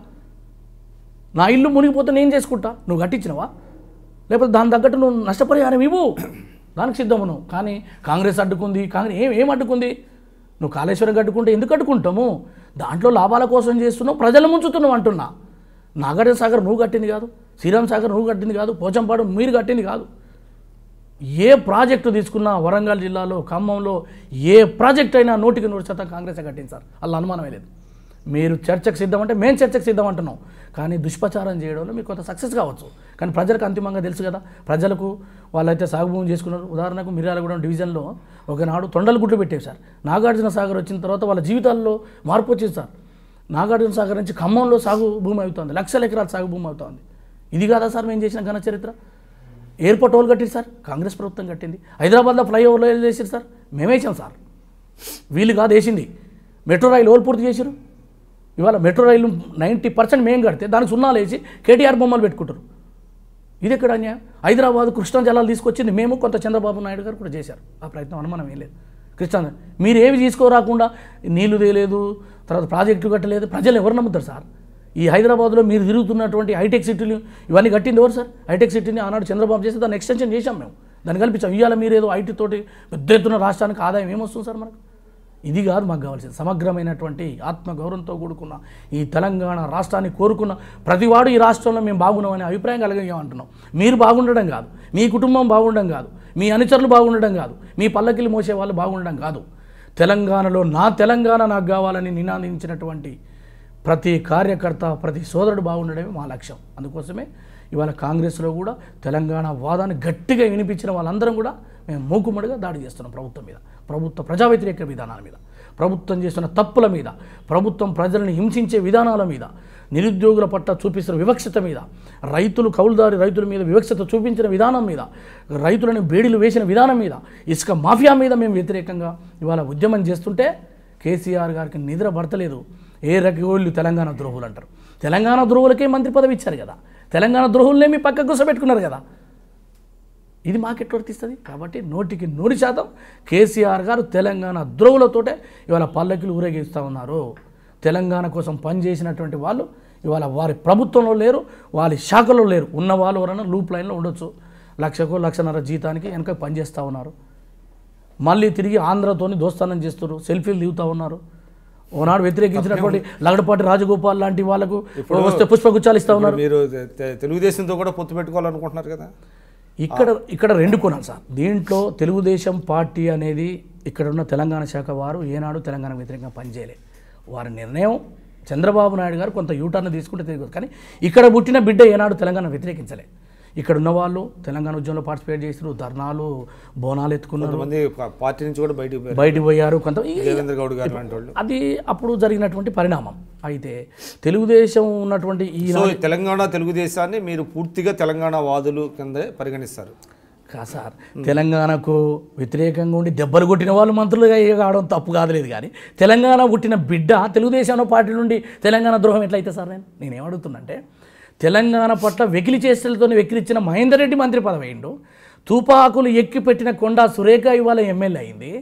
నా ఇల్లు మునిగిపోతే నేను చేసుకుంటా నువ్వు కట్టించినవా లేకపోతే దాని తగ్గట్టు నువ్వు నష్టపరిహారం ఇవ్వు దానికి సిద్ధము నువ్వు కానీ కాంగ్రెస్ అడ్డుకుంది కాంగ్రెస్ ఏం ఏం అడ్డుకుంది నువ్వు కాళేశ్వరం కట్టుకుంటే ఎందుకు అడ్డుకుంటాము దాంట్లో లాభాల కోసం చేస్తున్నావు ప్రజలు ముంచుతున్నావు అంటున్నా నాగార్జున సాగర్ నువ్వు కట్టింది కాదు శ్రీరామ్ సాగర్ నువ్వు కట్టింది కాదు పోచంపాడు మీరు కట్టింది కాదు ఏ ప్రాజెక్టు తీసుకున్నా వరంగల్ జిల్లాలో ఖమ్మంలో ఏ ప్రాజెక్ట్ అయినా నూటికి నూరు శాతం కాంగ్రెసే కట్టింది సార్ అలా అనుమానమే లేదు మీరు చర్చకు సిద్ధం అంటే మేము చర్చకు సిద్ధం అంటున్నాం కానీ దుష్ప్రచారం చేయడంలో మీకు కొంత సక్సెస్ కావచ్చు కానీ ప్రజలకు అంతిమంగా తెలుసు కదా ప్రజలకు వాళ్ళైతే సాగు భూమి చేసుకున్నారు ఉదాహరణకు మిర్యాలగూడెం డివిజన్లో ఒకనాడు తొండలు గుడ్లు పెట్టేవి సార్ నాగార్జున సాగర్ వచ్చిన తర్వాత వాళ్ళ జీవితాల్లో మార్పు వచ్చింది సార్ నాగార్జున సాగర్ నుంచి ఖమ్మంలో సాగు భూమి అవుతుంది లక్షల ఎకరాల సాగు భూమి అవుతుంది ఇది కాదా సార్ మేము చేసిన ఘన చరిత్ర ఎయిర్పోర్ట్ వాళ్ళు కట్టింది సార్ కాంగ్రెస్ ప్రభుత్వం కట్టింది హైదరాబాద్లో ఫ్లైఓవర్లో ఏం చేసారు సార్ మేమే వేసాం సార్ వీళ్ళు కాదు వేసింది మెట్రో రైలు ఓళ్ళు పూర్తి చేశారు ఇవాళ మెట్రో రైలు నైంటీ పర్సెంట్ మేము కడితే దానికి సున్నాలు వేసి కేటీఆర్ బొమ్మలు పెట్టుకుంటారు ఇది ఎక్కడ అన్యాయం హైదరాబాద్ కృష్ణా జలాలు తీసుకొచ్చింది మేము కొంత చంద్రబాబు నాయుడు గారు కూడా చేశారు ఆ ప్రయత్నం అనుమానం ఏం లేదు కృష్ణా మీరు ఏవి తీసుకోరాకుండా నీళ్లు తేలేదు తర్వాత ప్రాజెక్టులు కట్టలేదు ప్రజలు ఎవరు నమ్ముతారు సార్ ఈ హైదరాబాద్లో మీరు తిరుగుతున్నటువంటి హైటెక్ సిటీలు ఇవన్నీ కట్టింది ఎవరు సార్ హైటెక్ సిటీని ఆనాడు చంద్రబాబు చేసి దాన్ని ఎక్స్టెన్షన్ చేశాం మేము దాన్ని కల్పించాం ఇవాళ మీరు ఏదో ఐటీ తోటి పెద్ద ఎత్తున రాష్ట్రానికి ఆదాయం ఏమొస్తుంది సార్ మనకు ఇది కాదు మాకు కావాల్సింది సమగ్రమైనటువంటి ఆత్మగౌరవంతో కూడుకున్న ఈ తెలంగాణ రాష్ట్రాన్ని కోరుకున్న ప్రతివాడు ఈ రాష్ట్రంలో మేము బాగున్నామనే అభిప్రాయం కలిగామంటున్నాం మీరు బాగుండడం కాదు మీ కుటుంబం బాగుండడం కాదు మీ అనుచరులు బాగుండడం కాదు మీ పల్లకిలు మోసే వాళ్ళు బాగుండడం కాదు తెలంగాణలో నా తెలంగాణ నాకు కావాలని నినాదించినటువంటి ప్రతి కార్యకర్త ప్రతి సోదరుడు బాగుండడమే మా లక్ష్యం అందుకోసమే ఇవాళ కాంగ్రెస్లో కూడా తెలంగాణ వాదాన్ని గట్టిగా వినిపించిన వాళ్ళందరం కూడా మేము మూకుమ్మడిగా దాడి చేస్తున్నాం ప్రభుత్వం మీద ప్రభుత్వ ప్రజా వ్యతిరేక విధానాల మీద ప్రభుత్వం చేస్తున్న తప్పుల మీద ప్రభుత్వం ప్రజలను హింసించే విధానాల మీద నిరుద్యోగుల పట్ల చూపిస్తున్న వివక్షత మీద రైతులు కౌలుదారి రైతుల మీద వివక్షత చూపించిన విధానం మీద రైతులను బేడీలు వేసిన విధానం మీద ఇసుక మాఫియా మీద మేము వ్యతిరేకంగా ఇవాళ ఉద్యమం చేస్తుంటే కేసీఆర్ గారికి నిద్ర పడతలేదు ఏ రకోళ్ళు తెలంగాణ ద్రోహులు అంటారు తెలంగాణ ద్రోహులకే మంత్రి పదవి ఇచ్చారు కదా తెలంగాణ ద్రోహులనే మీ పక్కకు కూర్చోబెట్టుకున్నారు కదా ఇది మాకెట్ వర్తిస్తుంది కాబట్టి నూటికి నూరు శాతం కేసీఆర్ గారు తెలంగాణ ద్రోవులతోటే ఇవాళ పల్లకిలు ఊరేగిస్తూ ఉన్నారు తెలంగాణ కోసం పనిచేసినటువంటి వాళ్ళు ఇవాళ వారి ప్రభుత్వంలో లేరు వారి శాఖలో లేరు ఉన్న వాళ్ళు ఎవరైనా లూప్ లైన్లో ఉండొచ్చు లక్షకో లక్షన్నర జీతానికి వెనక పనిచేస్తూ ఉన్నారు మళ్ళీ తిరిగి ఆంధ్రతోని దోస్తానం చేస్తున్నారు సెల్ఫీలు దిగుతూ ఉన్నారు ఓనాడు వ్యతిరేకించినటువంటి లగడపాటి రాజగోపాల్ లాంటి వాళ్ళకు వస్తే పుష్పగుచ్చాలు ఇస్తూ ఉన్నారు మీరు తె- తె- తెలుగుదేశంతో కూడా పొత్తు పెట్టుకోవాలనుకుంటున్నారు కదా ఇక్కడ ఇక్కడ రెండు కొనాలి సార్ దీంట్లో తెలుగుదేశం పార్టీ అనేది ఇక్కడ ఉన్న తెలంగాణ శాఖ వారు ఏనాడు తెలంగాణ వ్యతిరేకంగా పనిచేయలే వారి నిర్ణయం చంద్రబాబు నాయుడు గారు కొంత యూటర్న్ తీసుకుంటే తిరిగి కానీ ఇక్కడ పుట్టిన బిడ్డ ఏనాడు తెలంగాణ వ్యతిరేకించలే ఇక్కడ ఉన్న వాళ్ళు తెలంగాణ ఉద్యమంలో పార్టిసిపేట్ చేసారు ధర్నాలు బోనాలు ఎత్తుకున్నారు కొంతమంది పా- పార్టీ నుంచి కూడా బయటకు పోయారు బయటికి పోయారు కొంత ఈ- దేవేంద్ర గౌడ్ గారు లాంటి వాళ్ళు అది అప్పుడు జరిగినటువంటి పరిణామం అయితే తెలుగుదేశం ఉన్నటువంటి ఈ సో ఈ తెలంగాణ తెలుగుదేశాన్ని మీరు పూర్తిగా తెలంగాణ వాదులు కింద పరిగణిస్తారు కా సార్ తెలంగాణకు వ్యతిరేకంగా ఉండి దెబ్బలు కొట్టిన వాళ్ళు మంత్రులుగా కావడం తప్పు కాదులేదు కానీ తెలంగాణ పుట్టిన బిడ్డ తెలుగుదేశం పార్టీ నుండి తెలంగాణ ద్రోహం ఎట్లయితే సార్ నేను నేనేం అడుగుతున్నంటే తెలంగాణ పట్ల వెకిలి చేష్టలతో వెకిలిచ్చిన మహేందర్ రెడ్డి మంత్రి పదవి అయిండు తుపాకులు ఎక్కి పెట్టిన కొండా సురేఖ ఇవాళ ఎమ్మెల్యే అయింది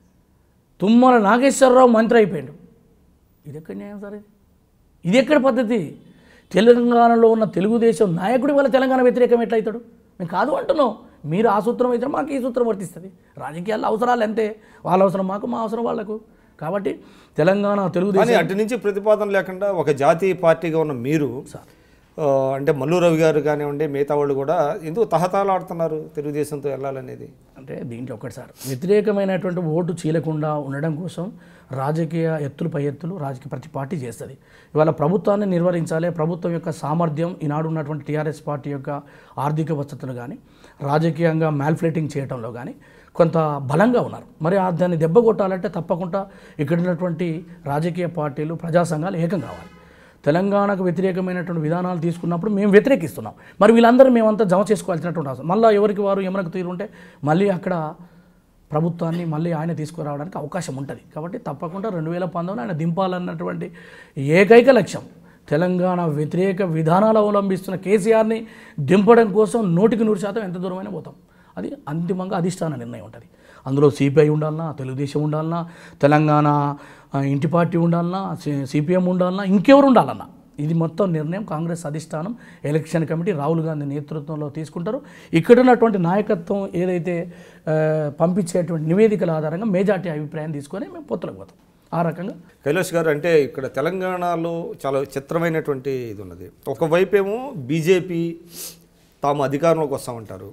తుమ్మల నాగేశ్వరరావు మంత్రి అయిపోయాడు ఇది ఎక్కడ న్యాయం సార్ ఇది ఇది ఎక్కడ పద్ధతి తెలంగాణలో ఉన్న తెలుగుదేశం నాయకుడి వల్ల తెలంగాణ వ్యతిరేకం ఎట్లయితాడు మేము కాదు అంటున్నాం మీరు ఆ సూత్రం అయితే మాకు ఈ సూత్రం వర్తిస్తుంది రాజకీయాల్లో అవసరాలు అంతే వాళ్ళ అవసరం మాకు మా అవసరం వాళ్ళకు కాబట్టి తెలంగాణ తెలుగుదేశం కానీ అటు నుంచి ప్రతిపాదన లేకుండా ఒక జాతీయ పార్టీగా ఉన్న మీరు ఆ, అంటే మల్లు రవి గారు కానివ్వండి మిగతా వాళ్ళు కూడా ఎందుకు తహతాలాడుతున్నారు తెలుగుదేశంతో వెళ్ళాలనేది అంటే దీంట్లో ఒకటి సార్ వ్యతిరేకమైనటువంటి ఓటు చీలకుండా ఉండడం కోసం రాజకీయ ఎత్తులు పై ఎత్తులు రాజకీయ ప్రతి పార్టీ చేస్తుంది ఇవాళ ప్రభుత్వాన్ని నిర్వహించాలి ప్రభుత్వం యొక్క సామర్థ్యం ఈనాడు ఉన్నటువంటి టీఆర్ఎస్ పార్టీ యొక్క ఆర్థిక వసతులు కానీ రాజకీయంగా మ్యాల్ఫ్లేటింగ్ చేయడంలో కానీ కొంత బలంగా ఉన్నారు మరి ఆ దాన్ని దెబ్బ కొట్టాలంటే తప్పకుండా ఇక్కడ ఉన్నటువంటి రాజకీయ పార్టీలు ప్రజా సంఘాలు ఏకం కావాలి తెలంగాణకు వ్యతిరేకమైనటువంటి విధానాలు తీసుకున్నప్పుడు మేము వ్యతిరేకిస్తున్నాం మరి వీళ్ళందరూ మేమంతా జమ చేసుకోవాల్సినటువంటి అవసరం మళ్ళీ ఎవరికి వారు ఎమరకు తీరుంటే మళ్ళీ అక్కడ ప్రభుత్వాన్ని మళ్ళీ ఆయన తీసుకురావడానికి అవకాశం ఉంటుంది కాబట్టి తప్పకుండా రెండు వేల పంతొమ్మిది ఆయన దింపాలన్నటువంటి ఏకైక లక్ష్యం తెలంగాణ వ్యతిరేక విధానాలు అవలంబిస్తున్న కేసీఆర్ని దింపడం కోసం నూటికి నూరు శాతం ఎంత దూరమైనా పోతాం అది అంతిమంగా అధిష్టాన నిర్ణయం ఉంటుంది అందులో సిపిఐ ఉండాలన్నా తెలుగుదేశం ఉండాలన్నా తెలంగాణ ఆ, ఇంటి పార్టీ ఉండాలన్నా సిపిఎం ఉండాలన్నా ఇంకెవరు ఉండాలన్నా ఇది మొత్తం నిర్ణయం కాంగ్రెస్ అధిష్టానం ఎలక్షన్ కమిటీ రాహుల్ గాంధీ నేతృత్వంలో తీసుకుంటారు ఇక్కడ ఉన్నటువంటి నాయకత్వం ఏదైతే ఆ, పంపించేటువంటి నివేదికల ఆధారంగా మేజార్టీ అభిప్రాయం తీసుకొని మేము పొత్తులకు పోతాం ఆ రకంగా కైలాష్ గారు అంటే ఇక్కడ తెలంగాణలో చాలా చిత్రమైనటువంటి ఇది ఉన్నది ఒకవైపు ఏమో బీజేపీ తాము అధికారంలోకి వస్తామంటారు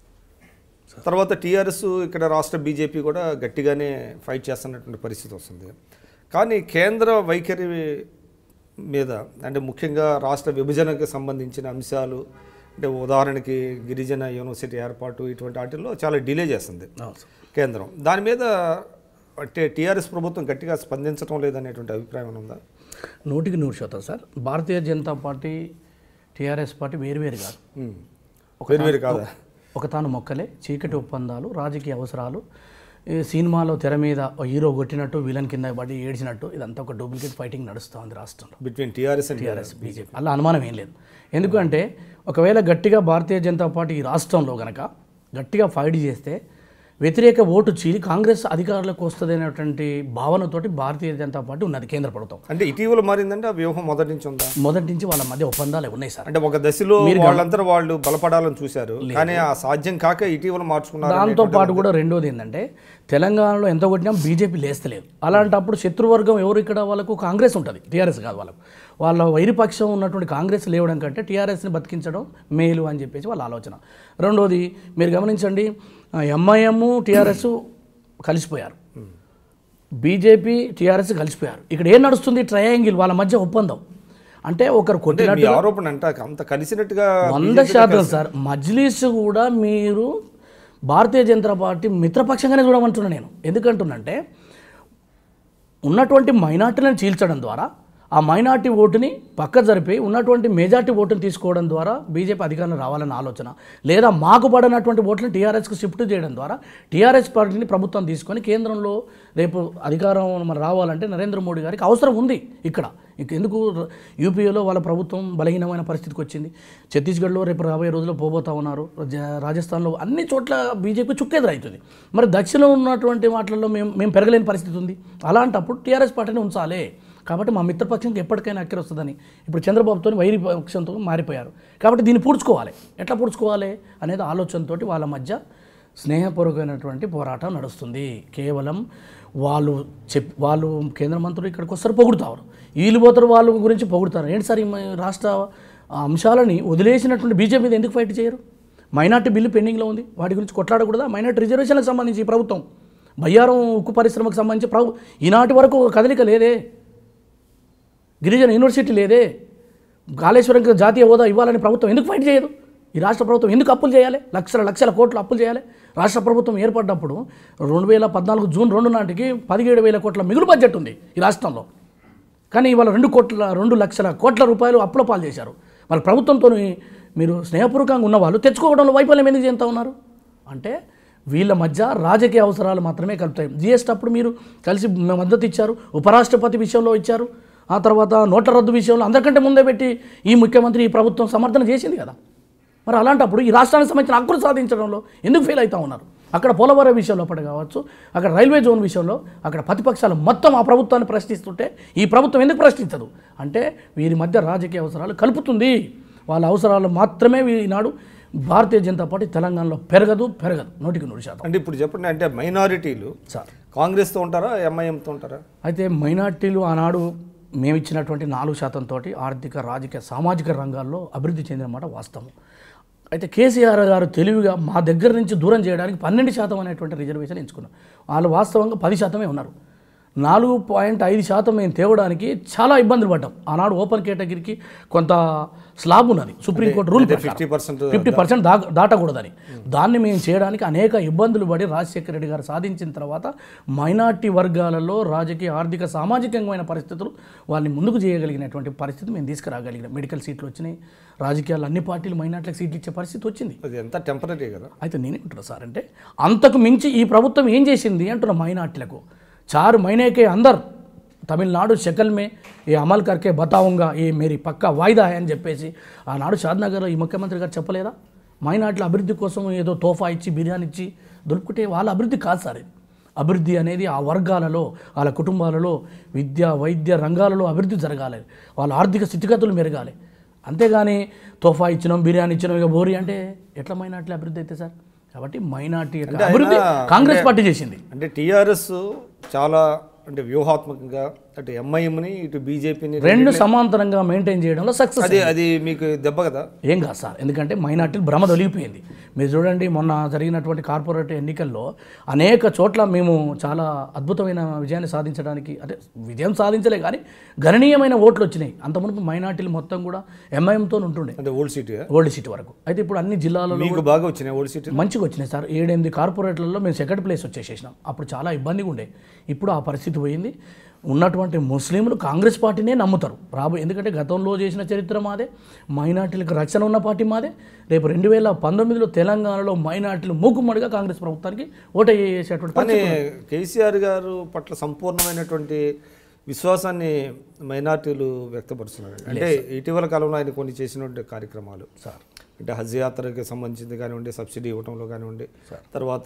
తర్వాత టీఆర్ఎస్ ఇక్కడ రాష్ట్ర బీజేపీ కూడా గట్టిగానే ఫైట్ చేస్తున్నటువంటి పరిస్థితి వస్తుంది కానీ కేంద్ర వైఖరి మీద అంటే ముఖ్యంగా రాష్ట్ర విభజనకు సంబంధించిన అంశాలు అంటే ఉదాహరణకి గిరిజన యూనివర్సిటీ ఏర్పాటు ఇటువంటి వాటిల్లో చాలా డిలే చేస్తుంది కేంద్రం దాని మీద అంటే టీఆర్ఎస్ ప్రభుత్వం గట్టిగా స్పందించడం లేదనేటువంటి అభిప్రాయం ఏమైనా ఉందా నూటికి నూరు శాతం sir Bharatiya Janata party TRS party వేరువేరు కాదు ఉమ్. వేరు వేరు కాదా ఒక తాను మొక్కలే చీకటి ఒప్పందాలు రాజకీయ అవసరాలు ఈ సినిమాలో తెర మీద ఓ హీరో కొట్టినట్టు విలన్ కింద పడి ఏడ్చినట్టు ఇదంతా ఒక డూప్లికేట్ ఫైటింగ్ నడుస్తూ ఉంది రాష్ట్రంలో between TRS and TRS BJP అలా అనుమానం ఏం లేదు ఎందుకంటే ఒకవేళ గట్టిగా భారతీయ జనతా పార్టీ ఈ రాష్ట్రంలో గనక గట్టిగా ఫైట్ చేస్తే వ్యతిరేక ఓటు చీలి కాంగ్రెస్ అధికారులకు వస్తుంది అనేటువంటి భావనతోటి భారతీయ జనతా పార్టీ ఉన్నది కేంద్ర ప్రభుత్వం అంటే ఇటీవల మారిందంటే ఆ వ్యూహం మొదటి నుంచి ఉందా మొదటి నుంచి వాళ్ళ మధ్య ఒప్పందాలు ఉన్నాయి సార్ అంటే ఒక దశలో వాళ్ళంతా వాళ్ళు బలపడాలని చూశారు కానీ ఆ సాధ్యం కాక ఇటీవల మార్చుకున్నారు దాంతో పాటు కూడా రెండోది ఏంటంటే తెలంగాణలో ఎంత కొట్టినా బీజేపీ లేస్తలేదు అలాంటప్పుడు శత్రువర్గం ఎవరు ఇక్కడ వాళ్ళకు కాంగ్రెస్ ఉంటుంది టీఆర్ఎస్ కాదు వాళ్ళకు వాళ్ళ వైరిపక్షం ఉన్నటువంటి కాంగ్రెస్ లేవడం కంటే టీఆర్ఎస్ని బతికించడం మేలు అని చెప్పేసి వాళ్ళ ఆలోచన రెండోది మీరు గమనించండి ఎంఐఎం టీఆర్ఎస్ కలిసిపోయారు బీజేపీ టీఆర్ఎస్ కలిసిపోయారు ఇక్కడ ఏం నడుస్తుంది ట్రయాంగిల్ వాళ్ళ మధ్య ఒప్పందం అంటే ఒకరు కొట్టిన మీ ఆరోపణ అంటే అంత కలిసినట్టుగా వంద శాతం సార్ మజ్లీస్ కూడా మీరు భారతీయ జనతా పార్టీ మిత్రపక్షంగానే చూడమంటున్నా నేను ఎందుకంటున్నంటే ఉన్నటువంటి మైనార్టీలను చీల్చడం ద్వారా ఆ మైనార్టీ ఓటుని పక్క జరిపి ఉన్నటువంటి మెజార్టీ ఓటుని తీసుకోవడం ద్వారా బీజేపీ అధికారంలో రావాలన్న ఆలోచన లేదా మాకు పడినటువంటి ఓట్లను టీఆర్ఎస్కి షిఫ్ట్ చేయడం ద్వారా టీఆర్ఎస్ పార్టీని ప్రభుత్వం తీసుకొని కేంద్రంలో రేపు అధికారం మరి రావాలంటే నరేంద్ర మోడీ గారికి అవసరం ఉంది ఇక్కడ ఇంక ఎందుకు యూపీఏలో వాళ్ళ ప్రభుత్వం బలహీనమైన పరిస్థితికి వచ్చింది ఛత్తీస్గఢ్లో రేపు రాబోయే రోజుల్లో పోబోతా ఉన్నారు జ- రాజస్థాన్లో అన్ని చోట్ల బీజేపీ చుక్కెదురవుతుంది మరి దక్షిణంలో ఉన్నటువంటి వాటిల్లో మేము మేము పెరగలేని పరిస్థితి ఉంది అలాంటప్పుడు టీఆర్ఎస్ పార్టీని ఉంచాలే కాబట్టి మా మిత్రపక్షంకి ఎప్పటికైనా అక్కర వస్తుందని ఇప్పుడు చంద్రబాబుతో వైరి పక్షంతో మారిపోయారు కాబట్టి దీన్ని పూడ్చుకోవాలి ఎట్లా పూడ్చుకోవాలి అనేది ఆలోచనతో వాళ్ళ మధ్య స్నేహపూర్వకమైనటువంటి పోరాటం నడుస్తుంది కేవలం వాళ్ళు చెప్ వాళ్ళు కేంద్ర మంత్రులు ఇక్కడికి వస్తారు పొగుడుతారు వీళ్ళు పోతారు వాళ్ళ గురించి పొగుడుతారు ఏంటి సార్ ఈ మ- రాష్ట్ర అంశాలని వదిలేసినటువంటి బీజేపీ మీద ఎందుకు ఫైట్ చేయరు మైనార్టీ బిల్లు పెండింగ్లో ఉంది వాటి గురించి కొట్లాడకూడదా మైనార్టీ రిజర్వేషన్లకు సంబంధించి ఈ ప్రభుత్వం బయ్యారం ఉక్కు పరిశ్రమకు సంబంధించి ప్రభు ఈనాటి వరకు ఒక కదలిక లేదే గిరిజన యూనివర్సిటీ లేదే కాళేశ్వరంకి జాతీయ హోదా ఇవ్వాలని ప్రభుత్వం ఎందుకు ఫైట్ చేయదు ఈ రాష్ట్ర ప్రభుత్వం ఎందుకు అప్పులు చేయాలి లక్షల లక్షల కోట్లు అప్పులు చేయాలి రాష్ట్ర ప్రభుత్వం ఏర్పడ్డప్పుడు రెండు వేల పద్నాలుగు జూన్ రెండు నాటికి పదిహేడు వేల కోట్ల మిగులు బడ్జెట్ ఉంది ఈ రాష్ట్రంలో కానీ ఇవాళ రెండు కోట్ల రెండు లక్షల కోట్ల రూపాయలు అప్పుల పాలు చేశారు వాళ్ళ ప్రభుత్వంతో మీరు స్నేహపూర్వకంగా ఉన్న వాళ్ళు తెచ్చుకోవడంలో వైఫల్యం ఎందుకు చేస్తూ ఉన్నారు అంటే వీళ్ళ మధ్య రాజకీయ అవసరాలు మాత్రమే కలుపుతాయి జిఎస్టీ అప్పుడు మీరు కలిసి మద్దతు ఇచ్చారు ఉపరాష్ట్రపతి విషయంలో ఇచ్చారు ఆ తర్వాత నోట్ల రద్దు విషయంలో అందరికంటే ముందే పెట్టి ఈ ముఖ్యమంత్రి ఈ ప్రభుత్వం సమర్థన చేసింది కదా మరి అలాంటప్పుడు ఈ రాష్ట్రానికి సంబంధించిన హక్కులు సాధించడంలో ఎందుకు ఫెయిల్ అవుతా ఉన్నారు అక్కడ పోలవరం విషయంలో ఒకటి కావచ్చు అక్కడ రైల్వే జోన్ విషయంలో అక్కడ ప్రతిపక్షాలు మొత్తం ఆ ప్రభుత్వాన్ని ప్రశ్నిస్తుంటే ఈ ప్రభుత్వం ఎందుకు ప్రశ్నించదు అంటే వీరి మధ్య రాజకీయ అవసరాలు కలుపుతుంది వాళ్ళ అవసరాలు మాత్రమే ఈనాడు భారతీయ జనతా పార్టీ తెలంగాణలో పెరగదు పెరగదు నూటికి నూరు శాతం అంటే ఇప్పుడు చెప్పండి అంటే మైనారిటీలు సార్ కాంగ్రెస్తో ఉంటారా ఎంఐఎంతో ఉంటారా అయితే మైనార్టీలు ఆనాడు మేము ఇచ్చినటువంటి నాలుగు శాతం తోటి ఆర్థిక రాజకీయ సామాజిక రంగాల్లో అభివృద్ధి చెందిన మాట వాస్తవం అయితే కేసీఆర్ గారు తెలివిగా మా దగ్గర నుంచి దూరం చేయడానికి పన్నెండు శాతం అనేటువంటి రిజర్వేషన్ ఎంచుకున్నారు వాళ్ళు వాస్తవంగా పది శాతమే ఉన్నారు నాలుగు పాయింట్ ఐదు శాతం మేము తేవడానికి చాలా ఇబ్బందులు పడ్డాం ఆనాడు ఓపెన్ కేటగిరీకి కొంత స్లాబ్ ఉన్నది supreme court rule fifty percent fifty percent దా దాటకూడదని దాన్ని మేము చేయడానికి అనేక ఇబ్బందులు పడి రాజశేఖర రెడ్డి గారు సాధించిన తర్వాత మైనార్టీ వర్గాలలో రాజకీయ ఆర్థిక సామాజికమైన పరిస్థితులు వాళ్ళని ముందుకు చేయగలిగినటువంటి పరిస్థితి మేము తీసుకురాగలిగినాం మెడికల్ సీట్లు వచ్చినాయి రాజకీయాలు అన్ని పార్టీలు మైనార్టీలకు సీట్లు ఇచ్చే పరిస్థితి వచ్చింది అది ఎంత టెంపరీ కదా అయితే నేనేమంటున్నా సార్ అంటే అంతకు మించి ఈ ప్రభుత్వం ఏం చేసింది అంటున్న మైనార్టీలకు చారు మైనేకే అందర్ తమిళనాడు శకల్ మే ఈ అమల్ కర్కే బతావుంగా ఈ మేరీ పక్క వాయిదా హై అని చెప్పేసి ఆనాడు షాద్నగర్ ఈ ముఖ్యమంత్రి గారు చెప్పలేదా మైనార్టీల అభివృద్ధి కోసం ఏదో తోఫా ఇచ్చి బిర్యానీ ఇచ్చి దొరుకుతే వాళ్ళ అభివృద్ధి కాదు సార్ ఇది అభివృద్ధి అనేది ఆ వర్గాలలో వాళ్ళ కుటుంబాలలో విద్య వైద్య రంగాలలో అభివృద్ధి జరగాలి వాళ్ళ ఆర్థిక స్థితిగతులు మెరగాలి అంతేగాని తోఫా ఇచ్చినాం బిర్యానీ ఇచ్చినాం ఇక బోరి అంటే ఎట్లా మైనార్టీ అభివృద్ధి అయితే సార్ కాబట్టి మైనార్టీ యొక్క అభివృద్ధి కాంగ్రెస్ పార్టీ చేసింది అంటే టీఆర్ఎస్ చాలా అంటే వ్యూహాత్మకంగా అటు ఎంఐఎంని ఇటు బీజేపీని రెండు సమాంతరంగా మెయింటైన్ చేయడంలో సక్సెస్ అది అది మీకు దెబ్బ కదా ఏం కాదు సార్ ఎందుకంటే మైనార్టీలు భ్రమ తొలగిపోయింది మీరు చూడండి మొన్న జరిగినటువంటి కార్పొరేట్ ఎన్నికల్లో అనేక చోట్ల మేము చాలా అద్భుతమైన విజయాన్ని సాధించడానికి అంటే విజయం సాధించలే కానీ గణనీయమైన ఓట్లు వచ్చినాయి అంత మునుపు మైనార్టీలు మొత్తం కూడా ఎంఐఎంతో ఉంటుండే అంటే ఓల్డ్ సిటీ ఓల్డ్ సీట్ వరకు అయితే ఇప్పుడు అన్ని జిల్లాలలో మీకు బాగా వచ్చినాయి ఓల్డ్ సిటీ మంచిగా వచ్చినాయి సార్ ఏడెనిమిది కార్పొరేట్లలో మేము సెకండ్ ప్లేస్ వచ్చేసేసినాం అప్పుడు చాలా ఇబ్బందిగా ఉండే ఇప్పుడు ఆ పరిస్థితి పోయింది ఉన్నటువంటి ముస్లింలు కాంగ్రెస్ పార్టీనే నమ్ముతారు రాబో ఎందుకంటే గతంలో చేసిన చరిత్ర మాదే మైనార్టీలకు రక్షణ ఉన్న పార్టీ మాదే రేపు రెండు వేల పంతొమ్మిదిలో తెలంగాణలో మైనార్టీలు మూకుమ్మడిగా కాంగ్రెస్ ప్రభుత్వానికి ఓటు వేసేటువంటి కానీ కేసీఆర్ గారు పట్ల సంపూర్ణమైనటువంటి విశ్వాసాన్ని మైనార్టీలు వ్యక్తపరుస్తున్నారు అంటే ఇటీవల కాలంలో ఆయన కొన్ని చేసినటువంటి కార్యక్రమాలు సార్ అంటే హజ్ యాత్రకి సంబంధించింది కానివ్వండి సబ్సిడీ ఇవ్వడంలో కానివ్వండి తర్వాత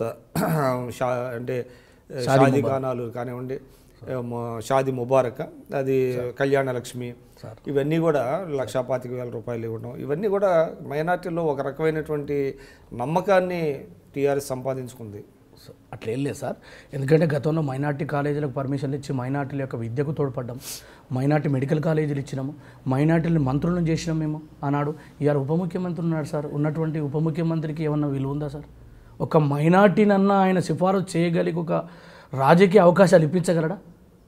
షా అంటే షాదీ గానాలు కానివ్వండి ఏమో షాది ముబారక్ అది కళ్యాణ లక్ష్మి ఇవన్నీ కూడా లక్షా పాతిక వేల రూపాయలు ఇవ్వడం ఇవన్నీ కూడా మైనార్టీలో ఒక రకమైనటువంటి నమ్మకాన్ని టీఆర్ఎస్ సంపాదించుకుంది సో అట్లా ఏం లేదు సార్ ఎందుకంటే గతంలో మైనార్టీ కాలేజీలకు పర్మిషన్లు ఇచ్చి మైనార్టీల యొక్క విద్యకు తోడ్పడ్డాం మైనార్టీ మెడికల్ కాలేజీలు ఇచ్చినాము మైనార్టీలను మంత్రులను చేసినాం మేము ఆనాడు ఇవాళ ఉప ముఖ్యమంత్రి ఉన్నాడు సార్ ఉన్నటువంటి ఉప ముఖ్యమంత్రికి ఏమన్నా విలువ ఉందా సార్ ఒక మైనార్టీనన్నా ఆయన సిఫారసు చేయగలిగి ఒక రాజకీయ అవకాశాలు ఇప్పించగలడా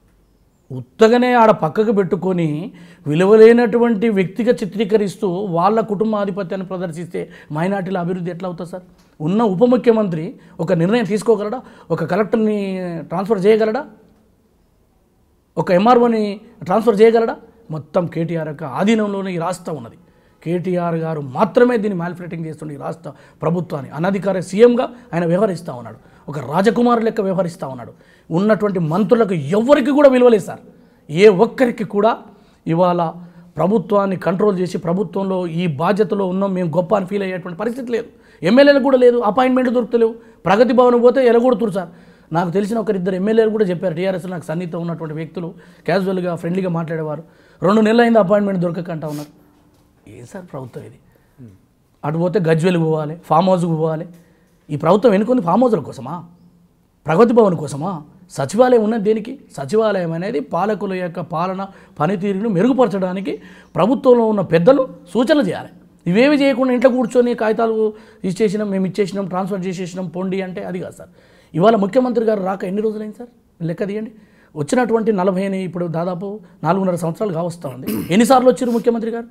ఉత్తగానే ఆడ పక్కకు పెట్టుకొని విలువలేనటువంటి వ్యక్తిగా చిత్రీకరిస్తూ వాళ్ళ కుటుంబ ఆధిపత్యాన్ని ప్రదర్శిస్తే మైనార్టీల అభివృద్ధి ఎట్లా అవుతుంది సార్ ఉన్న ఉప ముఖ్యమంత్రి ఒక నిర్ణయం తీసుకోగలడా ఒక కలెక్టర్ని ట్రాన్స్ఫర్ చేయగలడా ఒక ఎంఆర్ఓని ట్రాన్స్ఫర్ చేయగలడా మొత్తం కేటీఆర్ యొక్క ఆధీనంలోనే ఈ రాష్ట్రం ఉన్నది కేటీఆర్ గారు మాత్రమే దీన్ని మ్యాలిఫ్లేటింగ్ చేస్తుండే ఈ రాష్ట్ర ప్రభుత్వాన్ని అనధికార సీఎంగా ఆయన వ్యవహరిస్తూ ఉన్నాడు ఒక రాజకుమారు లెక్క వ్యవహరిస్తూ ఉన్నాడు ఉన్నటువంటి మంత్రులకు ఎవరికి కూడా విలువలేదు సార్ ఏ ఒక్కరికి కూడా ఇవాళ ప్రభుత్వాన్ని కంట్రోల్ చేసి ప్రభుత్వంలో ఈ బాధ్యతలో ఉన్నాం మేము గొప్ప అని ఫీల్ అయ్యేటువంటి పరిస్థితి లేదు ఎమ్మెల్యేలకు కూడా లేదు అపాయింట్మెంట్ దొరుకుతలేవు ప్రగతి భవన్ పోతే ఎలగొడుతురు సార్ నాకు తెలిసిన ఒకరిద్దరు ఎమ్మెల్యేలు కూడా చెప్పారు టీఆర్ఎస్ నాకు సన్నిహితం ఉన్నటువంటి వ్యక్తులు క్యాజువల్గా ఫ్రెండ్లీగా మాట్లాడేవారు రెండు నెలలు అయింది అపాయింట్మెంట్ దొరకకంటా ఉన్నారు ఏం సార్ ప్రభుత్వం ఇది అటు పోతే గజ్వెలు పోవాలి ఫామ్ హౌస్కి పోవాలి ఈ ప్రభుత్వం ఎన్నుకుంది ఫామ్ హౌస్ల కోసమా ప్రగతి భవన్ కోసమా సచివాలయం ఉన్నది దేనికి సచివాలయం అనేది పాలకుల యొక్క పాలన పనితీరును మెరుగుపరచడానికి ప్రభుత్వంలో ఉన్న పెద్దలు సూచనలు చేయాలి ఇవేవి చేయకుండా ఇంట్లో కూర్చొని కాగితాలు ఇచ్చేసినాం మేము ఇచ్చేసినాం ట్రాన్స్ఫర్ చేసేసినాం పొండి అంటే అది కాదు సార్ ఇవాళ ముఖ్యమంత్రి గారు రాక ఎన్ని రోజులైంది సార్ లెక్క తీయండి వచ్చినటువంటి నలభై ఇప్పుడు దాదాపు నాలుగున్నర సంవత్సరాలు కావస్తా ఉంది ఎన్నిసార్లు వచ్చారు ముఖ్యమంత్రి గారు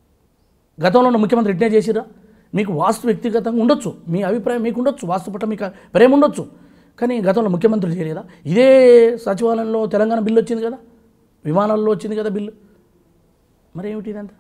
గతంలో ఉన్న ముఖ్యమంత్రి ఇట్నే చేసిరా మీకు వాస్తు వ్యక్తిగతంగా ఉండొచ్చు మీ అభిప్రాయం మీకు ఉండొచ్చు వాస్తు పట్ల మీకు ప్రేమ ఉండొచ్చు కానీ గతంలో ముఖ్యమంత్రి చేయలేదా ఇదే సచివాలయంలో తెలంగాణ బిల్లు వచ్చింది కదా విమానాల్లో వచ్చింది కదా బిల్లు మరి ఏమిటి ఇదంతా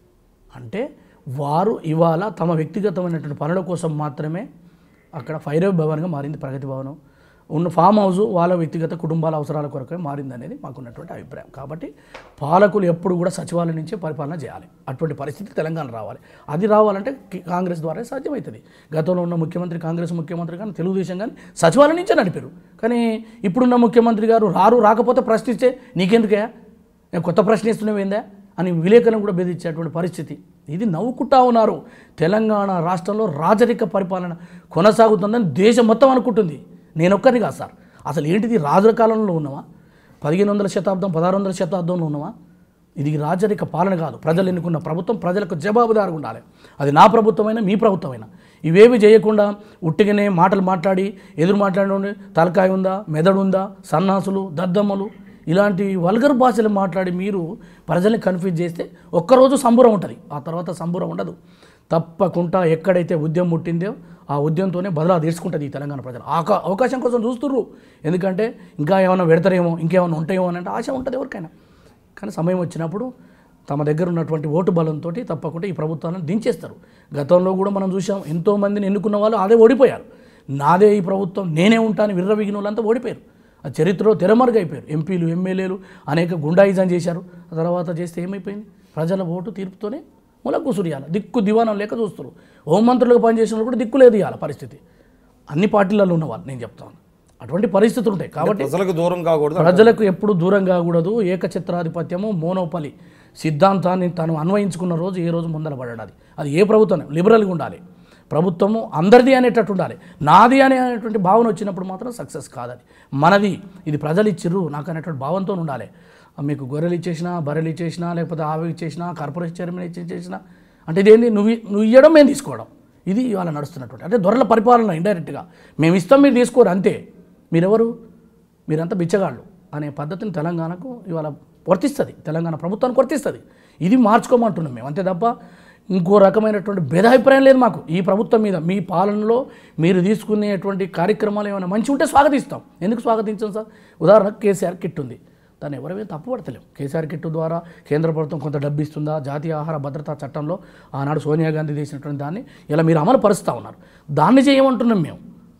అంటే వారు ఇవాళ తమ వ్యక్తిగతమైనటువంటి పనుల కోసం మాత్రమే అక్కడ ఫైర్ భవన్గా మారింది ప్రగతి భవనం ఉన్న ఫామ్ హౌస్ వాళ్ళ వ్యక్తిగత కుటుంబాల అవసరాల కొరకే మారింది అనేది మాకున్నటువంటి అభిప్రాయం కాబట్టి పాలకులు ఎప్పుడు కూడా సచివాలయం నుంచే పరిపాలన చేయాలి అటువంటి పరిస్థితి తెలంగాణ రావాలి అది రావాలంటే కి- కాంగ్రెస్ ద్వారా సాధ్యమవుతుంది గతంలో ఉన్న ముఖ్యమంత్రి కాంగ్రెస్ ముఖ్యమంత్రి కానీ తెలుగుదేశం కానీ సచివాలయం నుంచే నడిపారు కానీ ఇప్పుడున్న ముఖ్యమంత్రి గారు రారు రాకపోతే ప్రశ్నిస్తే నీకెందుకే నేను కొత్త ప్రశ్న ఇస్తున్నావేందా అని విలేకరులను కూడా బెదిరించేటువంటి పరిస్థితి ఇది నవ్వుకుంటా ఉన్నారు తెలంగాణ రాష్ట్రంలో రాజరిక పరిపాలన కొనసాగుతుందని దేశం మొత్తం అనుకుంటుంది నేను ఒక్కరిని కాదు సార్ అసలు ఏంటిది రాజుల కాలంలో ఉన్నావా పదిహేను వందల శతాబ్దం పదహారు వందల శతాబ్దంలో ఉన్నావా ఇది రాజరిక పాలన కాదు ప్రజలు ఎన్నుకున్న ప్రభుత్వం ప్రజలకు జవాబుదారు ఉండాలి అది నా ప్రభుత్వమైనా మీ ప్రభుత్వమైనా ఇవేవి చేయకుండా ఉట్టిగానే మాటలు మాట్లాడి ఎదురు మాట్లాడి తలకాయ ఉందా మెదడు ఉందా సన్నాసులు దద్దమ్మలు ఇలాంటి వల్గర్ భాషలు మాట్లాడి మీరు ప్రజల్ని కన్ఫ్యూజ్ చేస్తే ఒక్కరోజు సంబురం ఉంటుంది ఆ తర్వాత సంబురం ఉండదు తప్పకుండా ఎక్కడైతే ఉద్యమం ముట్టిందో ఆ ఉద్యమంతోనే బదలా తీర్చుకుంటుంది ఈ తెలంగాణ ప్రజలు ఆక అవకాశం కోసం చూస్తుర్రు ఎందుకంటే ఇంకా ఏమైనా పెడతారేమో ఇంకేమైనా ఉంటాయేమో అని అంటే ఆశ ఉంటుంది ఎవరికైనా కానీ సమయం వచ్చినప్పుడు తమ దగ్గర ఉన్నటువంటి ఓటు బలంతో తప్పకుండా ఈ ప్రభుత్వాలను దించేస్తారు గతంలో కూడా మనం చూసాం ఎంతోమందిని ఎన్నుకున్న వాళ్ళు అదే ఓడిపోయారు నాదే ఈ ప్రభుత్వం నేనే ఉంటాను విర్రవిగిన వాళ్ళంతా ఓడిపోయారు ఆ చరిత్రలో తెరమరుగైపోయారు ఎంపీలు ఎమ్మెల్యేలు అనేక గుండాయిజం చేశారు ఆ తర్వాత చేస్తే ఏమైపోయింది ప్రజల ఓటు తీర్పుతోనే ములకు సురియాలి దిక్కు దివానం లేక చూస్తారు హోంమంత్రులుగా పనిచేసిన వాళ్ళు కూడా దిక్కు లేదు ఇవాళ పరిస్థితి అన్ని పార్టీలలో ఉన్నవాళ్ళు నేను చెప్తాను అటువంటి పరిస్థితులు ఉంటాయి కాబట్టి ప్రజలకు దూరం కాకూడదు ప్రజలకు ఎప్పుడు దూరం కాకూడదు ఏకఛత్రాధిపత్యము మోనోపలి సిద్ధాంతాన్ని తను అన్వయించుకున్న రోజు ఏ రోజు ముందర పడడాది అది ఏ ప్రభుత్వం లిబరల్గా ఉండాలి ప్రభుత్వము అందరిది అనేటట్టు ఉండాలి నాది అనేటువంటి భావన వచ్చినప్పుడు మాత్రం సక్సెస్ కాదది మనది ఇది ప్రజలు ఇచ్చిర్రు నాకు అనేటువంటి భావంతో ఉండాలి మీకు గొర్రెలు ఇచ్చేసినా బర్రెలు ఇచ్చేసినా లేకపోతే ఆవి ఇచ్చేసినా కార్పొరేషన్ చైర్మన్ ఇచ్చేసినా అంటే ఇదేంటి నువ్వు నువ్వు ఇవ్వడం మేము తీసుకోవడం ఇది ఇవాళ నడుస్తున్నటువంటి అంటే దొరల పరిపాలన ఇండైరెక్ట్గా మేము ఇస్తాం మీరు తీసుకోరు అంతే మీరెవరు మీరంతా బిచ్చగాళ్ళు అనే పద్ధతిని తెలంగాణకు ఇవాళ వర్తిస్తుంది తెలంగాణ ప్రభుత్వానికి వర్తిస్తుంది ఇది మార్చుకోమంటున్నాం మేము అంతే తప్ప ఇంకో రకమైనటువంటి భేదాభిప్రాయం లేదు మాకు ఈ ప్రభుత్వం మీద మీ పాలనలో మీరు తీసుకునేటువంటి కార్యక్రమాలు ఏమైనా మంచి ఉంటే స్వాగతిస్తాం ఎందుకు స్వాగతించాం సార్ ఉదాహరణకు కేసీఆర్ కిట్ ఉంది దాన్ని ఎవరైనా తప్పు పడతలేం కేసీఆర్ కిట్ ద్వారా కేంద్ర ప్రభుత్వం కొంత డబ్బు ఇస్తుందా జాతీయ ఆహార భద్రతా చట్టంలో ఆనాడు సోనియా గాంధీ చేసినటువంటి దాన్ని ఇలా మీరు అమలు పరుస్తూ ఉన్నారు దాన్ని చేయమంటున్నాం మేము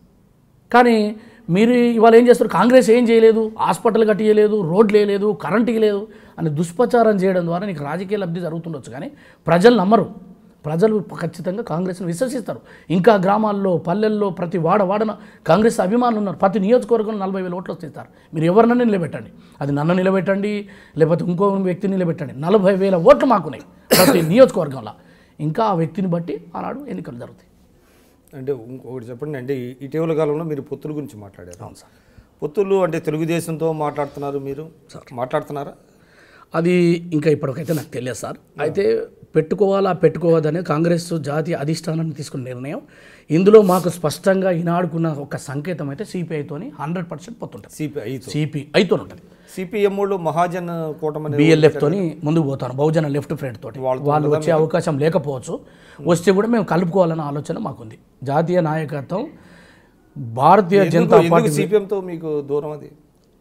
కానీ మీరు ఇవాళ ఏం చేస్తారు కాంగ్రెస్ ఏం చేయలేదు హాస్పిటల్ కట్టియలేదు రోడ్లు వేయలేదు కరెంట్ ఇవ్వలేదు అని దుష్ప్రచారం చేయడం ద్వారా నీకు రాజకీయ లబ్ధి జరుగుతుండొచ్చు కానీ ప్రజలు నమ్మరు ప్రజలు ఖచ్చితంగా కాంగ్రెస్ని విశ్వసిస్తారు ఇంకా గ్రామాల్లో పల్లెల్లో ప్రతి వాడ వాడన కాంగ్రెస్ అభిమానులు ఉన్నారు ప్రతి నియోజకవర్గంలో నలభై వేల ఓట్లు వస్తారు మీరు ఎవరినైనా నిలబెట్టండి అది నన్ను నిలబెట్టండి లేకపోతే ఇంకో వ్యక్తిని నిలబెట్టండి నలభై వేల ఓట్లు మాకున్నాయి ప్రతి నియోజకవర్గంలో ఇంకా ఆ వ్యక్తిని బట్టి ఆనాడు ఎన్నికలు జరుగుతాయి అంటే ఇంకొకటి చెప్పండి అంటే ఈ- ఇటీవల కాలంలో మీరు పొత్తుల గురించి మాట్లాడారు అవును సార్ పొత్తులు అంటే తెలుగుదేశంతో మాట్లాడుతున్నారు మీరు మాట్లాడుతున్నారా అది ఇంకా ఇప్పటికైతే నాకు తెలియదు సార్ అయితే పెట్టుకోవాలా పెట్టుకోవద్దని కాంగ్రెస్ జాతీయ అధిష్టానాన్ని తీసుకున్న నిర్ణయం ఇందులో మాకు స్పష్టంగా ఈనాడుకున్న ఒక సంకేతం అయితే సిపిఐతోని హండ్రెడ్ పర్సెంట్ పొత్తుంటుంది సిపిఐతో సిపిఐతో ఉంటుంది సిపిఎం వాళ్ళు మహాజన్ కూటమి బిఎల్ఎఫ్ తోని ముందుకు పోతాను బహుజన లెఫ్ట్ ఫ్రంట్ తోటి వాళ్ళు వచ్చే అవకాశం లేకపోవచ్చు వస్తే కూడా మేము కలుపుకోవాలన్న ఆలోచన మాకుంది జాతీయ నాయకత్వం భారతీయ జనతా ఎందుకు పార్టీ సిపిఎంతో మీకు దూరం అది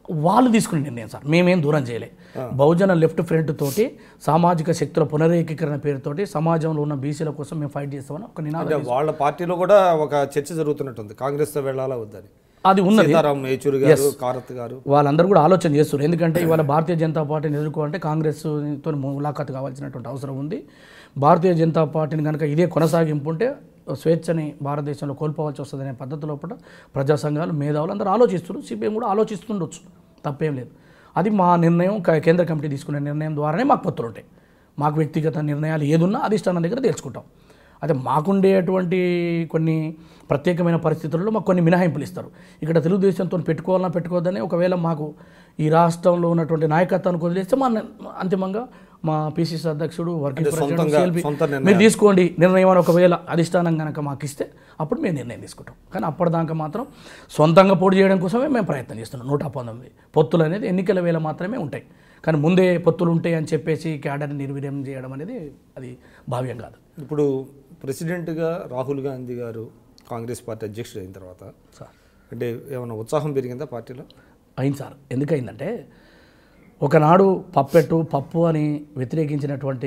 వాళ్ళు తీసుకునే నిర్ణయం సార్ మేమేం దూరం చేయలే బహుజన లెఫ్ట్ ఫ్రంట్ తోటి సామాజిక శక్తుల పునరేకీకరణ పేరుతోటి సమాజంలో ఉన్న బీసీల కోసం మేము ఫైట్ చేస్తామని ఒక నినాదం అంటే వాళ్ళ పార్టీలో కూడా ఒక చర్చ జరుగుతున్నట్టుంది కాంగ్రెస్తో వెళ్ళాలా వద్దని అది ఉన్నది సీతారాం యేచూరి గారు కారత్ గారు వాళ్ళందరూ కూడా ఆలోచన చేస్తున్నారు ఎందుకంటే ఇవాళ భారతీయ జనతా పార్టీని ఎదుర్కోవాలంటే కాంగ్రెస్తో ములాఖాత్ కావాల్సినటువంటి అవసరం ఉంది భారతీయ జనతా పార్టీని కనుక ఇదే కొనసాగింపు ఉంటే స్వేచ్ఛని భారతదేశంలో కోల్పోవాల్సి వస్తుందనే పద్ధతి లోపల ప్రజా సంఘాలు మేధావులు అందరూ ఆలోచిస్తున్నారు సిపిఎం కూడా ఆలోచిస్తుండొచ్చు తప్పేం లేదు అది మా నిర్ణయం క- కేంద్ర కమిటీ తీసుకునే నిర్ణయం ద్వారానే మాకు పత్రులు ఉంటాయి మాకు వ్యక్తిగత నిర్ణయాలు ఏదున్నా అధిష్టానం దగ్గర తెలుసుకుంటాం అదే మాకుండేటువంటి కొన్ని ప్రత్యేకమైన పరిస్థితుల్లో మాకు కొన్ని మినహాయింపులు ఇస్తారు ఇక్కడ తెలుగుదేశంతో పెట్టుకోవాలన్నా పెట్టుకోవద్దని ఒకవేళ మాకు ఈ రాష్ట్రంలో ఉన్నటువంటి నాయకత్వాన్ని వదిలేస్తే మా ని- అంతిమంగా మా పిసిసి అధ్యక్షుడు వర్కింగ్ ప్రెసిడెంట్ సొంతంగా- CLP, సొంత నిర్ణయం. మీరు తీసుకోండి నిర్ణయం అని ఒకవేళ అధిష్టానం కనుక మాకు ఇస్తే అప్పుడు మేము నిర్ణయం తీసుకుంటాం కానీ అప్పటిదాకా మాత్రం సొంతంగా పోటీ చేయడం కోసమే మేము ప్రయత్నం చేస్తున్నాం నూట పంతొమ్మిది పొత్తులు అనేది ఎన్నికల వేళ మాత్రమే ఉంటాయి కానీ ముందే పొత్తులు ఉంటాయి అని చెప్పేసి క్యాడర్ని నిర్వీర్యం చేయడం అనేది అది భావ్యం కాదు ఇప్పుడు ప్రెసిడెంట్గా రాహుల్ గాంధీ గారు కాంగ్రెస్ పార్టీ అధ్యక్షుడు అయిన తర్వాత సార్ అంటే ఏమైనా ఉత్సాహం పెరిగిందా పార్టీలో అయింది సార్ ఎందుకయిందంటే ఒకనాడు పప్పెట్టు పప్పు అని వ్యతిరేకించినటువంటి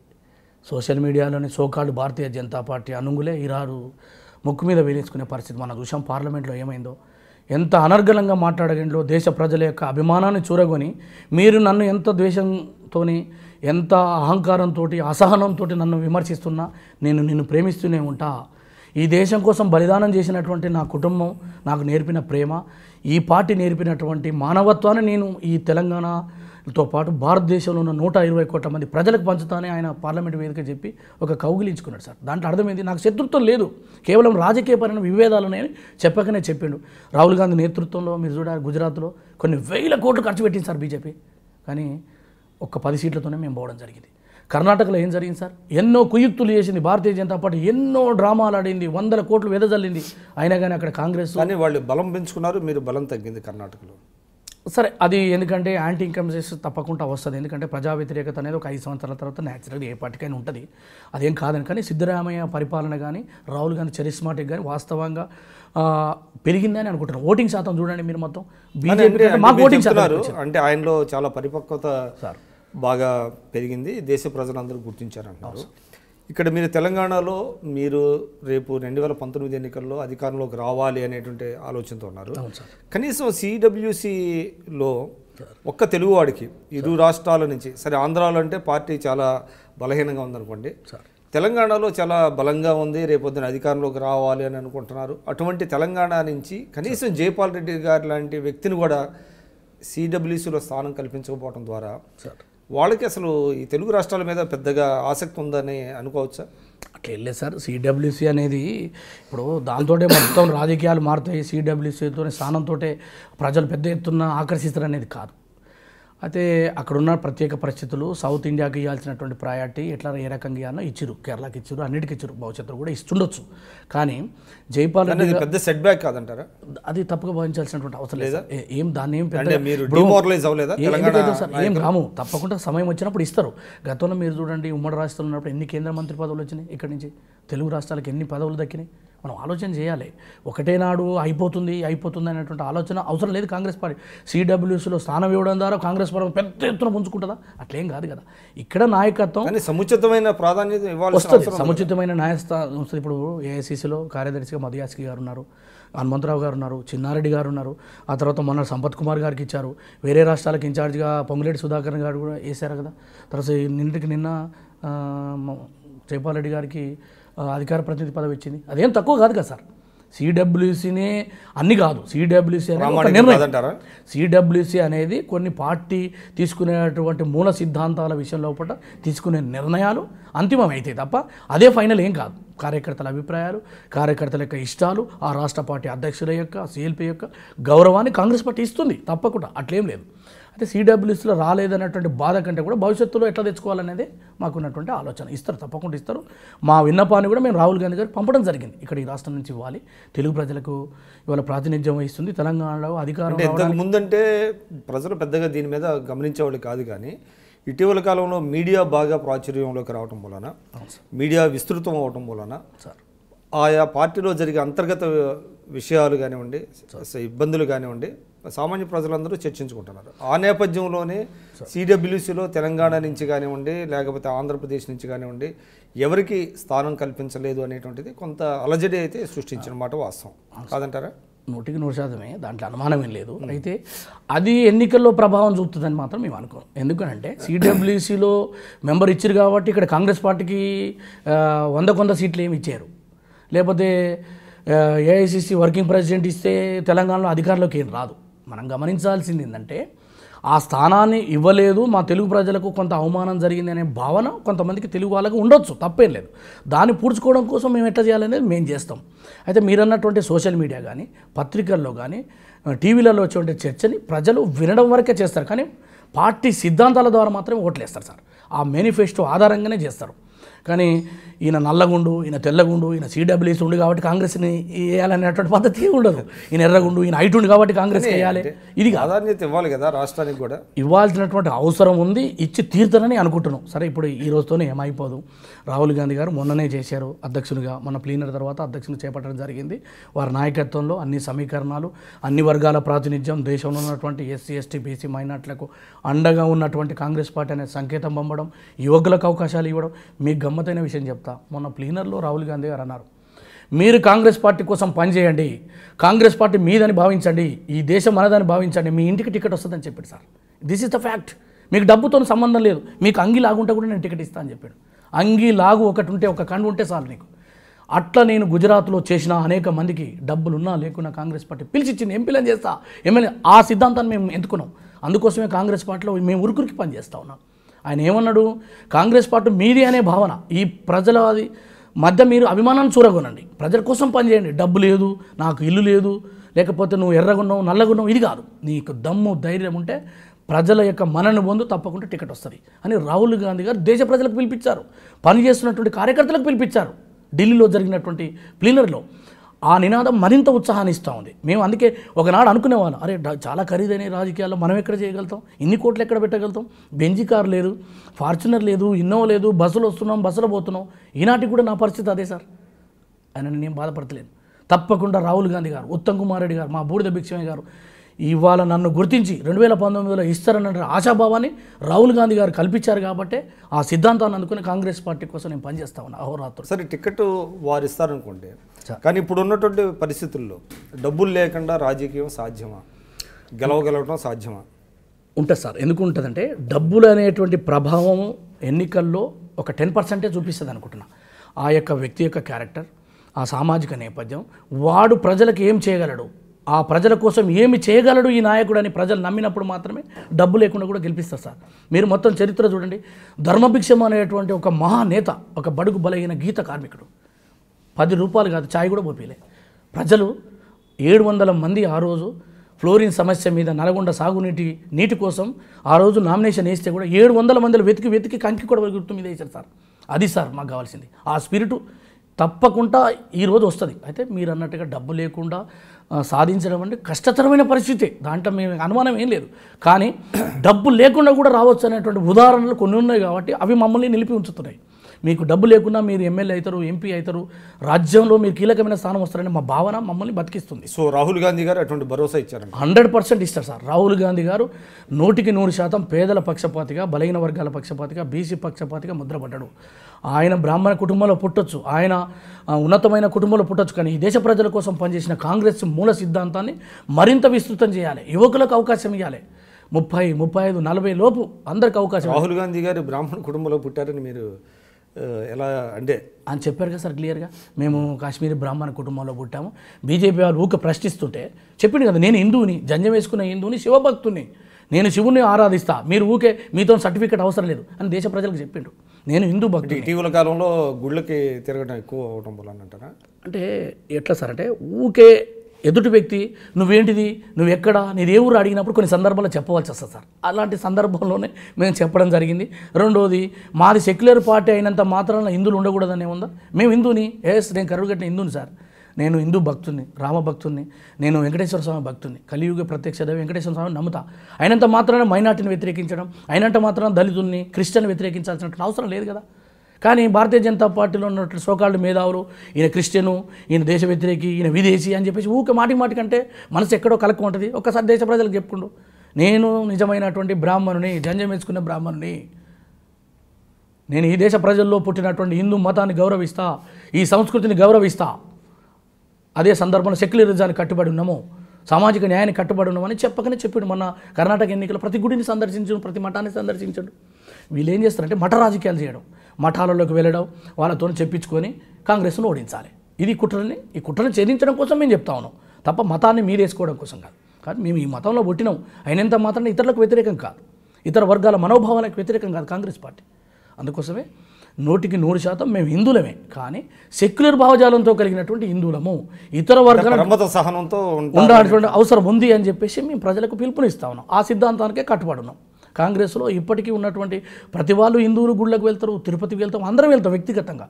సోషల్ మీడియాలోని సోకాళ్ళు భారతీయ జనతా పార్టీ అనుగులే ఈరాడు ముక్కు మీద వేలేసుకునే పరిస్థితి మనం చూసాం పార్లమెంట్లో ఏమైందో ఎంత అనర్గళంగా మాట్లాడగంలో దేశ ప్రజల యొక్క అభిమానాన్ని చూరగొని మీరు నన్ను ఎంత ద్వేషంతో ఎంత అహంకారంతో అసహనంతో నన్ను విమర్శిస్తున్నా నేను నిన్ను ప్రేమిస్తూనే ఉంటా ఈ దేశం కోసం బలిదానం చేసినటువంటి నా కుటుంబం నాకు నేర్పిన ప్రేమ ఈ పార్టీ నేర్పినటువంటి మానవత్వాన్ని నేను ఈ తెలంగాణతో పాటు భారతదేశంలో ఉన్న నూట ఇరవై కోట్ల మంది ప్రజలకు పంచుతానే ఆయన పార్లమెంట్ వేదిక చెప్పి ఒక కౌగిలించుకున్నాడు సార్ దాంట్లో అర్థమైంది నాకు శత్రుత్వం లేదు కేవలం రాజకీయ పరమైన విభేదాలు ఉన్నాయని చెప్పకనే చెప్పిండు రాహుల్ గాంధీ నేతృత్వంలో మీరు చూడాలి గుజరాత్లో కొన్ని వేల కోట్లు ఖర్చు పెట్టింది సార్ బీజేపీ కానీ ఒక్క పది సీట్లతోనే మేము పోవడం జరిగింది కర్ణాటకలో ఏం జరిగింది సార్ ఎన్నో కుయుక్తులు చేసింది భారతీయ జనతా పార్టీ ఎన్నో డ్రామాలు ఆడింది వందల కోట్లు వెదజల్లింది అయినా కానీ అక్కడ కాంగ్రెస్ కానీ వాళ్ళు బలం పెంచుకున్నారు మీరు బలం తగ్గింది కర్ణాటకలో సరే అది ఎందుకంటే యాంటీ ఇన్కమ్ సెస్ తప్పకుండా వస్తుంది ఎందుకంటే ప్రజా వ్యతిరేకత అనేది ఒక ఐదు సంవత్సరాల తర్వాత న్యాచురల్గా ఏ పార్టీకైనా ఉంటుంది అదేం కాదని కానీ సిద్ధరామయ్య పరిపాలన కానీ రాహుల్ గాంధీ చరిస్మాటిక్ కానీ వాస్తవంగా ఆ, పెరిగిందని అనుకుంటున్నాను ఓటింగ్ శాతం చూడండి మీరు మొత్తం కానీ బీజేపీ అంటే- కంటే అంటే మాకు మీరు ఓటింగ్ శాతం చెప్తున్నారు అంటే ఆయనలో చాలా పరిపక్వత సార్ బాగా పెరిగింది దేశ ప్రజలందరూ గుర్తించారంటున్నారు ఇక్కడ మీరు తెలంగాణలో మీరు రేపు రెండు వేల పంతొమ్మిది ఎన్నికల్లో అధికారంలోకి రావాలి అనేటువంటి ఆలోచనతో ఉన్నారు అవును సార్ కనీసం సిడబ్ల్యూసిలో ఒక్క తెలుగువాడికి ఇరు రాష్ట్రాల నుంచి సరే ఆంధ్రాలో అంటే పార్టీ చాలా బలహీనంగా ఉందనుకోండి సార్ తెలంగాణలో చాలా బలంగా ఉంది రేపొద్దున అధికారంలోకి రావాలి అని అనుకుంటున్నారు అటువంటి తెలంగాణ నుంచి కనీసం జయపాల్ రెడ్డి గారు లాంటి వ్యక్తిని కూడా సిడబ్ల్యూసిలో స్థానం కల్పించకపోవడం ద్వారా సార్ వాళ్ళకి అసలు ఈ తెలుగు రాష్ట్రాల మీద పెద్దగా ఆసక్తి ఉందని అనుకోవచ్చా అట్లా వెళ్ళలేదు సార్ సిడబ్ల్యూసీ అనేది ఇప్పుడు దాంతో మొత్తం రాజకీయాలు మారుతాయి సిడబ్ల్యూసీతో స్థానంతో ప్రజలు పెద్ద ఎత్తున ఆకర్షిస్తారు అనేది కాదు అయితే అక్కడున్న ప్రత్యేక పరిస్థితులు సౌత్ ఇండియాకి ఇవ్వాల్సినటువంటి ప్రయారిటీ ఎట్లా ఏ రకంగా ఇవ్వాలో ఇచ్చిరు కేరళకి ఇచ్చిరు అన్నిటికి ఇచ్చిరు భవిష్యత్తులో కూడా ఇస్తుండొచ్చు కానీ జైపాల్ కానీ అది పెద్ద సెట్ బ్యాక్ కాదంటారా అది తప్పుగా భావించాల్సినటువంటి అవసరం లేదు సార్. ఏ- ఏం దాన్ని ఏం పెద్ద అంటే మీరు డిమోరలైజ్ అవ్వలేదా ఏ- తెలంగాణ ఎందుకైతే సార్ ఏం రాము తప్పకుండా సమయం వచ్చినప్పుడు ఇస్తారు గతంలో మీరు చూడండి ఉమ్మడి రాష్ట్రంలో ఉన్నప్పుడు ఎన్ని కేంద్ర మంత్రి పదవులు వచ్చినాయి ఇక్కడి నుంచి తెలుగు రాష్ట్రాలకు ఎన్ని పదవులు దక్కినాయి మనం ఆలోచన చేయాలి ఒకటే నాడు అయిపోతుంది అయిపోతుంది అనేటువంటి ఆలోచన అవసరం లేదు కాంగ్రెస్ పార్టీ సిడబ్ల్యూసీలో స్థానం ఇవ్వడం ద్వారా కాంగ్రెస్ పార్టీ పెద్ద ఎత్తున పుంజుకుంటుందా అట్లేం కాదు కదా ఇక్కడ నాయకత్వం కానీ సముచితమైన ప్రాధాన్యత ఇవ్వాల్సిన వస్తుంది సముచితమైన న్యాయస్థానం వస్తుంది ఇప్పుడు ఏఐసీసీలో కార్యదర్శిగా మధుయాస్కి గారు ఉన్నారు హనుమంతరావు గారు ఉన్నారు చిన్నారెడ్డి గారు ఉన్నారు ఆ తర్వాత మొన్న సంపత్ కుమార్ గారికి ఇచ్చారు వేరే రాష్ట్రాలకు ఇన్ఛార్జ్గా పొంగులేటి సుధాకర్ గారు కూడా వేశారు కదా తర్వాత ఈ నిన్నటికి నిన్న ఆ, మ- జైపాల్ రెడ్డి గారికి ఆ, అధికార ప్రతినిధి పదవి ఇచ్చింది అదేం తక్కువ కాదు కదా సార్ సిడబ్ల్యూసీనే అన్ని కాదు సిడబ్ల్యూసీ అనేది ఒక ప్రామాణికం నిర్ణయం కాదంటారా సిడబ్ల్యూసీ అనేది కొన్ని పార్టీ తీసుకునేటువంటి మూల సిద్ధాంతాల విషయం లోపల తీసుకునే నిర్ణయాలు అంతిమం అవుతాయి తప్ప అదే ఫైనల్ ఏం కాదు కార్యకర్తల అభిప్రాయాలు కార్యకర్తల యొక్క ఇష్టాలు ఆ రాష్ట్ర పార్టీ అధ్యక్షుల యొక్క సిఎల్పి యొక్క గౌరవాన్ని కాంగ్రెస్ పార్టీ ఇస్తుంది తప్పకుండా అట్లేం లేదు అయితే సిడబ్ల్యూసీలో రాలేదన్నటువంటి బాధ కంటే కూడా భవిష్యత్తులో ఎట్లా తెచ్చుకోవాలనేది మాకున్నటువంటి ఆలోచన ఇస్తారు తప్పకుండా ఇస్తారు మా విన్నపాన్ని కూడా మేము రాహుల్ గాంధీ గారికి పంపడం జరిగింది ఇక్కడ ఈ రాష్ట్రం నుంచి ఇవ్వాలి తెలుగు ప్రజలకు ఇవాళ ప్రాతినిధ్యం వహిస్తుంది తెలంగాణలో అధికారం అంటే ఇంతకు ముందంటే ప్రజలు పెద్దగా దీని మీద గమనించేవాళ్ళు కాదు కానీ ఇటీవల కాలంలో మీడియా బాగా ప్రాచుర్యంలోకి రావటం వలన మీడియా విస్తృతం అవటం వలన సార్ ఆయా పార్టీలో జరిగే అంతర్గత విషయాలు కానివ్వండి స- ఇబ్బందులు కానివ్వండి సామాన్య ప్రజలందరూ చర్చించుకుంటున్నారు ఆ నేపథ్యంలోనే సిడబ్ల్యూసిలో తెలంగాణ నుంచి కానివ్వండి లేకపోతే ఆంధ్రప్రదేశ్ నుంచి కానివ్వండి ఎవరికి స్థానం కల్పించలేదు అనేటువంటిది కొంత అలజడి అయితే సృష్టించిన మాట వాస్తవం కాదంటారా నూటికి నూరు శాతమే దాంట్లో అనుమానం ఏం లేదు అయితే అది ఎన్నికల్లో ప్రభావం చూపుతుందని మాత్రం మేము అనుకోం ఎందుకనంటే సిడబ్ల్యూసీలో మెంబర్ ఇచ్చారు కాబట్టి ఇక్కడ కాంగ్రెస్ పార్టీకి ఆ, వంద కొంద సీట్లు ఏమి ఇచ్చారు లేకపోతే ఏఐసిసి వర్కింగ్ ప్రెసిడెంట్ ఇస్తే తెలంగాణలో అధికారంలోకి ఏం రాదు మనం గమనించాల్సింది ఏంటంటే ఆ స్థానాన్ని ఇవ్వలేదు మా తెలుగు ప్రజలకు కొంత అవమానం జరిగింది అనే భావన కొంతమందికి తెలుగు వాళ్ళకు ఉండొచ్చు తప్పేం లేదు దాన్ని పూడ్చుకోవడం కోసం మేము ఎట్లా చేయాలనేది మేము చేస్తాం అయితే మీరన్నటువంటి సోషల్ మీడియా కానీ పత్రికల్లో కానీ టీవీలలో వచ్చే చర్చని ప్రజలు వినడం వరకే చేస్తారు కానీ పార్టీ సిద్ధాంతాల ద్వారా మాత్రమే ఓట్లేస్తారు సార్ ఆ మేనిఫెస్టో ఆధారంగానే చేస్తారు కానీ ఈయన నల్లగుండు ఈయన తెల్లగుండు ఈయన సిడబ్ల్యూసీ ఉండు కాబట్టి కాంగ్రెస్ని వేయాలనేటువంటి పద్ధతి ఉండదు ఈయన ఎర్రగుండు ఈయన హైట్ ఉండు కాబట్టి కాంగ్రెస్ వేయాలి ఇది కాదు. ప్రాధాన్యత ఇవ్వాలి కదా రాష్ట్రానికి కూడా ఇవ్వాల్సినటువంటి అవసరం ఉంది ఇచ్చి తీర్తనని అనుకుంటున్నాం సరే ఇప్పుడు ఈ రోజుతోనే ఏమైపోదు రాహుల్ గాంధీ గారు మొన్ననే చేశారు అధ్యక్షునిగా మొన్న ప్లీనర్ తర్వాత అధ్యక్షుని చేపట్టడం జరిగింది వారి నాయకత్వంలో అన్ని సమీకరణాలు అన్ని వర్గాల ప్రాతినిధ్యం దేశంలో ఉన్నటువంటి ఎస్సీ ఎస్టీ బీసీ మైనార్టీలకు అండగా ఉన్నటువంటి కాంగ్రెస్ పార్టీ అనే సంకేతం పంపడం యువకులకు అవకాశాలు ఇవ్వడం మీకు గమ్మతైన విషయం చెప్తా మొన్న ప్లీనర్లో రాహుల్ గాంధీ గారు అన్నారు మీరు కాంగ్రెస్ పార్టీ కోసం పనిచేయండి కాంగ్రెస్ పార్టీ మీదని భావించండి ఈ దేశం మనదని భావించండి మీ ఇంటికి టికెట్ వస్తుందని చెప్పాడు sir this is the fact మీకు డబ్బుతో సంబంధం లేదు మీకు అంగి లాగుంటే కూడా నేను టికెట్ ఇస్తాను అని చెప్పాడు అంగి లాగు ఒకటి ఉంటే ఒక కండు ఉంటే చాలు నీకు అట్లా నేను గుజరాత్లో చేసిన అనేక మందికి డబ్బులు ఉన్నా లేకున్నా కాంగ్రెస్ పార్టీ పిలిచిచ్చింది ఎంపీలను చేస్తా ఎమ్మెల్యే ఆ సిద్ధాంతాన్ని మేము ఎంచుకున్నాం అందుకోసమే కాంగ్రెస్ పార్టీలో మేము ఉరుకురికి పనిచేస్తా ఉన్నాం ఆయన ఏమన్నాడు కాంగ్రెస్ పార్టీ మీది అనే భావన ఈ ప్రజల అది మధ్య మీరు అభిమానాన్ని చూరగొనండి ప్రజల కోసం పనిచేయండి డబ్బు లేదు నాకు ఇల్లు లేదు లేకపోతే నువ్వు ఎర్రగున్నావు నల్లగున్నావు ఇది కాదు నీకు దమ్ము ధైర్యం ఉంటే ప్రజల యొక్క మనను పొందు తప్పకుండా టికెట్ వస్తుంది అని రాహుల్ గాంధీ గారు దేశ ప్రజలకు పిలిపించారు పనిచేస్తున్నటువంటి కార్యకర్తలకు పిలిపించారు ఢిల్లీలో జరిగినటువంటి ప్లీనర్లో ఆ నినాదం మరింత ఉత్సాహాన్ని ఇస్తూ ఉంది మేము అందుకే ఒకనాడు అనుకునేవాళ్ళం అరే డ- చాలా ఖరీదైన రాజకీయాల్లో మనం ఎక్కడ చేయగలుగుతాం ఇన్ని కోట్లు ఎక్కడ పెట్టగలుగుతాం బెంజీ కార్ లేదు ఫార్చునర్ లేదు ఇన్నోవా లేదు బస్సులో వస్తున్నాం బస్సులో పోతున్నాం ఈనాటికి కూడా నా పరిస్థితి అదే సార్ ఆయన నేను బాధపడతలేను తప్పకుండా రాహుల్ గాంధీ గారు ఉత్తమ్ కుమార్ రెడ్డి గారు మా బూడిద భిక్షమయ్య గారు ఇవాళ నన్ను గుర్తించి రెండు వేల పంతొమ్మిదిలో ఇస్తారన్న ఆశాభావాన్ని రాహుల్ గాంధీ గారు కల్పించారు కాబట్టి ఆ సిద్ధాంతాన్ని అందుకుని కాంగ్రెస్ పార్టీ కోసం నేను పనిచేస్తా ఉన్నా అహోరాత్రులు సరే టికెట్ వారు ఇస్తారనుకోండి కానీ ఇప్పుడు ఉన్నటువంటి పరిస్థితుల్లో డబ్బులు లేకుండా రాజకీయం సాధ్యమా గెలవగలగడం సాధ్యమా ఉంటుంది సార్ ఎందుకు ఉంటుందంటే డబ్బులు అనేటువంటి ప్రభావం ఎన్నికల్లో ఒక టెన్ పర్సెంటే చూపిస్తుంది అనుకుంటున్నా ఆ యొక్క వ్యక్తి యొక్క క్యారెక్టర్ ఆ సామాజిక నేపథ్యం వాడు ప్రజలకు ఏం చేయగలడు ఆ ప్రజల కోసం ఏమి చేయగలడు ఈ నాయకుడు అని ప్రజలు నమ్మినప్పుడు మాత్రమే డబ్బు లేకుండా కూడా గెలిపిస్తారు సార్ మీరు మొత్తం చరిత్ర చూడండి ధర్మభిక్షం అనేటువంటి ఒక మహానేత ఒక బడుగు బలైన గీత కార్మికుడు పది రూపాయలు కాదు ఛాయ్ కూడా పోపీలే ప్రజలు ఏడు వందల మంది ఆ రోజు ఫ్లోరిన్ సమస్య మీద నల్గొండ సాగునీటి నీటి కోసం ఆ రోజు నామినేషన్ వేస్తే కూడా ఏడు వందల మందిలో వెతికి వెతికి కంకి కూడా గుర్తు మీద వేశారు సార్ అది సార్ మాకు కావాల్సింది ఆ స్పిరిటు తప్పకుండా ఈ రోజు వస్తుంది అయితే మీరు అన్నట్టుగా డబ్బు లేకుండా ఆ, సాధించడం అంటే కష్టతరమైన పరిస్థితి దాంట్లో మేము అనుమానం ఏం లేదు కానీ డబ్బు లేకుండా కూడా రావచ్చు అనేటువంటి ఉదాహరణలు కొన్ని ఉన్నాయి కాబట్టి అవి మమ్మల్ని నిలిపి ఉంచుతున్నాయి మీకు డబ్బు లేకున్నా మీరు ఎమ్మెల్యే అవుతారు ఎంపీ అవుతారు రాజ్యంలో మీరు కీలకమైన స్థానం వస్తారని మా భావన మమ్మల్ని బతికిస్తుంది సో రాహుల్ గాంధీ గారు అటువంటి భరోసా ఇచ్చారంట హండ్రెడ్ పర్సెంట్ ఇస్తారు సార్ రాహుల్ గాంధీ గారు నూటికి నూరు శాతం పేదల పక్షపాతిగా బలహీన వర్గాల పక్షపాతిగా బీసీ పక్షపాతిగా ముద్రపడ్డాడు ఆయన బ్రాహ్మణ కుటుంబంలో పుట్టొచ్చు ఆయన ఆ, ఉన్నతమైన కుటుంబంలో పుట్టొచ్చు కానీ ఈ దేశ ప్రజల కోసం పనిచేసిన కాంగ్రెస్ మూల సిద్ధాంతాన్ని మరింత విస్తృతం చేయాలి యువకులకు అవకాశం ఇవ్వాలి ముప్పై ముప్పై ఐదు నలభై లోపు అందరికి అవకాశం రాహుల్ గాంధీ గారు బ్రాహ్మణ కుటుంబంలో పుట్టారని మీరు ఆ, ఎలా అంటే అని చెప్పారు కదా సార్ క్లియర్గా మేము కాశ్మీరీ బ్రాహ్మణ కుటుంబంలో పుట్టాము బీజేపీ వాళ్ళు ఊక ప్రశ్నిస్తుంటే చెప్పిండు కదా నేను హిందువుని జంజం వేసుకున్న హిందువుని శివభక్తుని నేను శివుని ఆరాధిస్తా మీరు ఊకే మీతో సర్టిఫికేట్ అవసరం లేదు అని దేశ ప్రజలకు చెప్పిండు నేను హిందూ భక్తుని ఇటీవల కాలంలో గుళ్ళకి తిరగడం ఎక్కువ అవడం వల్ల అంటారా అంటే ఎట్లా సార్ అంటే ఊకే ఎదుటి వ్యక్తి నువ్వేంటిది నువ్వు ఎక్కడ నీది ఏ ఊరు అడిగినప్పుడు కొన్ని సందర్భాల్లో చెప్పవలసి వస్తుంది సార్ అలాంటి సందర్భంలోనే మేము చెప్పడం జరిగింది రెండోది మాది సెక్యులర్ పార్టీ అయినంత మాత్రాన హిందువులు ఉండకూడదనే ఉందా మేము హిందూని ఎస్ నేను కరువుగట్టిన హిందూని సార్ నేను హిందూ భక్తుని రామ భక్తుని నేను వెంకటేశ్వర స్వామి భక్తుని కలియుగ ప్రత్యక్ష దైవం వెంకటేశ్వర స్వామి నమ్ముతా అయినంత మాత్రాన మైనార్టీని వ్యతిరేకించడం అయినంత మాత్రాన దళితుల్ని క్రిస్టియన్ వ్యతిరేకించాల్సిన అవసరం లేదు కదా కానీ భారతీయ జనతా పార్టీలో ఉన్నటువంటి సోకాళ్ళు మేధావులు ఈయన క్రిస్టియను ఈయన దేశ వ్యతిరేకి ఈయన విదేశీ అని చెప్పేసి ఊకే మాటి మాటి కంటే మనసు ఎక్కడో కలక్క ఉంటుంది ఒక్కసారి దేశ ప్రజలకు చెప్పుకుండు నేను నిజమైనటువంటి బ్రాహ్మణుని జంజం వేసుకున్న బ్రాహ్మణుని నేను ఈ దేశ ప్రజల్లో పుట్టినటువంటి హిందూ మతాన్ని గౌరవిస్తా ఈ సంస్కృతిని గౌరవిస్తా అదే సందర్భంలో సెక్యులరిజానికి కట్టుబడి ఉన్నాము సామాజిక న్యాయానికి కట్టుబడి ఉన్నామని చెప్పకనే చెప్పాడు మొన్న కర్ణాటక ఎన్నికలు ప్రతి గుడిని సందర్శించడం ప్రతి మఠాన్ని సందర్శించడం వీళ్ళు ఏం చేస్తారంటే మఠ రాజకీయాలు చేయడం మఠాలలోకి వెళ్ళడం వాళ్ళతో చెప్పించుకొని కాంగ్రెస్ను ఓడించాలి ఇది కుట్రని ఈ కుట్రని ఛేదించడం కోసం మేము చెప్తా ఉన్నాం తప్ప మతాన్ని మీరేసుకోవడం కోసం కాదు కానీ మేము ఈ మతంలో పుట్టినాం అయినంత మాత్రాన్ని ఇతరులకు వ్యతిరేకం కాదు ఇతర వర్గాల మనోభావాలకు వ్యతిరేకం కాదు కాంగ్రెస్ పార్టీ అందుకోసమే నూటికి నూరు శాతం మేము హిందువులమే కానీ సెక్యులర్ భావజాలంతో కలిగినటువంటి హిందువులము ఇతర వర్గాల పరమత సహనంతో ఉంటారు ఉండాల్సినటువంటి అవసరం ఉంది అని చెప్పేసి మేము ప్రజలకు పిలుపునిస్తా ఉన్నాం ఆ సిద్ధాంతానికే కట్టుబడి ఉన్నాం కాంగ్రెస్లో ఇప్పటికీ ఉన్నటువంటి ప్రతి వాళ్ళు హిందువులు గుళ్ళకు వెళ్తారు తిరుపతికి వెళ్తాం అందరం వెళ్తాం వ్యక్తిగతంగా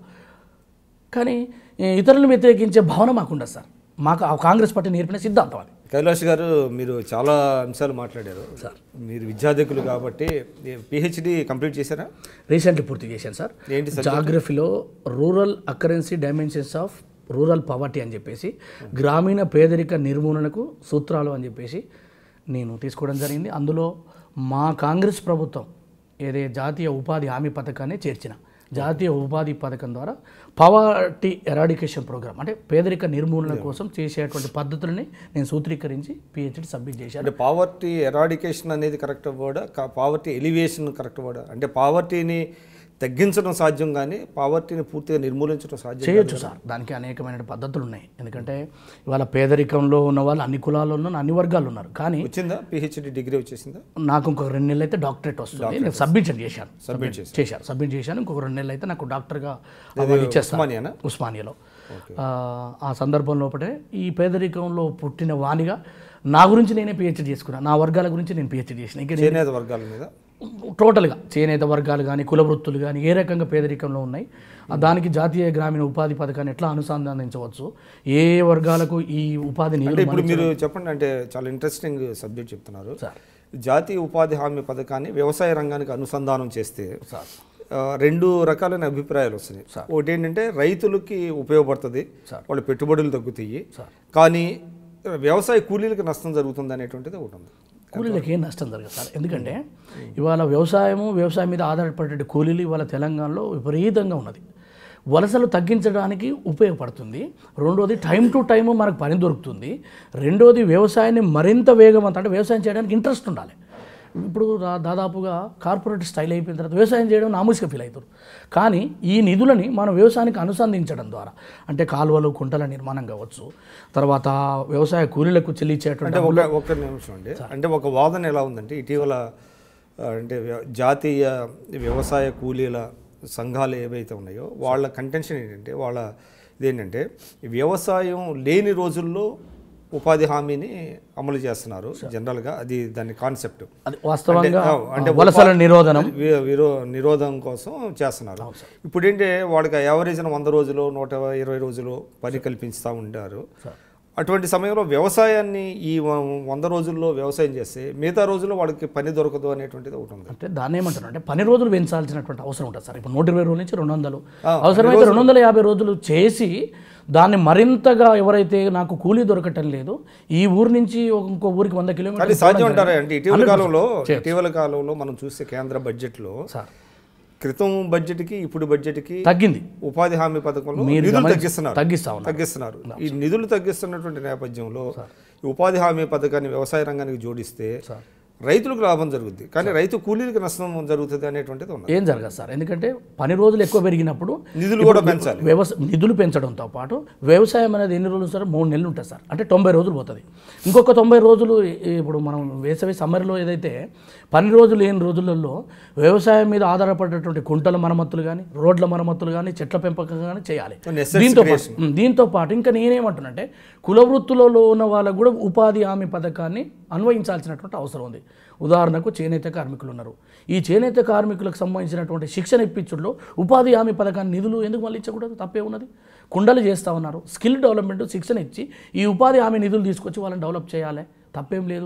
కానీ ఈ ఇతరులను వ్యతిరేకించే భావన మాకుండదు సార్ మాకు ఆ కాంగ్రెస్ పార్టీ నేర్పిన సిద్ధాంతం అది కైలాష్ గారు మీరు చాలా అంశాలు మాట్లాడారు మీరు విద్యార్థికులు కాబట్టి పిహెచ్డి కంప్లీట్ చేశారా రీసెంట్లీ పూర్తి చేశాను సార్ ఏంటి జాగ్రఫీలో rural occurrence dimensions of rural poverty అని చెప్పేసి గ్రామీణ పేదరిక నిర్మూలనకు సూత్రాలు అని చెప్పేసి నేను తీసుకోవడం జరిగింది అందులో మా కాంగ్రెస్ ప్రభుత్వం ఏదే జాతీయ ఉపాధి హామీ పథకాన్ని చేర్చిన జాతీయ ఉపాధి పథకం ద్వారా పవర్టీ ఎరాడికేషన్ ప్రోగ్రామ్ అంటే పేదరిక నిర్మూలన కోసం చేసేటువంటి పద్ధతులని నేను సూత్రీకరించి పిహెచ్డి సబ్మిట్ చేశాను అంటే పావర్టీ ఎరాడికేషన్ అనేది correct word poverty alleviation correct word అంటే పావర్టీని తగ్గించడం సాధ్యం కానీ పావర్టీని పూర్తిగా నిర్మూలించడం సాధ్యం చేయొచ్చు సార్ దానికి అనేకమైన పద్ధతులు ఉన్నాయి ఎందుకంటే ఇవాళ పేదరికంలో ఉన్న వాళ్ళు అన్ని కులాల్లో ఉన్నారు అన్ని వర్గాలు ఉన్నారు కానీ వచ్చిందా పిహెచ్డి డిగ్రీ వచ్చేసిందా నాకు ఇంకొక రెండు నెలలు అయితే డాక్టరేట్ వస్తుంది నేను సబ్మిషన్ చేశాను సబ్మిట్ చేసి చేశాను సబ్మిట్ చేశాను ఇంకొక రెండు నెలలు అయితే నాకు డాక్టర్గా అవార్డు ఇచ్చేస్తాను ఉస్మానియానా ఉస్మానియాలో ఆ, ఆ సందర్భం లోపటే ఈ పేదరికంలో పుట్టిన వాణిగా నా గురించి నేనే పిహెచ్డి చేసుకున్నాను నా వర్గాల గురించి నేను పిహెచ్డి చేసిన ఇంకా నేను చేనేత వర్గాల మీద టోటల్గా చేనేత వర్గాలు కానీ కుల వృత్తులు కానీ ఏ రకంగా పేదరికంలో ఉన్నాయి ఆ దానికి జాతీయ గ్రామీణ ఉపాధి పథకాన్ని ఎట్లా అనుసంధానించవచ్చు ఏ ఏ వర్గాలకు ఈ ఉపాధి అంటే నిధులు ఇప్పుడు మీరు చెప్పండి అంటే చాలా ఇంట్రెస్టింగ్ సబ్జెక్ట్ చెప్తున్నారు సార్ జాతీయ ఉపాధి హామీ పథకాన్ని వ్యవసాయ రంగానికి అనుసంధానం చేస్తే సార్ ఆ, రెండు రకాలైన అభిప్రాయాలు వస్తున్నాయి ఒకటి ఏంటంటే రైతులకి ఉపయోగపడుతుంది సార్. వాళ్ళ పెట్టుబడులు తగ్గుతాయి సార్. కానీ వ్యవసాయ కూలీలకు నష్టం జరుగుతుంది అనేటువంటిది ఒకటి ఉంది కూలీలకు ఏం నష్టం జరగదు సార్ ఎందుకంటే ఇవాళ వ్యవసాయము వ్యవసాయం మీద ఆధారపడే కూలీలు ఇవాళ తెలంగాణలో విపరీతంగా ఉన్నది వలసలు తగ్గించడానికి ఉపయోగపడుతుంది రెండోది టైం టు టైం మనకు పని దొరుకుతుంది రెండోది వ్యవసాయాన్ని మరింత వేగవంతం అంటే వ్యవసాయం చేయడానికి ఇంట్రెస్ట్ ఉండాలి ఇప్పుడు దా- దాదాపుగా కార్పొరేట్ స్టైల్ అయిపోయిన తర్వాత వ్యవసాయం చేయడం నామూసిగా ఫీల్ అవుతారు కానీ ఈ నిధులని మనం వ్యవసాయానికి అనుసంధించడం ద్వారా అంటే కాలువలు కుంటల నిర్మాణం కావచ్చు తర్వాత వ్యవసాయ కూలీలకు చెల్లించేటువంటి అంటే ఒక ఒక నిమిషం అండి అంటే ఒక వాదన ఎలా ఉందంటే ఇటీవల ఆ, అంటే వ్య- జాతీయ వ్యవసాయ కూలీల సంఘాలు ఏవైతే ఉన్నాయో వాళ్ళ కంటెన్షన్ ఏంటంటే వాళ్ళ ఇదేంటంటే ఈ వ్యవసాయం లేని రోజుల్లో ఉపాధి హామీని అమలు చేస్తున్నారు జనరల్గా అది దాని కాన్సెప్ట్ అది వాస్తవంగా అంటే వలసల నిరోధనం వి- విరో నిరోధం కోసం చేస్తున్నారు ఇప్పుడు ఏంటి వాళ్ళకి యావరేజ్ వంద రోజులు నూట ఇరవై రోజులు పని కల్పిస్తూ ఉంటారు అటువంటి సమయంలో వ్యవసాయాన్ని ఈ వ- వంద రోజుల్లో వ్యవసాయం చేస్తే మిగతా రోజుల్లో వాళ్ళకి పని దొరకదు అనేటువంటిది ఒకటి ఉంది అంటే దాన్ని ఏమంటారు అంటే పని రోజులు పెంచాల్సినటువంటి అవసరం ఉంటుంది సార్ ఇప్పుడు నూట ఇరవై రోజుల నుంచి రెండు వందలు అవసరమైతే రెండు వందల యాభై రోజులు చేసి దాన్ని మరింతగా ఎవరైతే నాకు కూలీ దొరకటం లేదు ఈ ఊరు నుంచి ఒక- ఇంకో ఊరికి వంద కానీ కిలోమీటర్లు సాధ్యం అంటారా అంటే ఇటీవల కాలంలో ఇటీవల కాలంలో మనం చూస్తే కేంద్ర బడ్జెట్లో సార్ క్రితం బడ్జెట్కి ఇప్పుడు బడ్జెట్కి తగ్గింది ఉపాధి హామీ పథకంలో మీరు నిధులు గమనించి- తగ్గిస్తున్నారు తగ్గిస్తా ఉన్నారు తగ్గిస్తున్నారు ఈ నిధులు తగ్గిస్తున్నటువంటి నేపథ్యంలో ఈ ఉపాధి హామీ పథకాన్ని వ్యవసాయ రంగానికి జోడిస్తే రైతులకు లాభం జరుగుద్ది కానీ రైతు కూలీలకు నష్టం జరుగుతుంది అనేటువంటిది ఉన్నది ఏం జరగదు సార్ ఎందుకంటే పని రోజులు ఎక్కువ పెరిగినప్పుడు నిధులు కూడా పెంచాలి వ్యవసాయ నిధులు పెంచడంతో పాటు వ్యవసాయం అనేది ఎన్ని రోజులు సార్ మూడు నెలలు ఉంటుంది సార్ అంటే తొంభై రోజులు పోతుంది ఇంకొక తొంభై రోజులు ఈ- ఇప్పుడు మనం వేసవి సమ్మర్లో ఏదైతే పని రోజులు లేని రోజులలో వ్యవసాయం మీద ఆధారపడేటువంటి కుంటల మరమ్మతులు కానీ రోడ్ల మరమ్మతులు కానీ చెట్ల పెంపకం కానీ చేయాలి Necessary దీంతో పాటు ఉమ్, దీంతో పాటు ఇంకా నేనేమంటున్నానంటే కుల వృత్తులలో ఉన్న వాళ్ళకు కూడా ఉపాధి హామీ పథకాన్ని అన్వయించాల్సినటువంటి అవసరం ఉంది ఉదాహరణకు చేనేత కార్మికులు ఉన్నారు ఈ చేనేత కార్మికులకు సంబంధించినటువంటి శిక్షణ ఇప్పించుల్లో ఉపాధి హామీ పథకాన్ని నిధులు ఎందుకు మళ్ళీ ఇచ్చకూడదు తప్పే ఉన్నది కుండలు చేస్తూ ఉన్నారు స్కిల్ డెవలప్మెంట్ శిక్షణ ఇచ్చి ఈ ఉపాధి హామీ నిధులు తీసుకొచ్చి వాళ్ళని డెవలప్ చేయాలి తప్పేం లేదు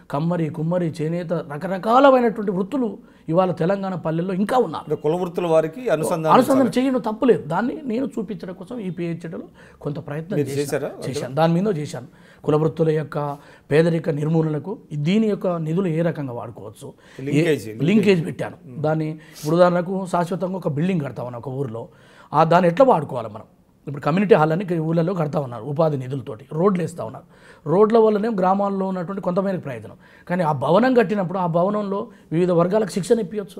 కమ్మరి కుమ్మరి చేనేత రకరకాలమైనటువంటి వృత్తులు ఇవాళ తెలంగాణ పల్లెల్లో ఇంకా ఉన్నారు అంటే కుల వృత్తుల వారికి అనుసంధానం అనుసంధానం చేయడం తప్పులేదు దాన్ని నేను చూపించడం కోసం ఈ పిహెచ్డీలో కొంత ప్రయత్నం చేశాను చేశారా చేశాను దాని మీద చేశాను కుల వృత్తుల యొక్క పేదరిక నిర్మూలనకు దీని యొక్క నిధులు ఏ రకంగా వాడుకోవచ్చు లింకేజ్ లింకేజ్ పెట్టాను దాన్ని ఇప్పుడు ఉదాహరణకు శాశ్వతంగా ఒక బిల్డింగ్ కడతా ఉన్నాం ఒక ఊరిలో ఆ దాన్ని ఎట్లా వాడుకోవాలి మనం ఇప్పుడు కమ్యూనిటీ హాల్ అని ఊళ్ళలో కడతా ఉన్నారు ఉపాధి నిధులతోటి రోడ్లు వేస్తూ ఉన్నారు రోడ్ల వల్లనే గ్రామాల్లో ఉన్నటువంటి కొంతమేరకు ప్రయోజనం కానీ ఆ భవనం కట్టినప్పుడు ఆ భవనంలో వివిధ వర్గాలకు శిక్షణ ఇప్పించవచ్చు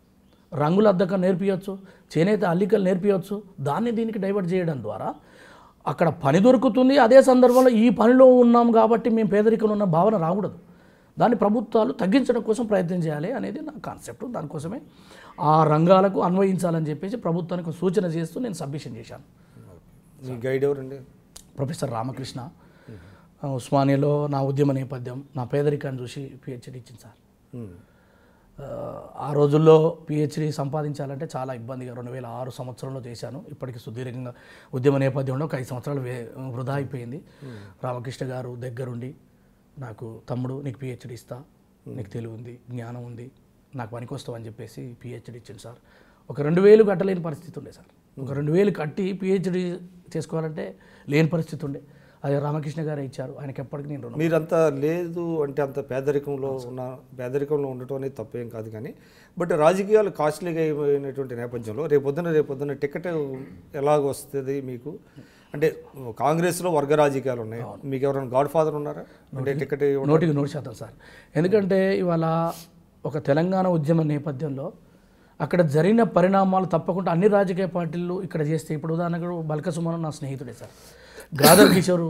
రంగుల అద్దకం నేర్పించవచ్చు చేనేత అల్లికలు నేర్పించవచ్చు దాన్ని దీనికి డైవర్ట్ చేయడం ద్వారా అక్కడ పని దొరుకుతుంది అదే సందర్భంలో ఈ పనిలో ఉన్నాం కాబట్టి మేము పేదరికంలో ఉన్న భావన రాకూడదు దాన్ని ప్రభుత్వాలు తగ్గించడం కోసం ప్రయత్నం చేయాలి అనేది నా కాన్సెప్ట్ దానికోసమే ఆ రంగాలకు అన్వయించాలని చెప్పేసి ప్రభుత్వానికి సూచన చేస్తూ నేను సబ్మిషన్ చేశాను మీ గైడ్ ఎవరండి ప్రొఫెసర్ రామకృష్ణ ఉస్మానియాలో నా ఉద్యమ నేపథ్యం నా పేదరికాన్ని చూసి పిహెచ్డి ఇచ్చింది సార్ ఉమ్. ఆ, ఆ రోజుల్లో పిహెచ్డి సంపాదించాలంటే చాలా ఇబ్బందిగా రెండు వేల ఆరు సంవత్సరంలో చేశాను ఇప్పటికి సుదీర్ఘంగా ఉద్యమ నేపథ్యంలో ఒక ఐదు సంవత్సరాలు వే వృధా అయిపోయింది రామకృష్ణ గారు దగ్గరుండి నాకు తమ్ముడు నీకు పిహెచ్డి ఇస్తా నీకు తెలివి ఉంది జ్ఞానం ఉంది నాకు పనికొస్తావు అని చెప్పేసి పిహెచ్డి ఇచ్చింది సార్ ఒక రెండు వేలు కట్టలేని పరిస్థితి ఉండే సార్ ఒక రెండు వేలు కట్టి పిహెచ్డి చేసుకోవాలంటే లేని పరిస్థితి ఉండే అది రామకృష్ణ గారే ఇచ్చారు ఆయనకి ఎప్పటికీ నేను రుణం మీరంత లేదు అంటే అంత పేదరికంలో ఉన్న పేదరికంలో ఉండటం అనేది తప్పేం కాదు కానీ బట్ రాజకీయాలు కాస్ట్లీగా అయిపోయినటువంటి నేపథ్యంలో రేపొద్దున రేపొద్దున టికెట్ ఎలాగ వస్తుంది మీకు అంటే కాంగ్రెస్లో వర్గ రాజకీయాలు ఉన్నాయి మీకు ఎవరైనా గాడ్ ఫాదర్ ఉన్నారా అంటే టికెట్ ఇవ్వడం నూటికి నూరు శాతం సార్ ఎందుకంటే ఇవాళ ఒక తెలంగాణ ఉద్యమ నేపథ్యంలో అక్కడ జరిగిన పరిణామాలు తప్పకుండా అన్ని రాజకీయ పార్టీలు ఇక్కడ చేస్తే ఇప్పుడు ఉదాహరణకు బల్క సుమన్ నా స్నేహితుడే సార్ గాదర్ కిషోరు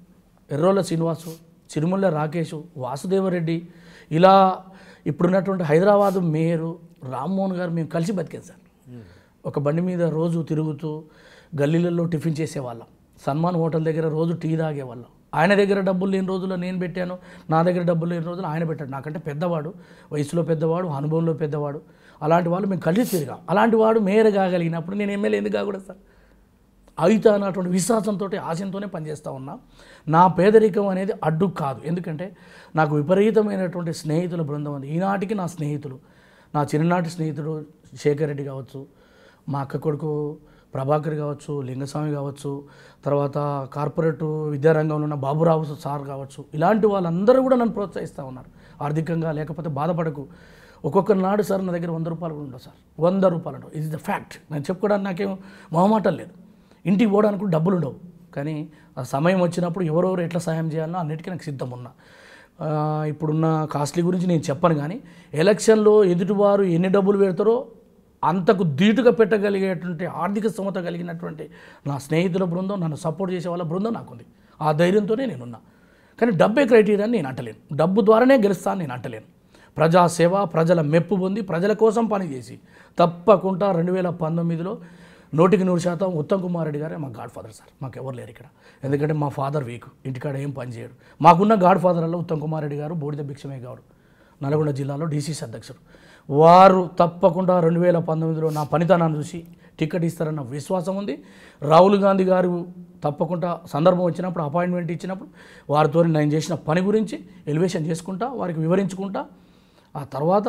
ఎర్రోల శ్రీనివాసు చిరుమల్ల రాకేషు వాసుదేవరెడ్డి ఇలా ఇప్పుడున్నటువంటి హైదరాబాద్ మేయరు రామ్మోహన్ గారు మేము కలిసి బతికాం సార్ ఒక బండి మీద రోజు తిరుగుతూ గల్లీలలో టిఫిన్ చేసేవాళ్ళం సన్మాన్ హోటల్ దగ్గర రోజు టీ తాగేవాళ్ళం ఆయన దగ్గర డబ్బులు లేని రోజుల్లో నేను పెట్టాను నా దగ్గర డబ్బులు లేని రోజుల్లో ఆయన పెట్టాడు నాకంటే పెద్దవాడు వయసులో పెద్దవాడు అనుభవంలో పెద్దవాడు అలాంటి వాళ్ళు మేము కలిసి తిరిగాం అలాంటి వాడు మేయర్ కాగలిగినప్పుడు నేను ఎమ్మెల్యే ఎందుకు కాకూడదు సార్ అవుతా అన్నటువంటి విశ్వాసంతో ఆశయంతోనే పనిచేస్తూ ఉన్నా నా పేదరికం అనేది అడ్డు కాదు ఎందుకంటే నాకు విపరీతమైనటువంటి స్నేహితుల బృందం ఉంది ఈనాటికి నా స్నేహితులు నా చిన్ననాటి స్నేహితుడు శేఖర్ రెడ్డి కావచ్చు మా అక్క కొడుకు ప్రభాకర్ కావచ్చు లింగస్వామి కావచ్చు తర్వాత కార్పొరేట్ విద్యారంగంలో ఉన్న బాబురావు సార్ కావచ్చు ఇలాంటి వాళ్ళందరూ కూడా నన్ను ప్రోత్సహిస్తూ ఉన్నారు ఆర్థికంగా లేకపోతే బాధపడకు ఒక్కొక్క నాడు సార్ నా దగ్గర వంద రూపాయలు కూడా ఉండవు సార్ వంద రూపాయలు ఉండవు ఇది ద ఫ్యాక్ట్ నేను చెప్పుకోవడానికి నాకేం మొహమాటం లేదు ఇంటికి పోవడానికి కూడా డబ్బులు ఉండవు కానీ ఆ సమయం వచ్చినప్పుడు ఎవరెవరు ఎట్లా సాయం చేయాలనో అన్నిటికీ నాకు సిద్ధం ఉన్నా ఆ, ఇప్పుడున్న కాస్ట్లీ గురించి నేను చెప్పను కానీ ఎలక్షన్లో ఎదుటివారు ఎన్ని డబ్బులు పెడతారో అంతకు ధీటుగా పెట్టగలిగేటువంటి ఆర్థిక స్తోమత కలిగినటువంటి నా స్నేహితుల బృందం నన్ను సపోర్ట్ చేసే వాళ్ళ బృందం నాకుంది ఆ ధైర్యంతోనే నేనున్నా కానీ డబ్బే క్రైటీరియా అని నేను అంటలేను డబ్బు ద్వారానే గెలుస్తాను నేను అంటలేను ప్రజాసేవ ప్రజల మెప్పు పొంది ప్రజల కోసం పనిచేసి తప్పకుండా రెండు వేల పంతొమ్మిదిలో నూటికి నూరు శాతం ఉత్తమ్ కుమార్ రెడ్డి గారే మా గాడ్ ఫాదర్ సార్ మాకు ఎవరు లేరు ఇక్కడ ఎందుకంటే మా ఫాదర్ వీక్ ఇంటికాడ ఏం పని చేయడు మాకున్న గాడ్ ఫాదర్లో ఉత్తమ్ కుమార్ రెడ్డి గారు బూడిద భిక్షమే గౌడు నల్గొండ జిల్లాలో డీసీసీ అధ్యక్షుడు వారు తప్పకుండా రెండు వేల పంతొమ్మిదిలో నా పనితనాన్ని చూసి టికెట్ ఇస్తారన్న విశ్వాసం ఉంది రాహుల్ గాంధీ గారు తప్పకుండా సందర్భం వచ్చినప్పుడు అపాయింట్మెంట్ ఇచ్చినప్పుడు వారితో నేను చేసిన పని గురించి ఎలివేషన్ చేసుకుంటా వారికి వివరించుకుంటా ఆ తర్వాత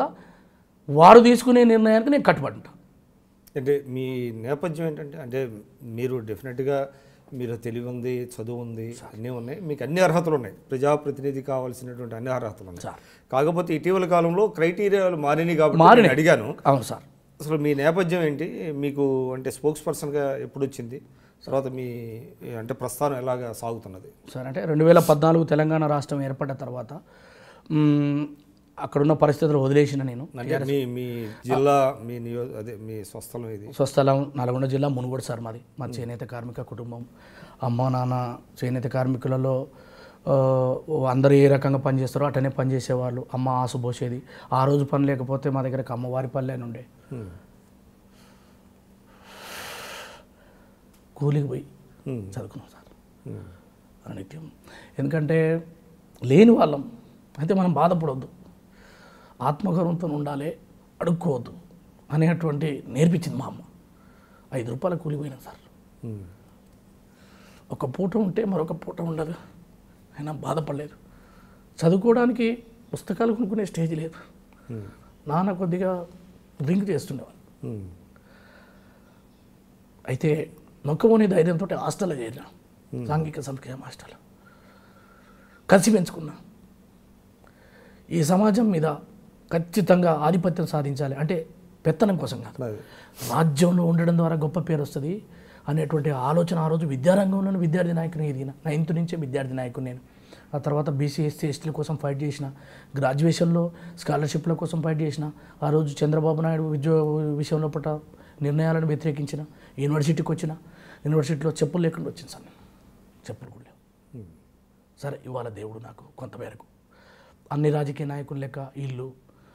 వారు తీసుకునే నిర్ణయానికి నేను కట్టుబడి ఉంటా అంటే మీ నేపథ్యం ఏంటంటే అంటే మీరు డెఫినెట్గా మీరు తెలివి ఉంది చదువు ఉంది అన్నీ ఉన్నాయి మీకు అన్ని అర్హతలు ఉన్నాయి ప్రజాప్రతినిధి కావాల్సినటువంటి అన్ని అర్హతలు ఉన్నాయి సార్. కాకపోతే ఇటీవల కాలంలో క్రైటీరియాలు మారినాయి కాబట్టి మారినాయి. నేను అడిగాను అవును సార్ అసలు మీ నేపథ్యం ఏంటి మీకు అంటే స్పోక్స్ పర్సన్గా ఎప్పుడు వచ్చింది తర్వాత మీ అంటే ప్రస్థానం ఎలాగా సాగుతున్నది సార్ అంటే రెండు వేల పద్నాలుగు తెలంగాణ రాష్ట్రం ఏర్పడ్డ తర్వాత మ్, అక్కడున్న పరిస్థితులు వదిలేసిన నేను అంటే మీ మీ జిల్లా మీ నియో అదే మీ స్వస్థలం ఇది స్వస్థలం నల్గొండ జిల్లా మునుగోడు సార్ మాది మా చేనేత కార్మిక కుటుంబం అమ్మ నాన్న చేనేత కార్మికులలో ఆ, అందరూ ఏ రకంగా పనిచేస్తారో అటనే పనిచేసేవాళ్ళు అమ్మ ఆసు పోసేది ఆ రోజు పని లేకపోతే మా దగ్గరకు అమ్మవారి పల్లె అని ఉండే హ్మ్. కూలికి పోయి హ్మ్. చదువుకున్నాం సార్ హ్మ్. నిత్యం ఎందుకంటే లేని వాళ్ళం అయితే మనం బాధపడవద్దు ఆత్మగౌరవంతో ఉండాలి అడుక్కోవద్దు అనేటువంటి నేర్పించింది మా అమ్మ ఐదు రూపాయల కూలిపోయినా సార్ హ్మ్. ఒక పూట ఉంటే మరొక పూట ఉండదు అయినా బాధపడలేదు చదువుకోవడానికి పుస్తకాలు కొనుక్కునే స్టేజ్ లేదు ఉమ్. నాన్న కొద్దిగా డ్రింక్ చేస్తుండేవాడు ఉమ్. అయితే నొక్కబోని ధైర్యంతో హాస్టల్లో చేరిన సాంఘిక సంక్షేమ హాస్టల్ కలిసి పెంచుకున్నా ఈ సమాజం మీద ఖచ్చితంగా ఆధిపత్యం సాధించాలి అంటే పెత్తనం కోసం కాదు అది రాజ్యంలో ఉండడం ద్వారా గొప్ప పేరు వస్తుంది అనేటువంటి ఆలోచన ఆ రోజు విద్యారంగంలోని విద్యార్థి నాయకుని ఎదిగిన నైన్త్ నుంచే విద్యార్థి నాయకుని నేను ఆ తర్వాత బీసీ ఎస్సీ ఎస్టీల కోసం ఫైట్ చేసిన గ్రాడ్యుయేషన్లో స్కాలర్షిప్ల కోసం ఫైట్ చేసిన ఆ రోజు చంద్రబాబు నాయుడు విద్యో విషయంలో పట్ల నిర్ణయాలను వ్యతిరేకించిన యూనివర్సిటీకి వచ్చిన యూనివర్సిటీలో చెప్పులు లేకుండా వచ్చింది సార్ నేను చెప్పులు కూడా లేవు సరే ఇవాళ దేవుడు నాకు కొంతమేరకు అన్ని రాజకీయ నాయకుల లెక్క ఇల్లు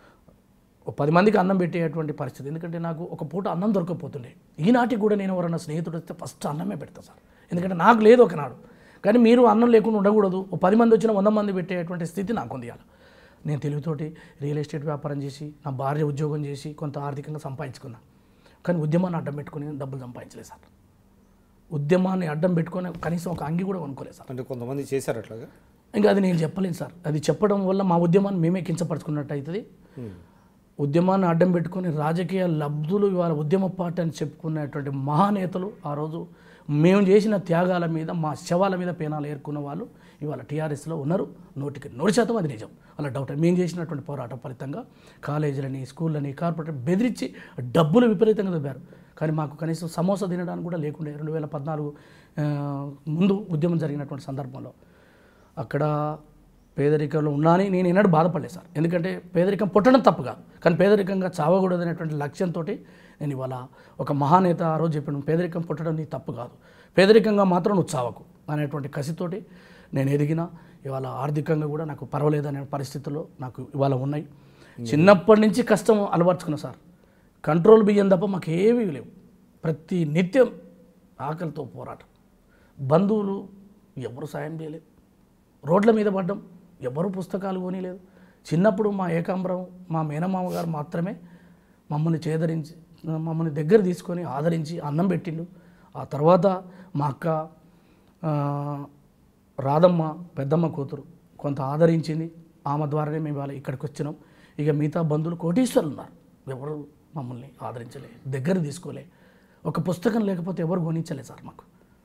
ఒక పది మందికి అన్నం పెట్టేటువంటి పరిస్థితి ఎందుకంటే నాకు ఒక పూట అన్నం దొరకకపోతుండే ఈనాటికి కూడా నేను ఎవరన్నా స్నేహితుడు వస్తే ఫస్ట్ అన్నమే పెడతా సార్ ఎందుకంటే నాకు లేదు ఒకనాడు కానీ మీరు అన్నం లేకుండా ఉండకూడదు ఒక పది మంది వచ్చిన వంద మంది పెట్టేటువంటి స్థితి నాకు ఉంది ఇవాళ నేను తెలివితోటి రియల్ ఎస్టేట్ వ్యాపారం చేసి నా భార్య ఉద్యోగం చేసి కొంత ఆర్థికంగా సంపాదించుకున్నా కానీ ఉద్యమాన్ని అడ్డం పెట్టుకుని డబ్బులు సంపాదించలేదు సార్ ఉద్యమాన్ని అడ్డం పెట్టుకొని కనీసం ఒక అంగి కూడా కొనుక్కోలేదు సార్ అంటే కొంతమంది చేశారు అట్లాగా ఇంకా అది నేను చెప్పలేను సార్ అది చెప్పడం వల్ల మా ఉద్యమాన్ని మేమే కించపరుచుకున్నట్టు అవుతుంది ఉద్యమాన్ని అడ్డం పెట్టుకొని రాజకీయ లబ్ధులు ఇవాళ ఉద్యమ పార్టీ అని చెప్పుకునేటువంటి మహానేతలు ఆ రోజు మేము చేసిన త్యాగాల మీద మా శవాల మీద పేనాలు ఏరుకున్న వాళ్ళు ఇవాళ టీఆర్ఎస్లో ఉన్నారు నూటికి నూరు శాతం అది నిజం అలా డౌట్ మేము చేసినటువంటి పోరాటం ఫలితంగా కాలేజీలని స్కూళ్ళని కార్పొరేట్ బెదిరించి డబ్బులు విపరీతంగా దొబ్బారు కానీ మాకు కనీసం సమోసా తినడానికి కూడా లేకుండే రెండు వేల పద్నాలుగు ఆ, ముందు ఉద్యమం జరిగినటువంటి సందర్భంలో అక్కడ పేదరికంలో ఉన్నానని నేను ఎన్నడూ బాధపడలేదు సార్ ఎందుకంటే పేదరికం పుట్టడం తప్పు కాదు కానీ పేదరికంగా చావకూడదు అనేటువంటి లక్ష్యంతో నేను ఇవాళ ఒక మహానేత ఆ రోజు చెప్పాను పేదరికం పుట్టడం నీ తప్పు కాదు పేదరికంగా మాత్రం నువ్వు చావకు అనేటువంటి కసితోటి నేను ఎదిగిన ఇవాళ ఆర్థికంగా కూడా నాకు పర్వాలేదు అనే పరిస్థితుల్లో నాకు ఇవాళ ఉన్నాయి చిన్నప్పటి నుంచి కష్టం అలవర్చుకున్నా సార్ కంట్రోల్ బియ్యం తప్ప మాకు ఏమీ లేవు ప్రతి నిత్యం ఆకలితో పోరాటం బంధువులు ఎవరు సాయం చేయలేదు రోడ్ల మీద పడ్డం ఎవరు పుస్తకాలు కొనిలేదు చిన్నప్పుడు మా ఏకాంబరం మా మేనమామ గారు మాత్రమే మమ్మల్ని చేదరించి మమ్మల్ని దగ్గర తీసుకొని ఆదరించి అన్నం పెట్టిండు ఆ తర్వాత మా అక్క ఆ, రాధమ్మ పెద్దమ్మ కూతురు కొంత ఆదరించింది ఆమె ద్వారానే మేము ఇవాళ ఇక్కడికి వచ్చినాం ఇక మిగతా బంధువులు కోటీశ్వరులు ఉన్నారు ఎవరు మమ్మల్ని ఆదరించలే దగ్గర తీసుకోలే ఒక పుస్తకం లేకపోతే ఎవరు కొనించలే సార్ మాకు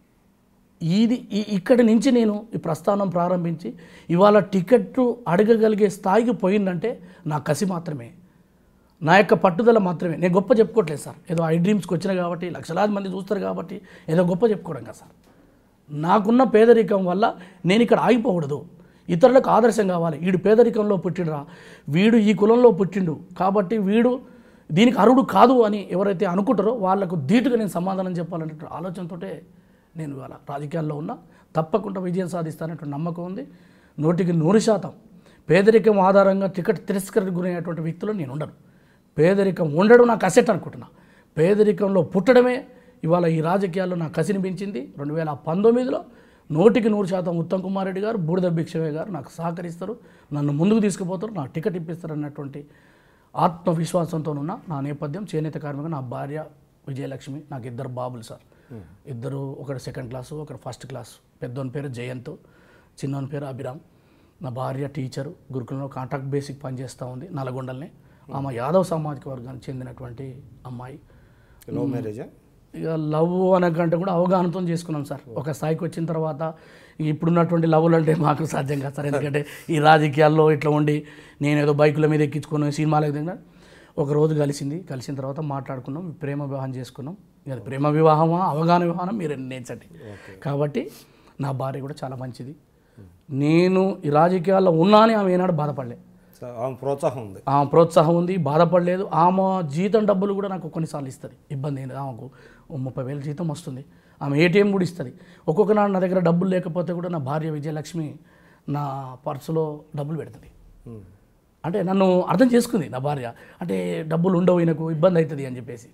ఇది ఈ- ఇక్కడి నుంచి నేను ఈ ప్రస్థానం ప్రారంభించి ఇవాళ టికెట్ అడగగలిగే స్థాయికి పోయిందంటే నా కసి మాత్రమే నా యొక్క పట్టుదల మాత్రమే నేను గొప్ప చెప్పుకోవట్లేదు సార్ ఏదో ఐ డ్రీమ్స్కి వచ్చిన కాబట్టి లక్షలాది మంది చూస్తారు కాబట్టి ఏదో గొప్ప చెప్పుకోవడం కదా సార్ నాకున్న పేదరికం వల్ల నేను ఇక్కడ ఆగిపోకూడదు ఇతరులకు ఆదర్శం కావాలి వీడు పేదరికంలో పుట్టిండ్రా వీడు ఈ కులంలో పుట్టిండు కాబట్టి వీడు దీనికి అర్హుడు కాదు అని ఎవరైతే అనుకుంటారో వాళ్ళకు ధీటుగా నేను సమాధానం చెప్పాలనే ఆలోచనతోటే నేను ఇవాళ రాజకీయాల్లో ఉన్నా తప్పకుండా విజయం సాధిస్తానటువంటి నమ్మకం ఉంది నూటికి నూరు శాతం పేదరికం ఆధారంగా టికెట్ తిరస్కరణకు గురైనటువంటి వ్యక్తులు నేను ఉండను పేదరికం ఉండడం నాకు అసెట్ అనుకుంటున్నా పేదరికంలో పుట్టడమే ఇవాళ ఈ రాజకీయాల్లో నా కసిని పెంచింది రెండు వేల పంతొమ్మిదిలో నూటికి నూరు శాతం ఉత్తమ్ కుమార్ రెడ్డి గారు బూడిద భిక్షమే గారు నాకు సహకరిస్తారు నన్ను ముందుకు తీసుకుపోతారు నా టికెట్ ఇప్పిస్తారు అన్నటువంటి ఆత్మవిశ్వాసంతో ఉన్న నా నేపథ్యం చేనేత కార్మిక నా భార్య విజయలక్ష్మి నాకు ఇద్దరు బాబులు సార్ ఇద్దరు ఒకటి సెకండ్ క్లాసు ఒకటి ఫస్ట్ క్లాస్ పెద్దోని పేరు జయంత్ చిన్నోని పేరు అభిరామ్ నా భార్య టీచరు గురుకులంలో కాంట్రాక్ట్ బేసిక్ పనిచేస్తూ ఉంది నల్గొండల్ని ఆమె యాదవ్ సామాజిక వర్గానికి చెందినటువంటి అమ్మాయి లవ్ మ్యారేజా ఇక లవ్ అనకంటే కూడా అవగాహనతో చేసుకున్నాం సార్ ఒక స్థాయికి వచ్చిన తర్వాత ఇప్పుడున్నటువంటి లవ్లు అంటే మాకు సాధ్యం కాదు సార్ ఎందుకంటే ఈ రాజకీయాల్లో ఇట్లా ఉండి నేను ఏదో బైకుల మీద ఎక్కించుకుని సినిమాలకు దిగిన ఒక రోజు కలిసింది కలిసిన తర్వాత మాట్లాడుకున్నాం ప్రేమ వివాహం చేసుకున్నాం ఇక అది ప్రేమ వివాహమా అవగాహన వివాహం మీరు నిర్ణయించండి కాబట్టి నా భార్య కూడా చాలా మంచిది నేను ఈ రాజకీయాల్లో ఉన్నా అని ఆమె ఏనాడు బాధపడలే సో ఆమె ప్రోత్సాహం ఉంది ఆమె ప్రోత్సాహం ఉంది బాధపడలేదు ఆమె జీతం డబ్బులు కూడా నాకు కొన్నిసార్లు ఇస్తుంది ఇబ్బంది ఏం లేదు ఆమెకు ఓ ముప్పై వేల జీతం వస్తుంది ఆమె ఏటీఎం కూడా ఇస్తుంది ఒక్కొక్క నాడు నా దగ్గర డబ్బులు లేకపోతే కూడా నా భార్య విజయలక్ష్మి నా పర్సులో డబ్బులు పెడుతుంది ఉమ్. అంటే నన్ను అర్థం చేసుకుంది నా భార్య అంటే డబ్బులు ఉండవు ఈయనకు ఇబ్బంది అవుతుంది అని చెప్పేసి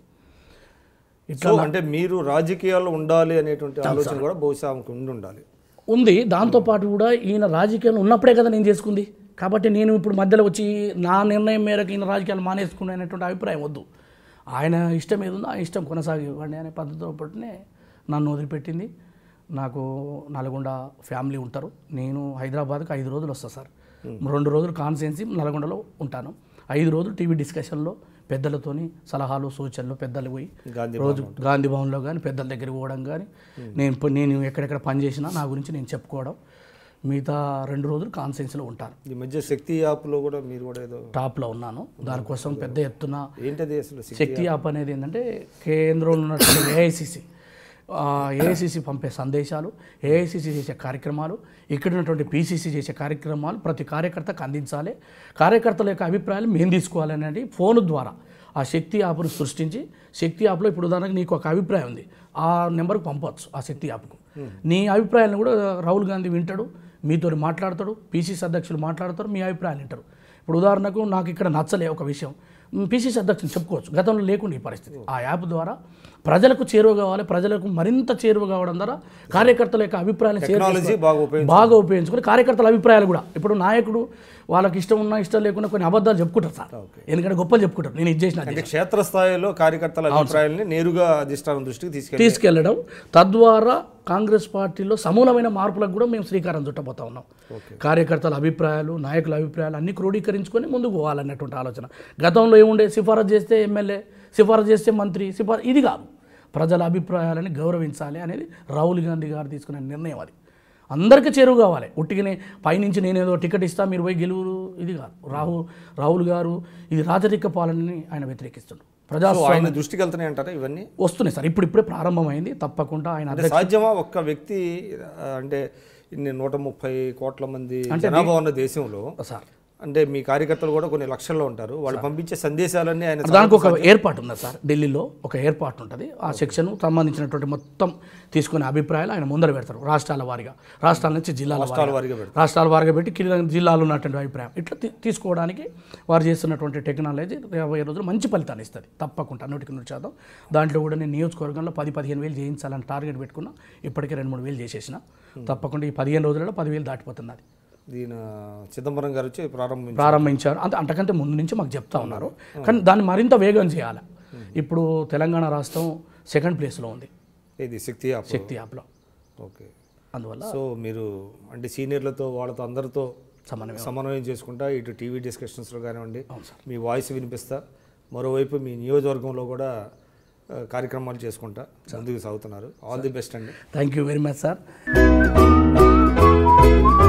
సో అంటే మీరు రాజకీయాల్లో ఉండాలి అనేటువంటి ఆలోచన కూడా బహుశా ఆమెకు ఉండి ఉండాలి ఉంది దాంతోపాటు కూడా ఈయన రాజకీయాలు ఉన్నప్పుడే కదా నేను చేసుకుంది కాబట్టి నేను ఇప్పుడు మధ్యలో వచ్చి నా నిర్ణయం మేరకు ఈయన రాజకీయాలు మానేసుకునే అనేటువంటి అభిప్రాయం వద్దు ఆయన ఇష్టం ఏది ఉందో ఆ ఇష్టం కొనసాగివ్వండి అనే పద్ధతితో పట్టునే నన్ను వదిలిపెట్టింది నాకు నల్గొండ ఫ్యామిలీ ఉంటారు నేను హైదరాబాద్కి ఐదు రోజులు వస్తా సార్ రెండు రోజులు కాన్సెన్సీ నల్గొండలో ఉంటాను ఐదు రోజులు టీవీ డిస్కషన్లో పెద్దలతోని సలహాలు సూచనలు పెద్దలు పోయి గాంధీ రోజు గాంధీ భవన్లో కానీ పెద్దల దగ్గరికి పోవడం కానీ నేను ఇప్పుడు నేను ఎక్కడెక్కడ పని చేసినా నా గురించి నేను చెప్పుకోవడం మిగతా రెండు రోజులు కాన్సెన్స్లో ఉంటాను ఈ మధ్య శక్తి యాప్లో కూడా మీరు కూడా ఏదో టాప్లో ఉన్నాను దానికోసం పెద్ద ఎత్తున ఏంటది అసలు శక్తి శక్తి యాప్ అనేది ఏంటంటే కేంద్రంలో ఉన్నటువంటి ఏఐసిసి ఏఐసిసి పంపే సందేశాలు ఏఐసిసి చేసే కార్యక్రమాలు ఇక్కడ ఉన్నటువంటి పీసీసీ చేసే కార్యక్రమాలు ప్రతి కార్యకర్తకు అందించాలి కార్యకర్తల యొక్క అభిప్రాయాలు మేము తీసుకోవాలి అనేది ఫోన్ ద్వారా ఆ శక్తి యాప్ను సృష్టించి శక్తి యాప్లో ఇప్పుడు ఉదాహరణకు నీకు ఒక అభిప్రాయం ఉంది ఆ నెంబర్కి పంపవచ్చు ఆ శక్తి యాప్కు నీ అభిప్రాయాలను కూడా రాహుల్ గాంధీ వింటాడు మీతో మాట్లాడతాడు పీసీసీ అధ్యక్షులు మాట్లాడతారు మీ అభిప్రాయాలు వింటారు ఇప్పుడు ఉదాహరణకు నాకు ఇక్కడ నచ్చలే ఒక విషయం పీసీసీ అధ్యక్షులు చెప్పుకోవచ్చు గతంలో లేకుండా ఈ పరిస్థితి ఆ యాప్ ద్వారా ప్రజలకు చేరువ కావాలి ప్రజలకు మరింత చేరువ కావడం ద్వారా కార్యకర్తల యొక్క అభిప్రాయాలు చేరువ టెక్నాలజీ బాగా ఉపయోగించి బాగా ఉపయోగించుకొని కార్యకర్తల అభిప్రాయాలు కూడా ఇప్పుడు నాయకుడు వాళ్ళకి ఇష్టం ఉన్నా ఇష్టం లేకుండా కొన్ని అబద్ధాలు చెప్పుకుంటారు సార్ ఎందుకంటే గొప్పలు చెప్పుకుంటారు నేను ఇది చేసిన అది అంటే క్షేత్రస్థాయిలో కార్యకర్తల అభిప్రాయాలని నేరుగా అధిష్టానం దృష్టికి తీసుకెళ్ళి తీసుకెళ్లడం తద్వారా కాంగ్రెస్ పార్టీలో సమూలమైన మార్పులకు కూడా మేము శ్రీకారం చుట్టబోతా ఉన్నాం కార్యకర్తల అభిప్రాయాలు నాయకుల అభిప్రాయాలు అన్ని క్రోడీకరించుకొని ముందుకు పోవాలన్నటువంటి ఆలోచన గతంలో ఏముండే సిఫారసు చేస్తే ఎమ్మెల్యే సిఫారసు చేస్తే మంత్రి సిఫారసు ఇది కాదు ప్రజల అభిప్రాయాలని గౌరవించాలి అనేది రాహుల్ గాంధీ గారు తీసుకునే నిర్ణయం అది అందరికీ చేరువ కావాలి ఉట్టిగానే పైనుంచి నేనేదో టికెట్ ఇస్తా మీరు పోయి గెలువురు ఇది కాదు రాహుల్ రాహుల్ గారు ఇది రాజరిక పాలనని ఆయన వ్యతిరేకిస్తుండ్రు ప్రజా సో ఆయన దృష్టికి వెళ్తున్నాయి అంటారా ఇవన్నీ వస్తున్నాయి సార్ ఇప్పుడు ఇప్పుడే ప్రారంభమైంది తప్పకుండా ఆయన అంటే సాధ్యమా ఒక్క వ్యక్తి ఆ, అంటే ఇన్ని నూట ముప్పై కోట్ల మంది జనాభా ఉన్న దేశంలో సార్ అంటే మీ కార్యకర్తలు కూడా కొన్ని లక్షల్లో ఉంటారు వాళ్ళు పంపించే సందేశాలన్నీ ఆయన దానికి ఒక ఏర్పాటు ఉన్నది సార్ ఢిల్లీలో ఒక ఏర్పాటు ఉంటుంది ఆ సెక్షన్ సంబంధించినటువంటి మొత్తం తీసుకునే అభిప్రాయాలు ఆయన ముందర పెడతారు రాష్ట్రాల వారిగా రాష్ట్రాల నుంచి జిల్లాల వారీగా వారిగా పెడతారు. రాష్ట్రాల వారిగా పెట్టి కింద జిల్లాలో ఉన్నటువంటి అభిప్రాయం ఇట్లా తీ- తీసుకోవడానికి వారు చేస్తున్నటువంటి టెక్నాలజీ యాభై రోజులు మంచి ఫలితాన్ని ఇస్తుంది తప్పకుండా నూటికి నూరు శాతం దాంట్లో కూడా నేను నియోజకవర్గంలో పది పదిహేను వేలు చేయించాలని టార్గెట్ పెట్టుకున్నా ఇప్పటికే రెండు మూడు వేలు చేసేసిన తప్పకుండా ఈ పదిహేను రోజులలో పదివేలు దాటిపోతుంది అది దీని చిదంబరం గారు వచ్చి ప్రారంభించారు ప్రారంభించారు అంత అంతకంటే ముందు నుంచి మాకు చెప్తా ఉన్నారు కానీ దాన్ని మరింత వేగం చేయాలి ఇప్పుడు తెలంగాణ రాష్ట్రం సెకండ్ ప్లేస్లో ఉంది ఇది శక్తి యాప్ శక్తి యాప్లో ఓకే అందువల్ల సో మీరు అంటే సీనియర్లతో వాళ్ళతో అందరితో సమన్వయం సమన్వయం చేసుకుంటా ఇటు టీవీ డిస్కషన్స్లో కానివ్వండి మీ వాయిస్ వినిపిస్తా మరోవైపు మీ నియోజకవర్గంలో కూడా ఆ, కార్యక్రమాలు చేసుకుంటా ముందుకు సాగుతున్నారు ఆల్ ది బెస్ట్ అండి thank you very much sir